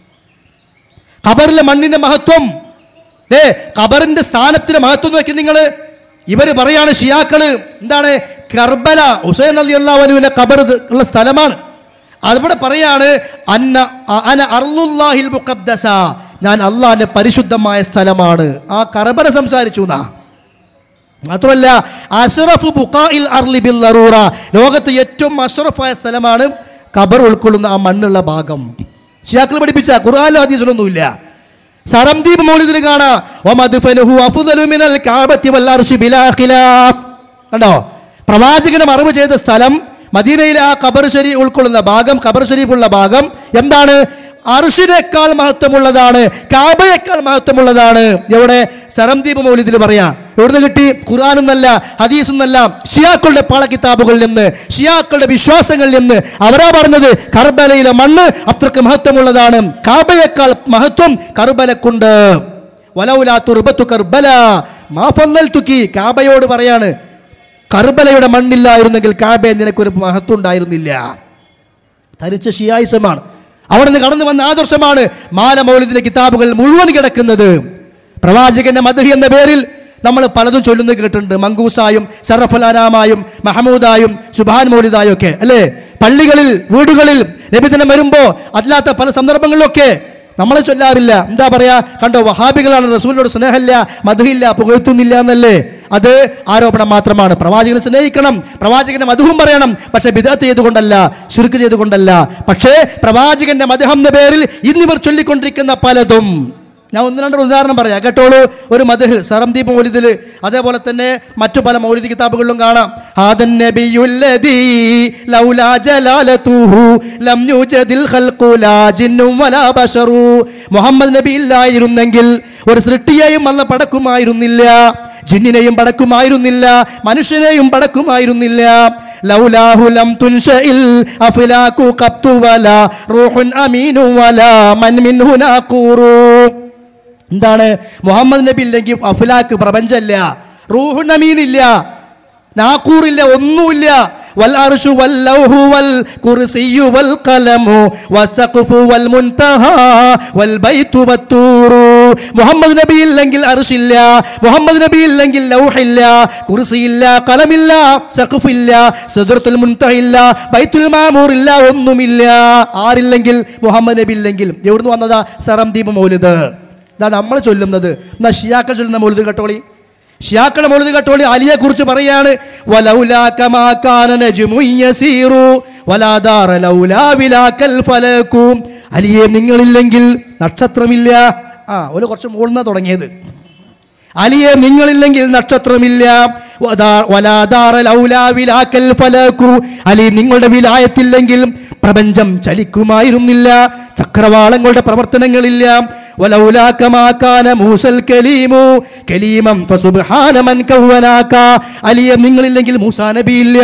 ഖബറിലെ മണ്ണിന്റെ മഹത്വം ഏ ഖബറിന്റെ സ്ഥാനത്തിന്റെ മഹത്വം നോക്കി നിങ്ങൾ ഇവര് പറയാണ് ഷിയാക്കള് എന്താണ് കർബല ഹുസൈൻ അലി അള്ളാഹുവിന്റെ ഖബർ ഇത് ഉള്ള സ്ഥലമാണ് അവിടെ പറയാണ് അന്ന അ- അന അർലുല്ലാഹിൽ മുഖദ്ദസ ഞാൻ അള്ളാഹിന്റെ പരിശുദ്ധമായ സ്ഥലമാണ് ആ കർബല സംസാരിച്ചു എന്നാ മാത്രമല്ല അഷറഫ് ബുഖാഇൽ അർളി ബിൽ ലറൂറ ലോകത്ത് ഏറ്റവും അഷറഫായ സ്ഥലമാണ് ഖബർ ഉൾക്കൊള്ളുന്ന ആ മണ്ണുള്ള ഭാഗം ഷിയാക്കൾ പഠിപ്പിച്ച ഖുർആാനിലും ഹദീസിലൊന്നുമില്ല സരംദീപ് മൗലിദിൽ കാണാ വമദ്ഫനുഹു അഫ്ദലു മിനൽ കഅബത്തി വൽ അർശി ബിലാ ഖിലാഫ് കണ്ടോ പ്രവാചകനെ മറവ് ചെയ്ത സ്ഥലം മദീനയിലെ ആ ഖബർ ഷരീഫ് ഉൾക്കൊള്ളുന്ന ഭാഗം ഖബർ ഷരീഫുള്ള ഭാഗം എന്താണ് അർഷിനേക്കാൾ മഹത്വമുള്ളതാണ് കാബയേക്കാൾ മഹത്വമുള്ളതാണ് എവിടെ സരംദീപ് മൗലിദിൽ പറയാ എവിടുന്ന് കിട്ടി ഖുർആാനെന്നല്ല ഹദീസെന്നല്ല ഷിയാക്കളുടെ പാള കിതാബുകളിൽ നിന്ന് ഷിയാക്കളുടെ വിശ്വാസങ്ങളിൽ നിന്ന് അവരാ പറഞ്ഞത് കർബലയിലെ മണ്ണ് അത്രക്ക് മഹത്വമുള്ളതാണ് കാബയേക്കാൾ മഹത്വം കർബലക്കുണ്ട് വലൗലാ തുർബത്തു കർബല മാ ഫല്ലൽതുക്കി കാബയോട് പറയാണ് കർബലയുടെ മണ്ണില്ലായിരുന്നെങ്കിൽ കാബയെ നിനക്കൊരു മഹത്വം ഉണ്ടായിരുന്നില്ല ധരിച്ച ഷിയായിസമാണ് അവിടെ നിന്ന് കടന്നു വന്ന ആദർശമാണ് മാലമൗലിദിന്റെ കിതാബുകൾ മുഴുവൻ കിടക്കുന്നത് പ്രവാചകന്റെ മധു എന്ന പേരിൽ നമ്മൾ പലതും ചൊല്ലുന്നത് കേട്ടിട്ടുണ്ട് മങ്കൂസായും ഷറഫുലാനാമായും മഹമൂദായും സുബാൻ മൗലിദായും ഒക്കെ അല്ലേ പള്ളികളിൽ വീടുകളിൽ നബിദിനം വരുമ്പോൾ അല്ലാത്ത പല സന്ദർഭങ്ങളിലൊക്കെ നമ്മളെ ചൊല്ലാറില്ല എന്താ പറയാ കണ്ടോ വഹാബികളാണ് റസൂലിനോട് സ്നേഹമില്ല മധുഹില്ല പുകഴ്ത്തുന്നില്ല എന്നല്ലേ അത് ആരോപണം മാത്രമാണ് പ്രവാചകനെ സ്നേഹിക്കണം പ്രവാചകന്റെ മധുവും പറയണം പക്ഷെ ബിദത്ത് ചെയ്തുകൊണ്ടല്ല ശുരുക്ക് ചെയ്തുകൊണ്ടല്ല പക്ഷേ പ്രവാചകന്റെ മധുഹം എന്ന പേരിൽ ഇന്നിവർ ചൊല്ലിക്കൊണ്ടിരിക്കുന്ന പലതും ഞാൻ ഒന്ന് രണ്ട് ഉദാഹരണം പറയാം കേട്ടോളൂ ഒരു മധുഹ് സറംദീപ് മൗലിദിൽ അതേപോലെ തന്നെ മറ്റു പല മൗലിദ് കിതാബുകളിലും കാണാം ഹാദൻ നബിയുല്ലദീ ലൗലാ ജലാലതുഹു ലം യുജദിൽ ഖൽഖു ലാ ജിന്നും വലാ ബശറു മുഹമ്മദ് നബി ഇല്ലായിരുന്നെങ്കിൽ ഒരു സൃഷ്ടിയെയും അല്ല പടക്കുമായിരുന്നില്ല ജിന്നിനെയും പടക്കുമായിരുന്നില്ല മനുഷ്യനെയും പടക്കുമായിരുന്നില്ല ലൗലാഹു ലം തുൻഷഇൽ അഫ്ലാഖു ഖബ്തു വലാ റൂഹുൻ അമീനു വലാ മൻ മിൻഹു നാഖൂറു എന്താണ് മുഹമ്മദ് നബി ഇല്ലെങ്കിൽ അഫ്ലാക്ക് പ്രപഞ്ചമില്ല റൂഹു നമീനില്ല നാക്കൂറില്ല ഒന്നുമില്ല വൽ അർഷു വൽ ലൗഹു വൽ കുർസിയു വൽ ഖലമു വസ്സഖ്ഫു വൽ മുൻതഹ വൽ ബൈതു വത്തൂറു മുഹമ്മദ് നബി ഇല്ലെങ്കിൽ അർഷില്ല മുഹമ്മദ് നബി ഇല്ലെങ്കിൽ ലൗഹില്ല കുർസിയില്ല കലമില്ല സഖഫില്ല സദർത്തുൽ മുൻതഹ ഇല്ല ബൈത്തുൽ മാമൂർ ഇല്ല ഒന്നുമില്ല ആരില്ലെങ്കിൽ മുഹമ്മദ് നബി ഇല്ലെങ്കിൽ എവിടുന്ന് വന്നതാ സറംദീപ് മൗലിദ് ഇതാ നമ്മൾ ചൊല്ലുന്നത് എന്നാ ഷിയാക്കൾ ചൊല്ലുന്ന മൗലിദ് കട്ടോളി ഷിയാക്കളുടെ മൗലിദ് കട്ടോളി അലിയെ കുറിച്ച് പറയാണ് വലൗലാ കമാ കാന നജ്മു യസീറു വലാ ദാറ ലൗലാ വിലാക്കൽ ഫലകു അലിയെ നിങ്ങളില്ലെങ്കിൽ നക്ഷത്രമില്ല ആ ഒരു കുറച്ച് മുകളിൽ തുടങ്ങിയത് അലിയെ നിങ്ങളില്ലെങ്കിൽ നക്ഷത്രമില്ല വദാ- വലാദാറ ലൗലാ വിലാക്കൽ ഫലകു. അലി നിങ്ങളുടെ വിലായത്തില്ലെങ്കിൽ പ്രപഞ്ചം ചലിക്കുമായിരുന്നില്ല ചക്രവാളങ്ങളുടെ പ്രവർത്തനങ്ങളില്ല വലൗലാ കമാ കാന മൂസൽ കലീമു കലീമം ഫസുബ്ഹാന മൻ കവ്വനാക അലിയെ നിങ്ങളില്ലെങ്കിൽ മൂസാ നബി ഇല്ല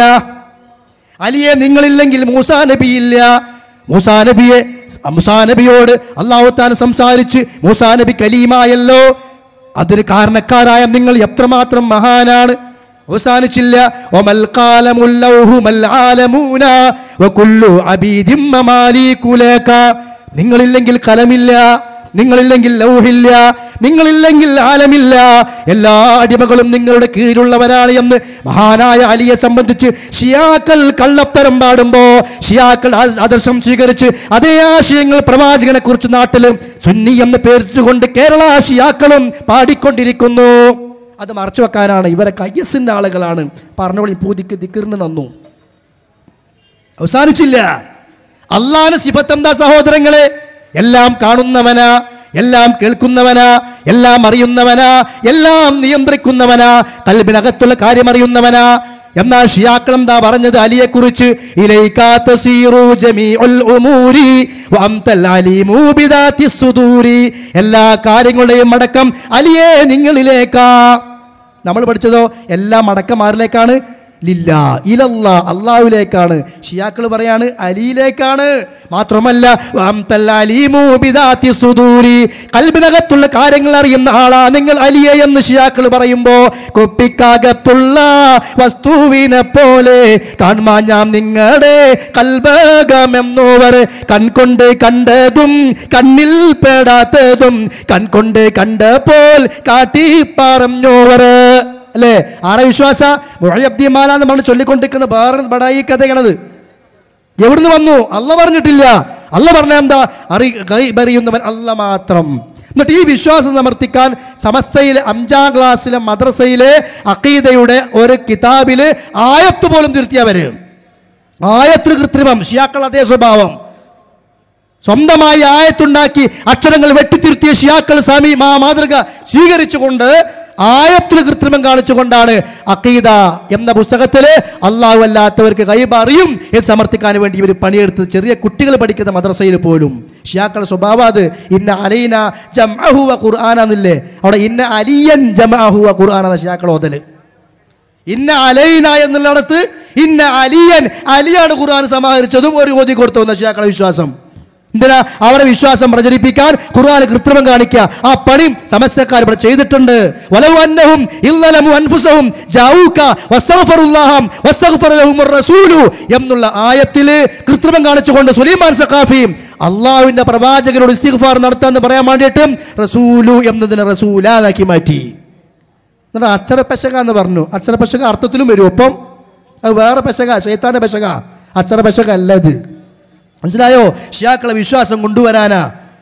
അലിയെ നിങ്ങളില്ലെങ്കിൽ മൂസാ നബി ഇല്ല മൂസാ നബിയെ മൂസാ നബിയോട് അള്ളാഹു താൻ സംസാരിച്ച് മൂസാ നബി കലീമായല്ലോ അതിന് കാരണക്കാരായ നിങ്ങൾ എത്രമാത്രം മഹാനാണ് അവസാനിച്ചില്ല ഒമൽ കാലമുല്ലൗഹു മൽ ആലമൂന വകുല്ലു അബീദിം മമാലീകുലക നിങ്ങളില്ലെങ്കിൽ കലമില്ല നിങ്ങളില്ലെങ്കിൽ ലൗഹില്ല നിങ്ങളില്ലെങ്കിൽ ആലമില്ല എല്ലാ അടിമകളും നിങ്ങളുടെ കീഴിലുള്ളവരാണ് എന്ന് മഹാനായ അലിയെ സംബന്ധിച്ച് ഷിയാക്കൾ കള്ളത്തരം പാടുമ്പോ ഷിയാക്കൾ ആ- ആദർശം സ്വീകരിച്ച് അതേ ആശയങ്ങൾ പ്രവാചകനെ കുറിച്ച് നാട്ടിലും സുന്നി എന്ന് പേരിട്ടുകൊണ്ട് കേരള ഷിയാക്കളും പാടിക്കൊണ്ടിരിക്കുന്നു അത് മറച്ചു വെക്കാനാണ് ഇവരെ കയ്യസിന്റെ ആളുകളാണ് പറഞ്ഞോളി പൂതിക്ക് ദിക്കറിന് നന്നു അവസാനിച്ചില്ല അള്ളാന് സിഫത്തെന്താ സഹോദരങ്ങളെ എല്ലാം കാണുന്നവനാ എല്ലാം കേൾക്കുന്നവനാ എല്ലാം അറിയുന്നവനാ എല്ലാം നിയന്ത്രിക്കുന്നവനാ കൽബിനകത്തുള്ള കാര്യം അറിയുന്നവനാ എന്നാൽ ഷിയാക്കൾ എന്താ പറഞ്ഞത് അലിയെ കുറിച്ച് എല്ലാ കാര്യങ്ങളുടെയും അടക്കം അലിയെ നിങ്ങളിലേക്കാ നമ്മൾ പഠിച്ചതോ എല്ലാം അടക്കം ആരിലേക്കാണ് ലില്ല ഇലല്ല അള്ളാഹുലേക്കാണ് ഷിയാക്കൾ പറയാണ് അലിയിലേക്കാണ് മാത്രമല്ല വഅംതൽ അലീമു ബിദാത്തി സുദൂരി കൽബിനകത്തുള്ള കാര്യങ്ങൾ അറിയുന്ന ആളാ നിങ്ങൾ അലിയെ എന്ന് ഷിയാക്കൾ പറയുമ്പോ കുപ്പിക്കകത്തുള്ള വസ്തുവിനെ പോലെ കാണുമാ ഞാൻ നിങ്ങളുടെ കൽബകമെന്നോവർ കൺകൊണ്ട് കണ്ടതും കണ്ണിൽ പെടാത്തതും കൺകൊണ്ട് കണ്ടപ്പോൾ കാട്ടി പറഞ്ഞോവർ അല്ലേ ആരെ വിശ്വാസ മുഴയബ്ദിമാല എന്ന് പറഞ്ഞ് ചൊല്ലിക്കൊണ്ടിരിക്കുന്ന വേറെ ബടായി കഥയാണത് എവിടുന്ന് വന്നു അല്ല പറഞ്ഞിട്ടില്ല അല്ല പറഞ്ഞ എന്താ അറി അറിയുന്നവൻ അല്ല മാത്രം എന്നിട്ട് ഈ വിശ്വാസം സമർത്ഥിക്കാൻ സമസ്തയിലെ അഞ്ചാം ക്ലാസ്സിലെ മദ്രസയിലെ അക്കീദയുടെ ഒരു കിതാബില് ആയത്ത് പോലും തിരുത്തിയവര് ആയത്തിൽ കൃത്രിമം ഷിയാക്കൾ അതേ സ്വഭാവം സ്വന്തമായി ആയത്തുണ്ടാക്കി അക്ഷരങ്ങൾ വെട്ടിത്തിരുത്തിയ ഷിയാക്കൾ സ്വാമി മാ മാതൃക സ്വീകരിച്ചുകൊണ്ട് ആയത്തിൽ കൃത്രിമം കാണിച്ചുകൊണ്ടാണ് അക്കീദ എന്ന പുസ്തകത്തിൽ അള്ളാഹു അല്ലാത്തവർക്ക് കൈബ് അറിയും എന്ന് സമർത്ഥിക്കാൻ വേണ്ടി ഇവർ പണിയെടുത്ത് ചെറിയ കുട്ടികൾ പഠിക്കുന്ന മദ്രസയിൽ പോലും ഷിയാക്കൾ സ്വഭാവം അത് ഇന്ന അലൈന ജംഅഹുവ ഖുർആാനെന്നില്ലേ അവിടെ ഇന്ന അലിയൻ ജംഅഹുവ ഖുർആാനെന്ന ഷിയാക്കൾ ഓതല് ഇന്ന അലൈന എന്നുള്ളിടത്ത് ഇന്ന അലിയൻ അലിയാണ് ഖുർആൻ സമാഹരിച്ചതും ഒരു ഓതി കൊടുത്തു എന്ന ഷിയാക്കളെ വിശ്വാസം എന്തിനാ അവരെ വിശ്വാസം പ്രചരിപ്പിക്കാൻ ഖുർആൻ കൃത്രിമം കാണിക്കുക ആ പണിയും സമസ്തക്കാർ ഇവിടെ ചെയ്തിട്ടുണ്ട് വലവു അന്നഹും ഇല്ലലമു അൻഫുസഹും ജാഊക വസ്തഗ്ഫറുല്ലാഹം വസ്തഗ്ഫറ ലഹുമുർ റസൂലു എന്നുള്ള ആയത്തില് കൃത്രിമം കാണിച്ചുകൊണ്ട് സുലൈമാൻ സഖാഫി അള്ളാഹുവിന്റെ പ്രവാചകരോട് ഇസ്തിഗ്ഫാർ നടത്താന്ന് പറയാൻ വേണ്ടിയിട്ട് റസൂലു എന്നതിനെ റസൂലാക്കി മാറ്റി എന്നിട്ട് അക്ഷര പെശക എന്ന് പറഞ്ഞു അക്ഷര പെശക അർത്ഥത്തിലും വരും ഒപ്പം അത് വേറെ പെശക ശൈത്താന്റെ പെശക അക്ഷര പെശക അല്ല ഇത് മനസ്സിലായോ ഷിയാക്കളെ വിശ്വാസം കൊണ്ടുവരാനാ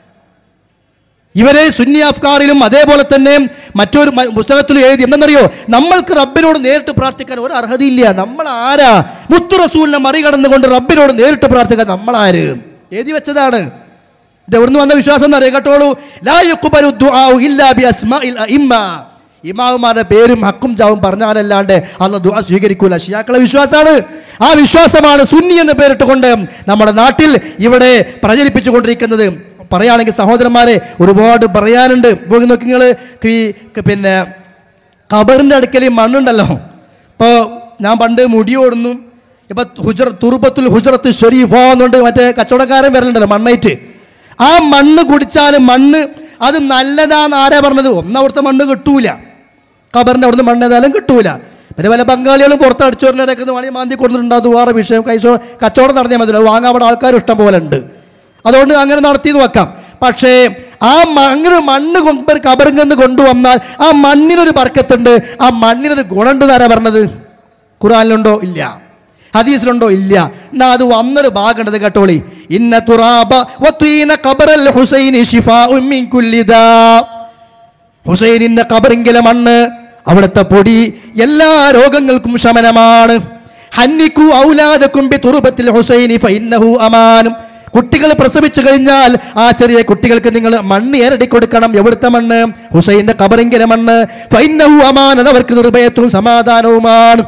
ഇവരെ സുന്നി അഫ്കാറിലും അതേപോലെ തന്നെ മറ്റൊരു മ- പുസ്തകത്തിലും എഴുതി എന്തെന്നറിയോ നമ്മൾക്ക് റബ്ബിനോട് നേരിട്ട് പ്രാർത്ഥിക്കാൻ ഒരു അർഹതയില്ല നമ്മൾ ആരാ മുത്തു റസൂലിനെ മറികടന്നുകൊണ്ട് റബ്ബിനോട് നേരിട്ട് പ്രാർത്ഥിക്കാൻ നമ്മൾ ആര് എഴുതി വെച്ചതാണ് ഇത് എവിടുന്ന് വന്ന വിശ്വാസം എന്നറിയാം കേട്ടോളൂ ലാ യുഖ്ബലു ദുആഉ ഇല്ലാ ബി അസ്മാഇൽ അഇമ്മ ഇമാമുമാരുടെ പേരും ഹക്കും ജാവും പറഞ്ഞാലല്ലാണ്ട് അല്ല ദുആ സ്വീകരിക്കൂല ഷിയാക്കളെ വിശ്വാസമാണ് ആ വിശ്വാസമാണ് സുന്നി എന്ന് പേരിട്ടുകൊണ്ട് നമ്മുടെ നാട്ടിൽ ഇവിടെ പ്രചരിപ്പിച്ചുകൊണ്ടിരിക്കുന്നത് പറയുകയാണെങ്കിൽ സഹോദരന്മാരെ ഒരുപാട് പറയാനുണ്ട് പോയി നോക്കി നിങ്ങൾ പിന്നെ ഖബറിൻ്റെ അടുക്കൽ ഈ മണ്ണുണ്ടല്ലോ ഇപ്പോൾ ഞാൻ പണ്ട് മുടി ഓടുന്നു ഇപ്പം ഹുജർ തുറുബത്തുൽ ഹുജറത്ത് ഷെരീഫോ എന്നുകൊണ്ട് മറ്റേ കച്ചവടക്കാരൻ വരലുണ്ടല്ലോ മണ്ണായിട്ട് ആ മണ്ണ് കുടിച്ചാൽ മണ്ണ് അത് നല്ലതാന്ന് ആരാ പറഞ്ഞത് ഒന്നവിടുത്തെ മണ്ണ് കിട്ടൂല ഖബറിൻ്റെ അവിടുന്ന് മണ്ണ് ഏതായാലും കിട്ടൂല പിന്നെ പല ബംഗാളികളും പുറത്ത് അടിച്ചോറിനൊക്കെ വേണമെങ്കിൽ മാന്തി കൊടുത്തിട്ടുണ്ട് അത് വേറെ വിഷയം കൈസോ കച്ചവടം നടത്തിയാൽ മതി അത് വാങ്ങാൻ അവിടെ ആൾക്കാർ ഇഷ്ടം പോലെ ഉണ്ട് അതുകൊണ്ട് അങ്ങനെ നടത്തിയെന്ന് വെക്കാം പക്ഷേ ആ മ- അങ്ങനെ ഒരു മണ്ണ് കൊണ്ട് ഒരു കബറിൽ നിന്ന് കൊണ്ടുവന്നാൽ ആ മണ്ണിനൊരു ബർക്കത്തുണ്ട് ആ മണ്ണിനൊരു ഗുണമുണ്ട് ആരാ പറഞ്ഞത് ഖുറാനിലുണ്ടോ ഇല്ല ഹദീസിലുണ്ടോ ഇല്ല എന്നാ അത് വന്നൊരു ഭാഗമുണ്ട് കേട്ടോളി ഇന്ന തുറാബ വത്തീന ഖബറൽ ഹുസൈനി ശിഫാഉൻ മിൻ കുല്ലി ദാ ഹുസൈനിന്റെ കബറിങ്കിലെ മണ്ണ് അവിടുത്തെ പൊടി എല്ലാ രോഗങ്ങൾക്കും ശമനമാണ് ഹന്നിക്കു ഔലാദക്കും ബി തുറുബത്തിൽ ഹുസൈനി ഫഇന്നഹു അമാനും കുട്ടികൾ പ്രസവിച്ചു കഴിഞ്ഞാൽ ആ ചെറിയ കുട്ടികൾക്ക് നിങ്ങൾ മണ്ണ് ഏരടി കൊടുക്കണം എവിടുത്തെ മണ്ണ് ഹുസൈന്റെ കബറിങ്കിലെ മണ്ണ് ഫൈനഹു അമാൻ അത് അവർക്ക് നിർഭയത്വവും സമാധാനവുമാണ്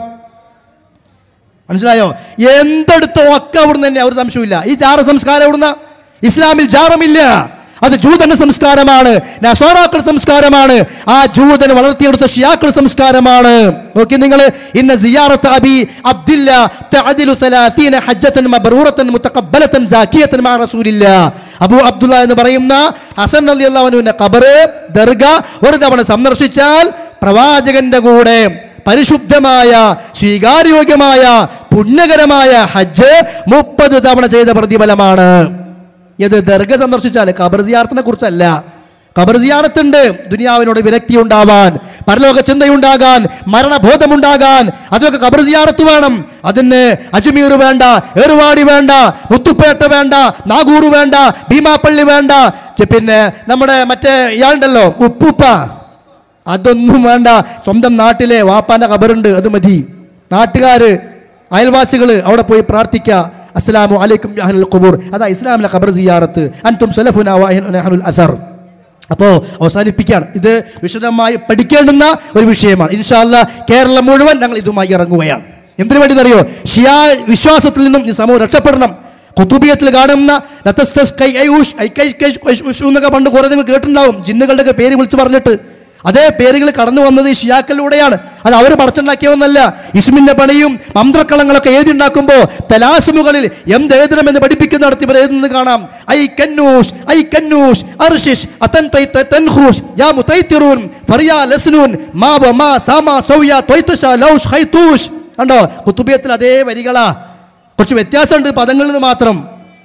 മനസ്സിലായോ എന്തെടുത്തോ ഒക്കെ അവിടുന്ന് തന്നെ ഒരു സംശയമില്ല ഈ ജാറ സംസ്കാരം എവിടുന്ന ഇസ്ലാമിൽ ജാറമില്ല അത് ജൂതന സംസ്കാരമാണ് നസോറാക്കൾ സംസ്കാരമാണ് ആ ജൂതന് വളർത്തിയെടുത്ത ഷിയാക്കൾ സംസ്കാരമാണ് നോക്കി നിങ്ങൾ ഇന്ന സിയാറത്ത് അബി അബ്ദില്ല തഅദിലു 30 ഹജ്ജത്തൻ മബ്റൂറത്തൻ മുതഖബ്ബലത്തൻ സാക്കിയത്തൻ മാ റസൂലില്ല അബൂ അബ്ദുള്ള എന്ന് പറയുന്ന ഹസൻ റളിയല്ലാഹു അൻഹുവിന്റെ ഖബർ ദർഗ ഒരു തവണ സന്ദർശിച്ചാൽ പ്രവാചകന്റെ കൂടെ പരിശുദ്ധമായ സ്വീകാര്യോഗ്യമായ പുണ്യകരമായ ഹജ്ജ് മുപ്പത് തവണ ചെയ്ത പ്രതിഫലമാണ് ഇത് ദർഗ സന്ദർശിച്ചാൽ ഖബർ സിയാറത്തിനെ കുറിച്ചല്ല ഖബർ സിയാറത്തുണ്ട് ദുനിയാവിനോട് വിരക്തി ഉണ്ടാവാൻ പരലോക ചിന്തയുണ്ടാകാൻ മരണബോധമുണ്ടാകാൻ അതൊക്കെ ഖബർ സിയാറത്ത് വേണം അതിന് അജ്മീർ വേണ്ട ഏറുവാടി വേണ്ട മുത്തുപ്പേട്ട വേണ്ട നാഗൂർ വേണ്ട ഭീമാപ്പള്ളി വേണ്ട പിന്നെ നമ്മുടെ മറ്റേ ഇയാളുണ്ടല്ലോ ഉപ്പുപ്പ അതൊന്നും വേണ്ട സ്വന്തം നാട്ടിലെ വാപ്പാന്റെ ഖബറുണ്ട് അത് മതി നാട്ടുകാര് അയൽവാസികൾ അവിടെ പോയി പ്രാർത്ഥിക്കുക അസ്സലാമു അലൈക്കും യാ അഹ്ലൽ ഖുബൂർ അതാ ഇസ്ലാമിലെ ഖബർ സിയാറത്ത് അൻതും സലഫുന വ നഹ്നുൽ അസർ അപ്പോൾ അവസാനിപ്പിക്കുകയാണ് ഇത് വിശദമായി പഠിക്കേണ്ടുന്ന ഒരു വിഷയമാണ് ഇൻഷാല്ല കേരളം മുഴുവൻ ഞങ്ങൾ ഇതുമായി ഇറങ്ങുകയാണ് എന്തിനു വേണ്ടി അറിയോ ഷിയാ വിശ്വാസത്തിൽ നിന്നും ഈ സമൂഹം രക്ഷപ്പെടണം കുത്തുബിയത്തിൽ കാണുന്ന ലതസ്തസ് കൈ ഐഊഷ് ഐ കൈ കൈ ഐഷ് ഉഷ് എന്നൊക്കെ പണ്ട് കുറേ നിങ്ങൾ കേട്ടിട്ടുണ്ടാവും ജിന്നുകളുടെ പേര് വിളിച്ച് പറഞ്ഞിട്ട് അതേ പേരുകൾ കടന്നു വന്നത് ഈ ഷിയാക്കളിലൂടെയാണ് അത് അവർ പടച്ചുണ്ടാക്കിയവന്നല്ല ഇസ്മിന്റെ പണിയും മന്ത്രക്കളങ്ങളൊക്കെ എഴുതിണ്ടാക്കുമ്പോൾ തലാസുമുകളിൽ എന്ത് എഴുതണമെന്ന് പഠിപ്പിക്കുന്നിടത്ത് ഇവർ എഴുതുന്നത് കാണാം ഐ കന്നൂഷ് ഐ കന്നൂഷ് അർഷിഷ് അതൻ തൈ ത- തൻഖൂഷ് യാ മുതൈത്തിറൂൻ ഫറിയാ ലസ്നൂൻ മാ വ മാ സാമാ സൗയ ത്വയ്തുഷ ലൗഷ് ഖൈതൂഷ് കണ്ടോ കുത്തുബിയത്തിൽ അതേ വരികളാ കുറച്ച് വ്യത്യാസമുണ്ട് പദങ്ങളിൽ നിന്ന് മാത്രം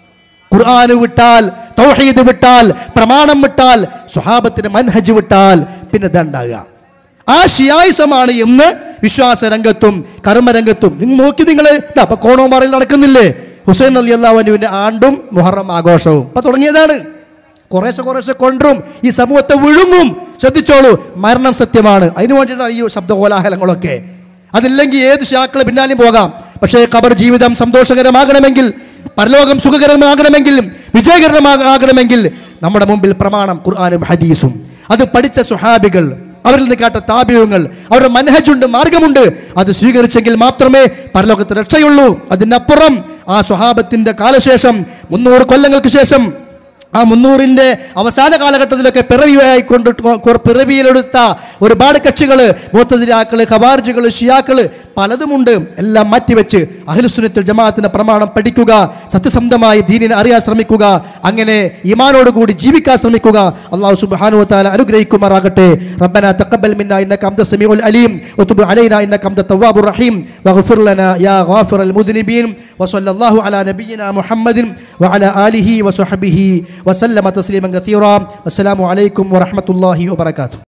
ഖുർആന് വിട്ടാൽ തൗഹീദ് വിട്ടാൽ പ്രമാണം വിട്ടാൽ സ്വഹാബത്തിന്റെ മൻഹജ് വിട്ടാൽ പിന്നെ ഇതുണ്ടാകുക ആ ഷിയായിസമാണ് ഇന്ന് വിശ്വാസ രംഗത്തും കർമ്മരംഗത്തും നിങ്ങൾ നോക്കി നിങ്ങൾ അപ്പൊ കോണോമാറിൽ നടക്കുന്നില്ലേ ഹുസൈൻ അലി അള്ളാഹുവിന്റെ ആണ്ടും മുഹറം ആഘോഷവും അപ്പൊ തുടങ്ങിയതാണ് കുറേശ്ശെ കുറേശ്ശെ കൊണ്ടും ഈ സമൂഹത്തെ വിഴുങ്ങും ശ്രദ്ധിച്ചോളൂ മരണം സത്യമാണ് അതിനു വേണ്ടിയിട്ടാണ് ഈ ശബ്ദ കോലാഹലങ്ങളൊക്കെ അതില്ലെങ്കിൽ ഏത് ശാക്കളെ പിന്നാലെയും പോകാം പക്ഷേ ഖബർ ജീവിതം സന്തോഷകരമാകണമെങ്കിൽ പരലോകം സുഖകരമാകണമെങ്കിൽ വിജയകരമാകണമെങ്കിൽ നമ്മുടെ മുമ്പിൽ പ്രമാണം ഖുർആാനും ഹദീസും അത് പഠിച്ച സുഹാബികൾ അവരിൽ നിന്ന് കേട്ട താപ്യങ്ങൾ അവരുടെ മനഹജുണ്ട് മാർഗമുണ്ട് അത് സ്വീകരിച്ചെങ്കിൽ മാത്രമേ പരലോകത്ത് രക്ഷയുള്ളൂ അതിനപ്പുറം ആ സ്വഹാബത്തിന്റെ കാലശേഷം മുന്നൂറ് കൊല്ലങ്ങൾക്ക് ശേഷം ആ മുന്നൂറിന്റെ അവസാന കാലഘട്ടത്തിലൊക്കെ പിറവിയായിക്കൊണ്ട് പിറവിയിലെടുത്ത ഒരുപാട് കക്ഷികൾ മോത്തതിരാക്കള് ഖവാർജുകൾ ഷിയാക്കള് പലതുമുണ്ട് എല്ലാം മാറ്റിവെച്ച് അഖിലുസുനത്തിൽ ജമാഅത്തിന്റെ പ്രമാണം പഠിക്കുക സത്യസന്ധമായി ദീനിനെ അറിയാൻ ശ്രമിക്കുക അങ്ങനെ ഈമാനോടുകൂടി ജീവിക്കാൻ ശ്രമിക്കുക അള്ളാഹു സുബ്ഹാനഹു വതആല അനുഗ്രഹിക്കുമാറാകട്ടെ റബ്ബന തഖബ്ബൽ മിന്നാ ഇന്നക അൻത സമീഉൽ അലീം വതുബ് അലൈനാ ഇന്നക അൻത തവ്വാബുർ റഹീം വഗ്ഫിർ ലനാ യാ ഗാഫിറൽ മുദ്നിബീൻ വസല്ലല്ലാഹു അലാ നബിയിന മുഹമ്മദിൻ വഅലാ ആലിഹി വസഹബിഹി വസല്ലമ തസ്ലീമൻ കതീറാ വസ്സലാമു അലൈക്കും വറഹ്മത്തുള്ളാഹി വബറകാതുഹു